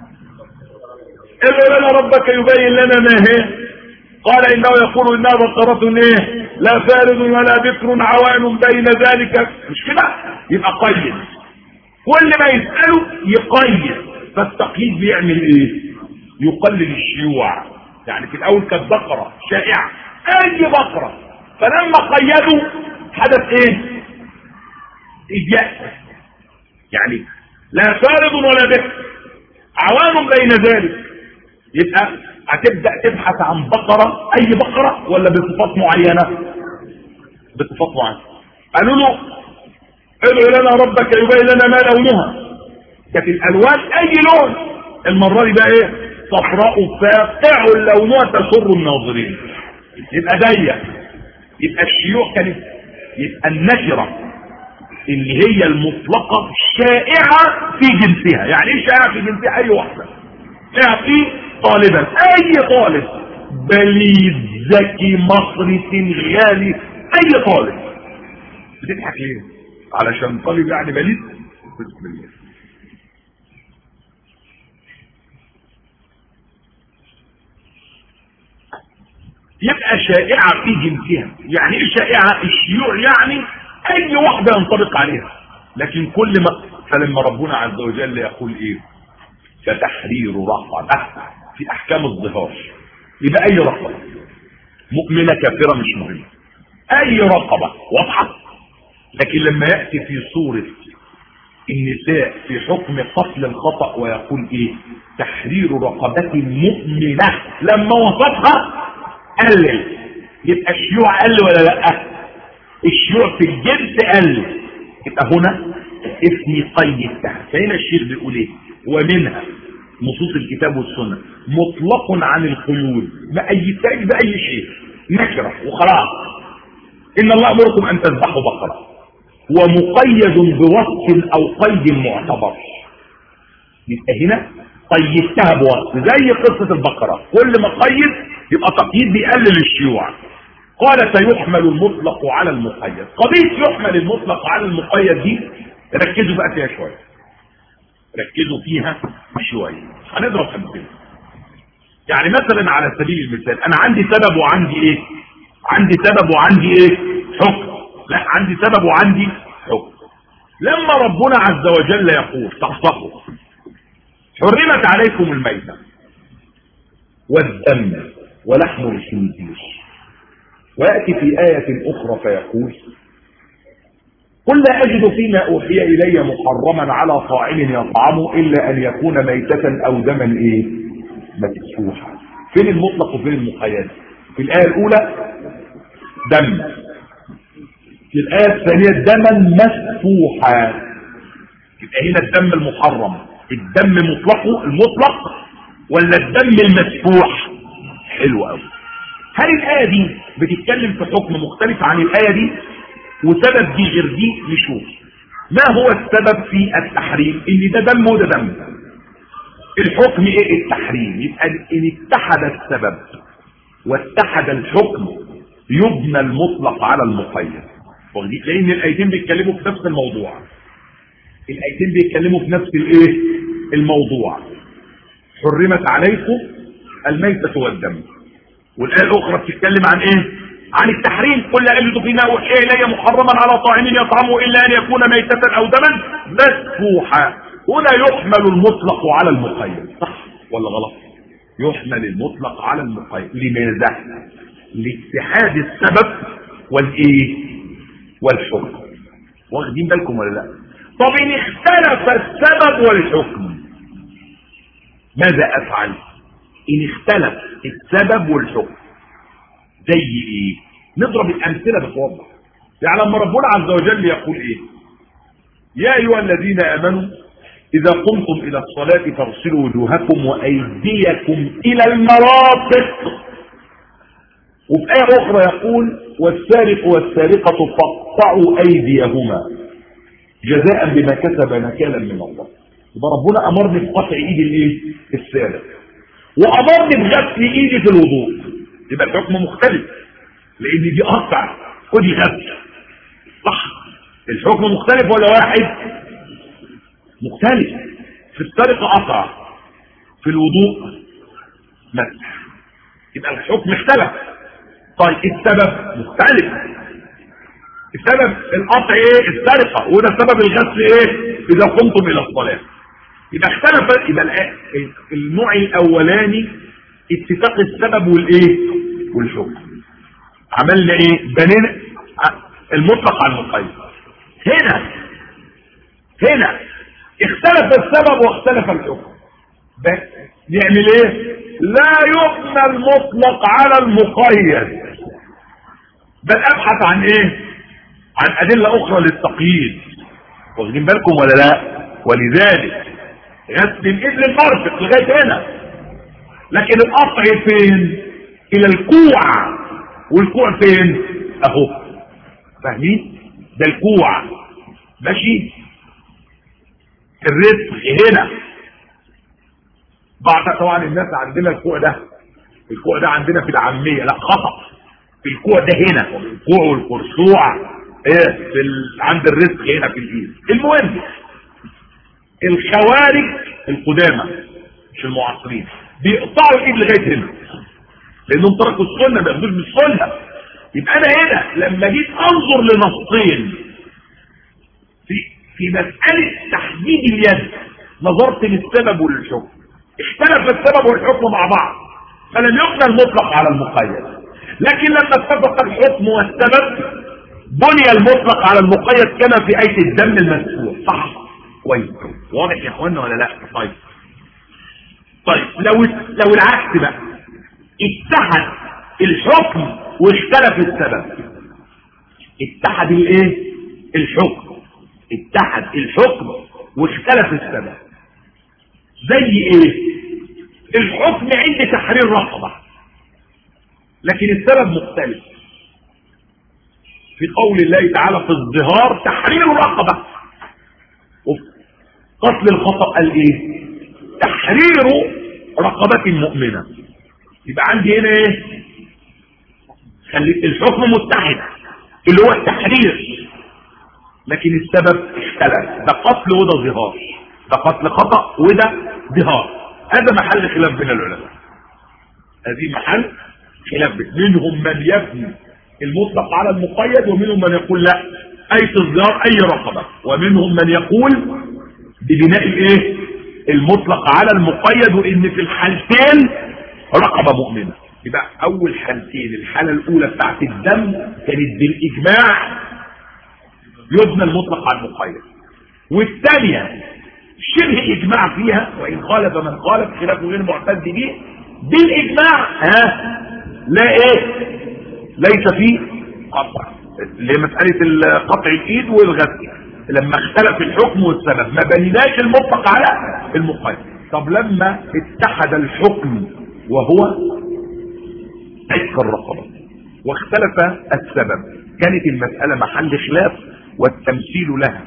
ادعو لنا ربك يبين لنا ما هي قال انه يقول انها بقرة ايه لا فارض ولا بكر عوان بين ذلك مش كده يبقى قيد كل ما يسأله يقيد فالتقييد بيعمل ايه يقلل الشيوع يعني في الاول كانت بقرة شائعة اي بقرة فلما قيدوا حدث ايه اجاء يعني لا فارض ولا بكر عوان بين ذلك يبقى هتبدأ تبحث عن بقرة اي بقرة ولا بصفات معينة بصفات معينة قالوا له ادعو لنا ربك يبين لنا ما لونها كانت الالوان اي لون المرة دي بقى ايه صفراء فاقع لونها تسر الناظرين يبقى ضيق يبقى الشيوع كانت يبقى النشرة اللي هي المطلقة شائعة في جنسها يعني ايه شائعة في جنسها اي واحدة اعطي طالبا اي طالب بليد ذكي مصري سنغالي اي طالب بتضحك ليه علشان طالب يعني بليد بسم الله يبقى شائعة في جنسها يعني ايه شائعة الشيوع يعني اي واحدة ينطبق عليها لكن كل ما فلما ربنا عز وجل يقول ايه كتحرير رقبة في احكام الظهار يبقى اي رقبة مؤمنة كافرة مش مهمة اي رقبة واضحة لكن لما يأتي في صورة النساء في حكم قتل الخطأ ويقول ايه تحرير رقبة مؤمنة لما وصفها قلل يبقى الشيوع قل ولا لا الشيوع في الجنس قل يبقى هنا اسمي قيد تحت فهنا الشيخ بيقول ايه ومنها نصوص الكتاب والسنة مطلق عن القيود ما ايتاج باي شيء نكره وخلاص ان الله امركم ان تذبحوا بقرة ومقيد بوصف او قيد معتبر يبقى هنا قيدتها بوصف زي قصة البقرة كل ما قيد يبقى تقييد بيقلل الشيوع قال سيحمل المطلق على المقيد قضية يحمل المطلق على المقيد دي ركزوا بقى فيها شوية ركزوا فيها شوية هنضرب امثله يعني مثلا على سبيل المثال انا عندي سبب وعندي ايه عندي سبب وعندي ايه حكم لا عندي سبب وعندي حكم لما ربنا عز وجل يقول تحصحوا حرمت عليكم الميتة والدم ولحم الخنزير ويأتي في آية أخرى فيقول قل لا أجد فيما أوحي إلي محرما على طاعم يطعمه إلا أن يكون ميتة أو دما إيه مسفوحا فين المطلق وفين المقيد في الآية الأولى دم في الآية الثانية دما مسفوحا يبقى هنا الدم المحرم الدم مطلقه المطلق ولا الدم المسفوح حلو قوي هل الآية دي بتتكلم في حكم مختلف عن الآية دي وسبب دي غير دي نشوف ما هو السبب في التحريم ان ده دم وده دم الحكم ايه التحريم يبقى ان اتحد السبب واتحد الحكم يبنى المطلق على المقيد لان الايتين بيتكلموا في نفس الموضوع الايتين بيتكلموا في نفس الايه الموضوع حرمت عليكم الميتة والدم والآية الأخرى بتتكلم عن إيه عن التحريم قل لا أجد فيما أوحي إلي محرما على طاعم يطعمه إلا أن يكون ميتة أو دما مسفوحا هنا يحمل المطلق على المقيد صح ولا غلط يحمل المطلق على المقيد لماذا لاتحاد السبب والايه والحكم واخدين بالكم ولا لا طب ان اختلف السبب والحكم ماذا افعل ان اختلف السبب والحكم زي ايه نضرب الامثله بتوضح يعني لما ربنا عز وجل يقول ايه يا ايها الذين امنوا اذا قمتم الى الصلاه فاغسلوا وجوهكم وايديكم الى المرافق وفي آية أخرى يقول والسارق والسارقة فاقطعوا أيديهما جزاء بما كسب نكالا من الله يبقى ربنا أمرني بقطع إيد الإيه؟ السارق وأمرني بغسل إيدي في الوضوء يبقى الحكم مختلف لأن دي أقطع ودي غسل صح الحكم مختلف ولا واحد مختلف في السرقة قطع في الوضوء مسح يبقى الحكم اختلف طيب السبب مختلف السبب القطع ايه السرقة وده سبب الغسل ايه اذا قمتم الى الصلاة يبقى اختلف يبقى النوع الاولاني اتفاق السبب والايه والحكم عملنا ايه بنينا المطلق على المقيد هنا هنا اختلف السبب واختلف الحكم نعمل ايه لا يبنى المطلق على المقيد بل ابحث عن ايه عن ادلة اخرى للتقييد واخدين بالكم ولا لا ولذلك غسل الايد للمرفق لغايه هنا لكن القطع فين الى الكوع والكوع فين اهو فاهمين ده الكوع ماشي الرزق هنا بعض طبعا الناس عندنا الكوع ده الكوع ده عندنا في العاميه لا خطا الكوع ده هنا الكوع والقرصوع ايه في ال... عند الرزق هنا في الايد المهم الخوارج القدامى مش المعاصرين بيقطعوا الايد لغايه هنا لانهم تركوا السنه ما ياخدوش بالسنه يبقى انا هنا لما جيت انظر لنصين في في مساله تحديد اليد نظرت للسبب وللحكم اختلف السبب والحكم مع بعض فلم يقبل المطلق على المقيد لكن لما اتفق الحكم والسبب بني المطلق على المقيد كما في آية الدم المسفوح صح كويس واضح يا اخوانا ولا لا طيب طيب لو لو العكس بقى اتحد الحكم واختلف السبب اتحد الايه الحكم اتحد الحكم واختلف السبب زي ايه الحكم عند تحرير رقبة لكن السبب مختلف في قول الله تعالى في الظهار تحرير الرقبة قتل الخطأ قال ايه تحرير رقبة مؤمنة يبقى عندي هنا ايه خلي الحكم متحد اللي هو التحرير لكن السبب اختلف ده قتل وده ظهار ده قتل خطأ وده ظهار هذا محل خلاف بين العلماء هذه محل خلاف منهم من يبني المطلق على المقيد ومنهم من يقول لا اي الظهار اي رقبة ومنهم من يقول ببناء الايه المطلق على المقيد وان في الحالتين رقبة مؤمنة يبقى اول حالتين الحالة الاولى بتاعت الدم كانت بالاجماع يبنى المطلق على المقيد والثانية شبه اجماع فيها وان خالف من خالف خلاف غير معتد به بالاجماع ها لا ايه ليس فيه قطع لمسألة قطع الايد والغسل لما اختلف الحكم والسبب ما بنيناش المطلق على المقيد طب لما اتحد الحكم وهو عتق الرقبة واختلف السبب كانت المسألة محل خلاف والتمثيل لها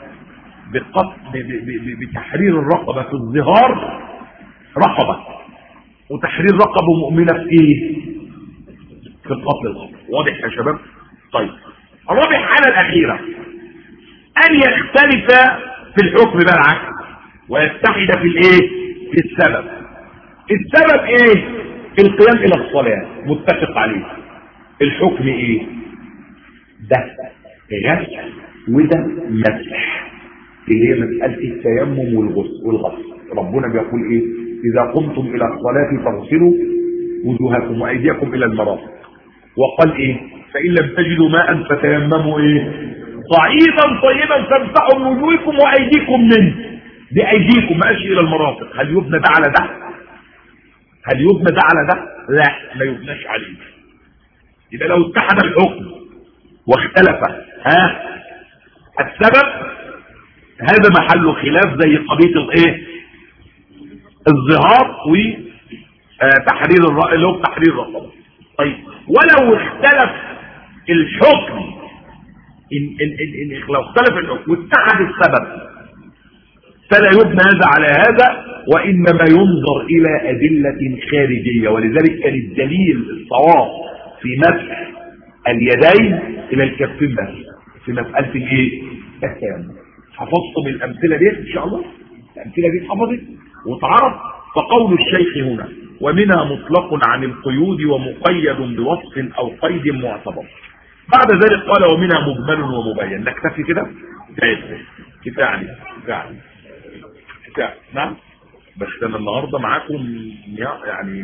بتحرير الرقبة في الظهار رقبة وتحرير رقبة مؤمنة في ايه في القتل الخطأ واضح يا شباب طيب الرابع الحالة الأخيرة أن يختلف في الحكم بقى العكس ويتحد في الايه في السبب السبب ايه القيام الى الصلاة متفق عليه الحكم ايه ده غسل وده مسح اللي هي مسألة التيمم والغسل والغسل ربنا بيقول ايه اذا قمتم الى الصلاة فاغسلوا وجوهكم وايديكم الى المرافق وقال ايه فان لم تجدوا ماء فتيمموا ايه صعيدا طيبا فامسحوا من وجوهكم وايديكم منه بايديكم ما الى المرافق هل يبنى ده على ده هل يبنى ده على ده لا ما يبناش عليه يبقى لو اتحد الحكم واختلف ها السبب هذا محل خلاف زي قضيه الايه الظهار وتحرير آه، الرأي اللي هو تحرير الرقبه طيب ولو اختلف الحكم إن إن إن إن لو اختلف الحكم واتحد السبب فلا يبنى هذا على هذا وإنما ينظر إلى أدلة خارجية ولذلك كان الدليل الصواب في مسح اليدين إلى الكفين بس في مسألة الإيه؟ التيمم حفظتم الأمثلة دي إن شاء الله الأمثلة دي اتحفظت واتعرف فقول الشيخ هنا ومنها مطلق عن القيود ومقيد بوصف أو قيد معتبر بعد ذلك قال ومنها مجمل ومبين نكتفي كده كفايه كفايه عليه كفايه عليه كفايه نعم بس انا النهارده معاكم يعني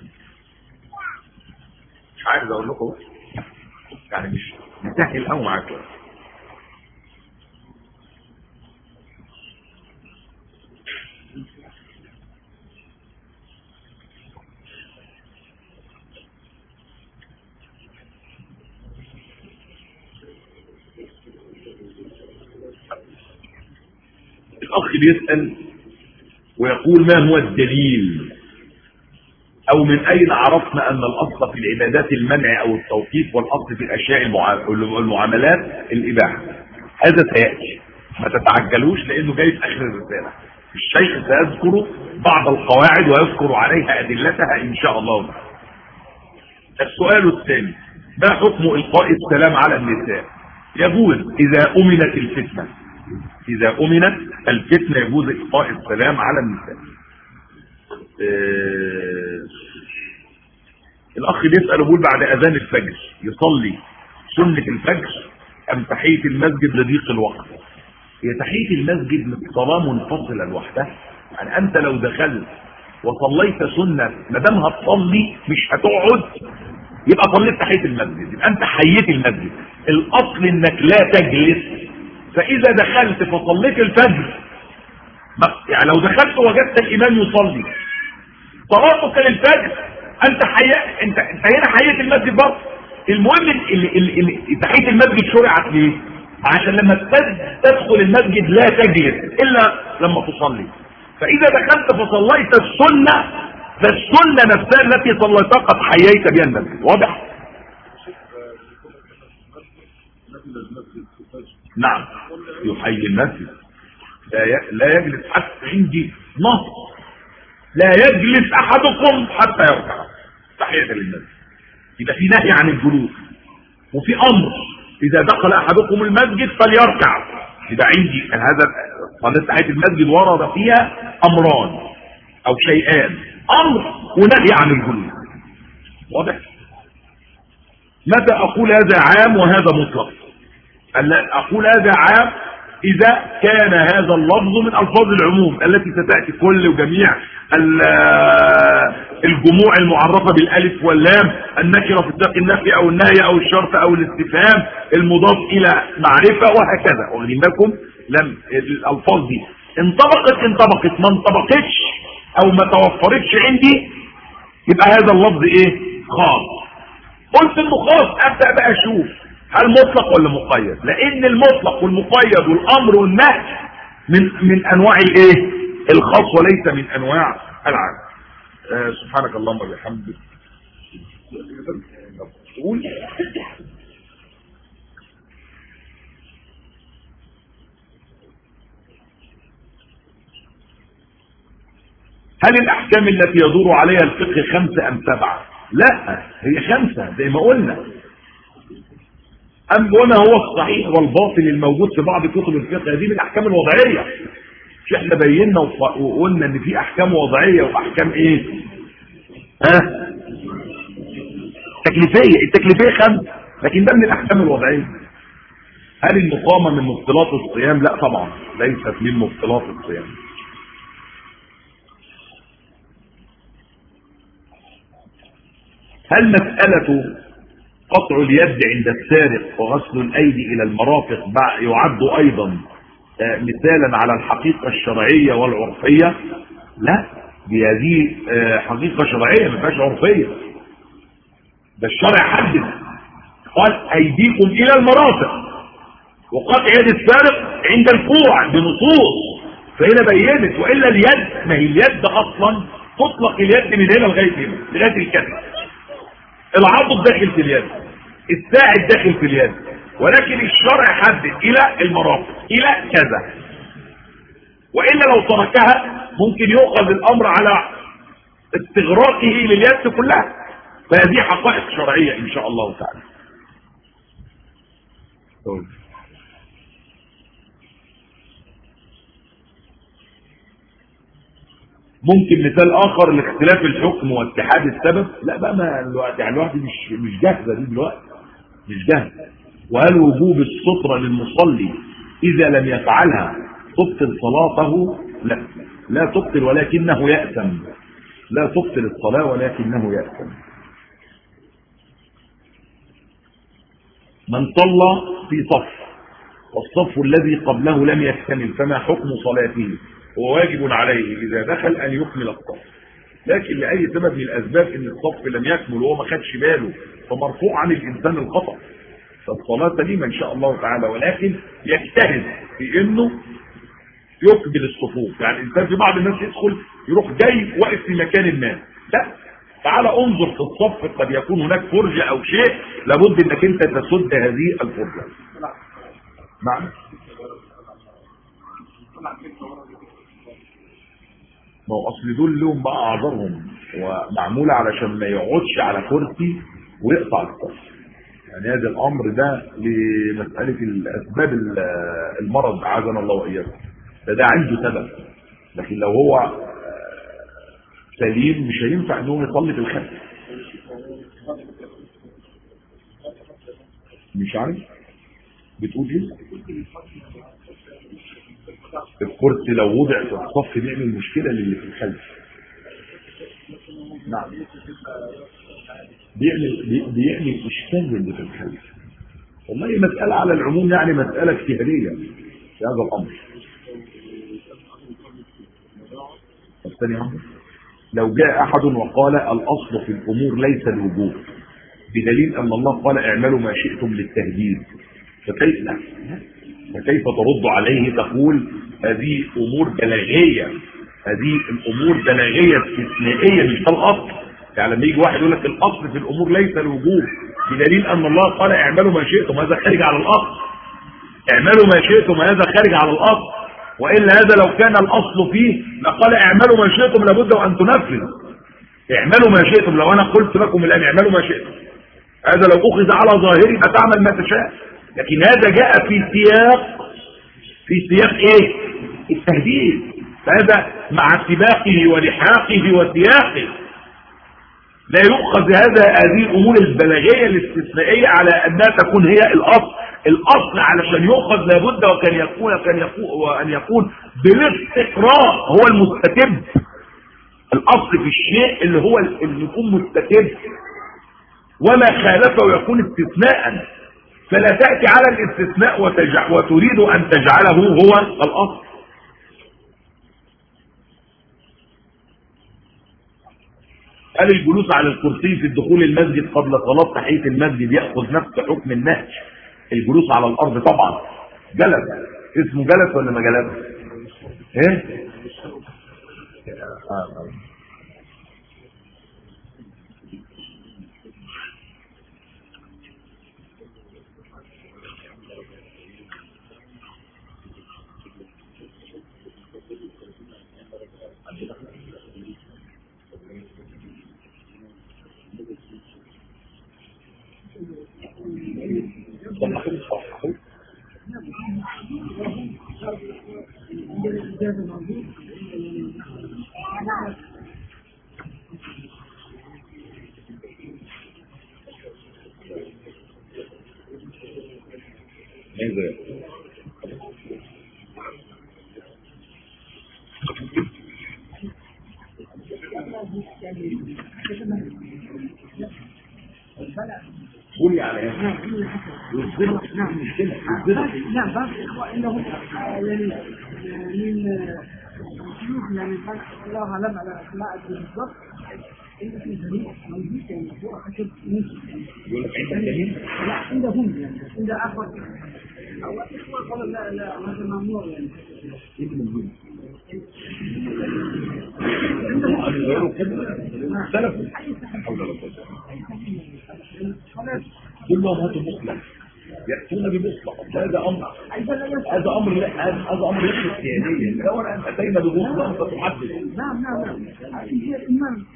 مش عايز اقول لكم يعني مش مسهل قوي معاكم الاخ بيسأل ويقول ما هو الدليل او من اين عرفنا ان الاصل في العبادات المنع او التوقيف والاصل في الاشياء المعاملات الاباحة هذا سيأتي ما تتعجلوش لانه جاي في اخر الرسالة الشيخ سيذكر بعض القواعد ويذكر عليها ادلتها ان شاء الله السؤال الثاني ما حكم القاء السلام على النساء يجوز اذا امنت الفتنه إذا أمنت الفتنة يجوز إلقاء السلام على النساء آه الأخ بيسأل يقول بعد أذان الفجر يصلي سنة الفجر أم تحية المسجد لضيق الوقت هي تحية المسجد صلاة منفصلة لوحدها يعني أنت لو دخلت وصليت سنة ما دام هتصلي مش هتقعد يبقى صليت تحية المسجد يبقى أنت حييت المسجد الأصل إنك لا تجلس فإذا دخلت فصليت الفجر يعني لو دخلت وجدت الإمام يصلي صلاتك للفجر أنت حيا أنت أنت هنا حييت المسجد برضه المهم تحية المسجد شرعت ليه؟ عشان لما تدخل المسجد لا تجلس إلا لما تصلي فإذا دخلت فصليت السنة فالسنة نفسها التي صليتها قد حييت بها المسجد واضح؟ نعم يحيي المسجد لا يجلس حتى عندي نص لا يجلس احدكم حتى يركع تحية للمسجد يبقى في نهي عن الجلوس وفي امر اذا دخل احدكم المسجد فليركع يبقى عندي هذا صلاة تحية المسجد ورد فيها امران او شيئان امر ونهي عن الجلوس واضح متى اقول هذا عام وهذا مطلق أقول هذا عام إذا كان هذا اللفظ من ألفاظ العموم التي ستأتي كل وجميع الجموع المعرفة بالألف واللام النكرة في سياق النفي أو النهي أو الشرط أو الاستفهام المضاف إلى معرفة وهكذا واخدين بالكم لم الألفاظ دي انطبقت انطبقت ما انطبقتش أو ما توفرتش عندي يبقى هذا اللفظ إيه خاص قلت إنه خاص أبدأ بقى أشوف هل مطلق ولا مقيد لان المطلق والمقيد والامر والنهي من من انواع الايه الخاص وليس من انواع العام آه سبحانك اللهم وبحمدك قول هل الاحكام التي يدور عليها الفقه خمسة ام سبعة لا هي خمسة زي ما قلنا أم وما هو الصحيح والباطل الموجود في بعض كتب الفقه هذه من الأحكام الوضعية مش احنا بينا وقلنا ان في احكام وضعية واحكام ايه ها تكليفية التكليفية خمسة لكن ده من الأحكام الوضعية هل المقامة من مبطلات الصيام لا طبعا ليست من مبطلات الصيام هل مسألة قطع اليد عند السارق وغسل الأيدي إلى المرافق يعد أيضا آه، مثالا على الحقيقة الشرعية والعرفية لا دي هذه آه، حقيقة شرعية ما فيهاش عرفية ده الشرع حدد قال أيديكم إلى المرافق وقطع يد السارق عند الكوع بنصوص فهنا بينت وإلا اليد ما هي اليد أصلا تطلق اليد من هنا لغاية هنا لغاية الكتف العضد داخل في اليد الساعد داخل في اليد ولكن الشرع حدد الى المرافق الى كذا والا لو تركها ممكن يؤخذ الامر على استغراقه لليد كلها فهذه حقائق شرعية ان شاء الله تعالى ممكن مثال اخر لاختلاف الحكم واتحاد السبب لا بقى ما الوقت يعني الواحد مش مش جاهزه دي دلوقتي مش جاهزه وهل وجوب السترة للمصلي اذا لم يفعلها تبطل صلاته لا لا تبطل ولكنه يأثم لا تبطل الصلاة ولكنه يأثم من صلى في صف والصف الذي قبله لم يكتمل فما حكم صلاته هو واجب عليه إذا دخل أن يكمل الصف لكن لأي سبب من الأسباب أن الصف لم يكمل وهو ما خدش باله فمرفوع عن الإنسان الخطأ فالصلاة سليمة إن شاء الله تعالى ولكن يجتهد في أنه يكمل الصفوف يعني الإنسان في بعض الناس يدخل يروح جاي واقف في مكان ما لا تعالى انظر في الصف قد يكون هناك فرجة أو شيء لابد أنك أنت تسد هذه الفرجة نعم ما هو اصل دول لهم بقى اعذارهم ومعموله علشان ما يقعدش على كرسي ويقطع الكرسي يعني هذا الامر ده لمساله الاسباب المرض عاذنا الله واياكم فده عنده سبب لكن لو هو سليم مش هينفع ان هو يصلي في الخلف مش عارف بتقول ايه الكرسي لو وضع في الصف بيعمل مشكلة للي في الخلف نعم بيعمل بيعمل اشكال للي في الخلف والله مسألة على العموم يعني مسألة اجتهادية في هذا الأمر الثاني أمر لو جاء أحد وقال الأصل في الأمور ليس الوجوب بدليل أن الله قال اعملوا ما شئتم للتهديد فكيف لا فكيف ترد عليه تقول هذه امور بلاغيه هذه الامور بلاغيه استثنائيه مش ده الاصل يعني لما يجي واحد يقول لك الاصل في الامور ليس الوجوب بدليل ان الله قال اعملوا ما شئتم هذا خارج على الاصل اعملوا ما شئتم هذا خارج على الاصل والا هذا لو كان الاصل فيه لقال اعملوا ما شئتم لابد وان تنفذوا اعملوا ما شئتم لو انا قلت لكم الان اعملوا ما شئتم هذا لو اخذ على ظاهري فتعمل ما تشاء لكن هذا جاء في سياق في سياق ايه التهديد فهذا مع سباقه ولحاقه وسياقه لا يؤخذ هذا هذه الامور البلاغيه الاستثنائيه على انها تكون هي الاصل الاصل علشان يؤخذ لابد وكان يكون كان يكون وان يكون بالاستقراء هو المستتب الاصل في الشيء اللي هو اللي يكون مستتب وما خالفه يكون استثناء فلا تأتي على الاستثناء وتجع وتريد أن تجعله هو الأصل هل الجلوس على الكرسي في الدخول المسجد قبل صلاة تحية المسجد يأخذ نفس حكم النهج الجلوس على الأرض طبعا جلس اسمه جلس ولا ما جلس ايه آه. الغذاء قولي على ايه نعم نعم بعض الاخوه عندهم يعني من شيوخ يعني الله اعلم على اسماء بالضبط ان في فريق موجود يعني هو خشب يقول لك عندك دليل لا عندهم يعني عند اخوه او الاخوه قالوا لا لا هذا ممنوع يعني ايه اللي موجود غيروا كده اختلفوا حول ولا قوه كلهم هاتوا مصلح يأتون بمصلح هذا أمر هذا أمر لا هذا أمر ليس اختياريا لو أن أتينا بمصلح فتحدد نعم نعم نعم هذه هي الإمام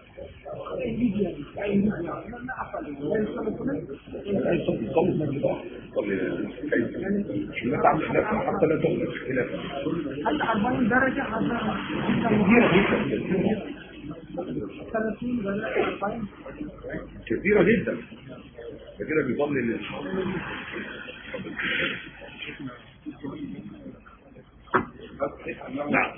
لا يصلي صلي من الله صلي كيف لا تعمل خلافا حتى لا تغلق خلافا حتى 40 درجة حتى كثيرة جدا 30 ولا 40 كثيرة جدا كثيرة بيظل لل- نعم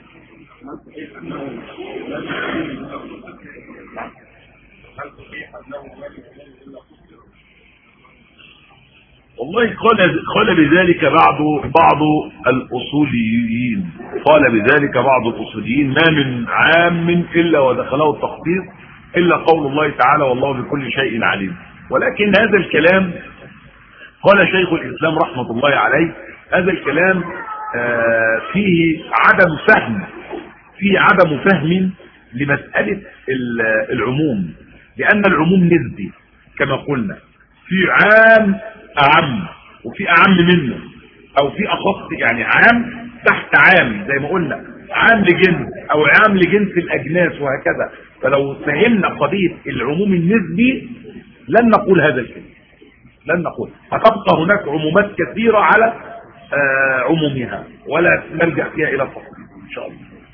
والله قال قال بذلك بعض بعض الاصوليين قال بذلك بعض الاصوليين ما من عام الا ودخله التخطيط الا قول الله تعالى والله بكل شيء عليم ولكن هذا الكلام قال شيخ الاسلام رحمه الله عليه هذا الكلام آه، فيه عدم فهم فيه عدم فهم لمساله ال- العموم لان العموم نسبي كما قلنا في عام اعم وفي اعم منه او في اخص يعني عام تحت عام زي ما قلنا عام لجنس او عام لجنس الاجناس وهكذا فلو فهمنا قضيه العموم النسبي لن نقول هذا الكلام لن نقول فتبقى هناك عمومات كثيره على آه، عمومها ولا نلجا فيها الى التفصيل ان شاء الله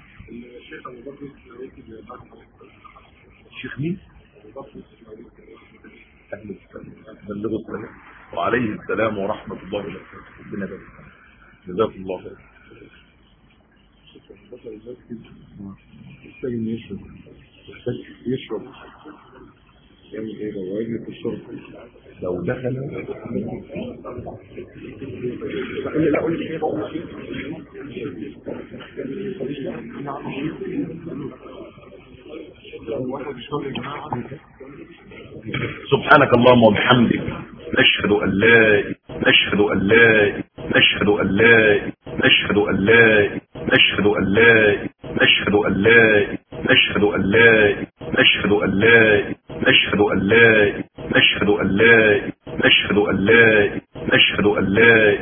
الشيخ مين أهل السلام بلغوا السلام وعليه السلام ورحمة الله وبركاته ربنا يبارك فيك. جزاكم الله خير محتاج انه يشرب محتاج يشرب يعمل ايه لو عجل في الشرب لو دخل لا لا قول لي ايه بقول لك لو واحد يشرب يا جماعه سبحانك اللهم وبحمدك نشهد أن لا نشهد أن لا نشهد أن لا نشهد أن لا نشهد أن لا نشهد أن لا نشهد أن لا نشهد أن لا نشهد أن لا نشهد أن لا نشهد أن لا نشهد أن لا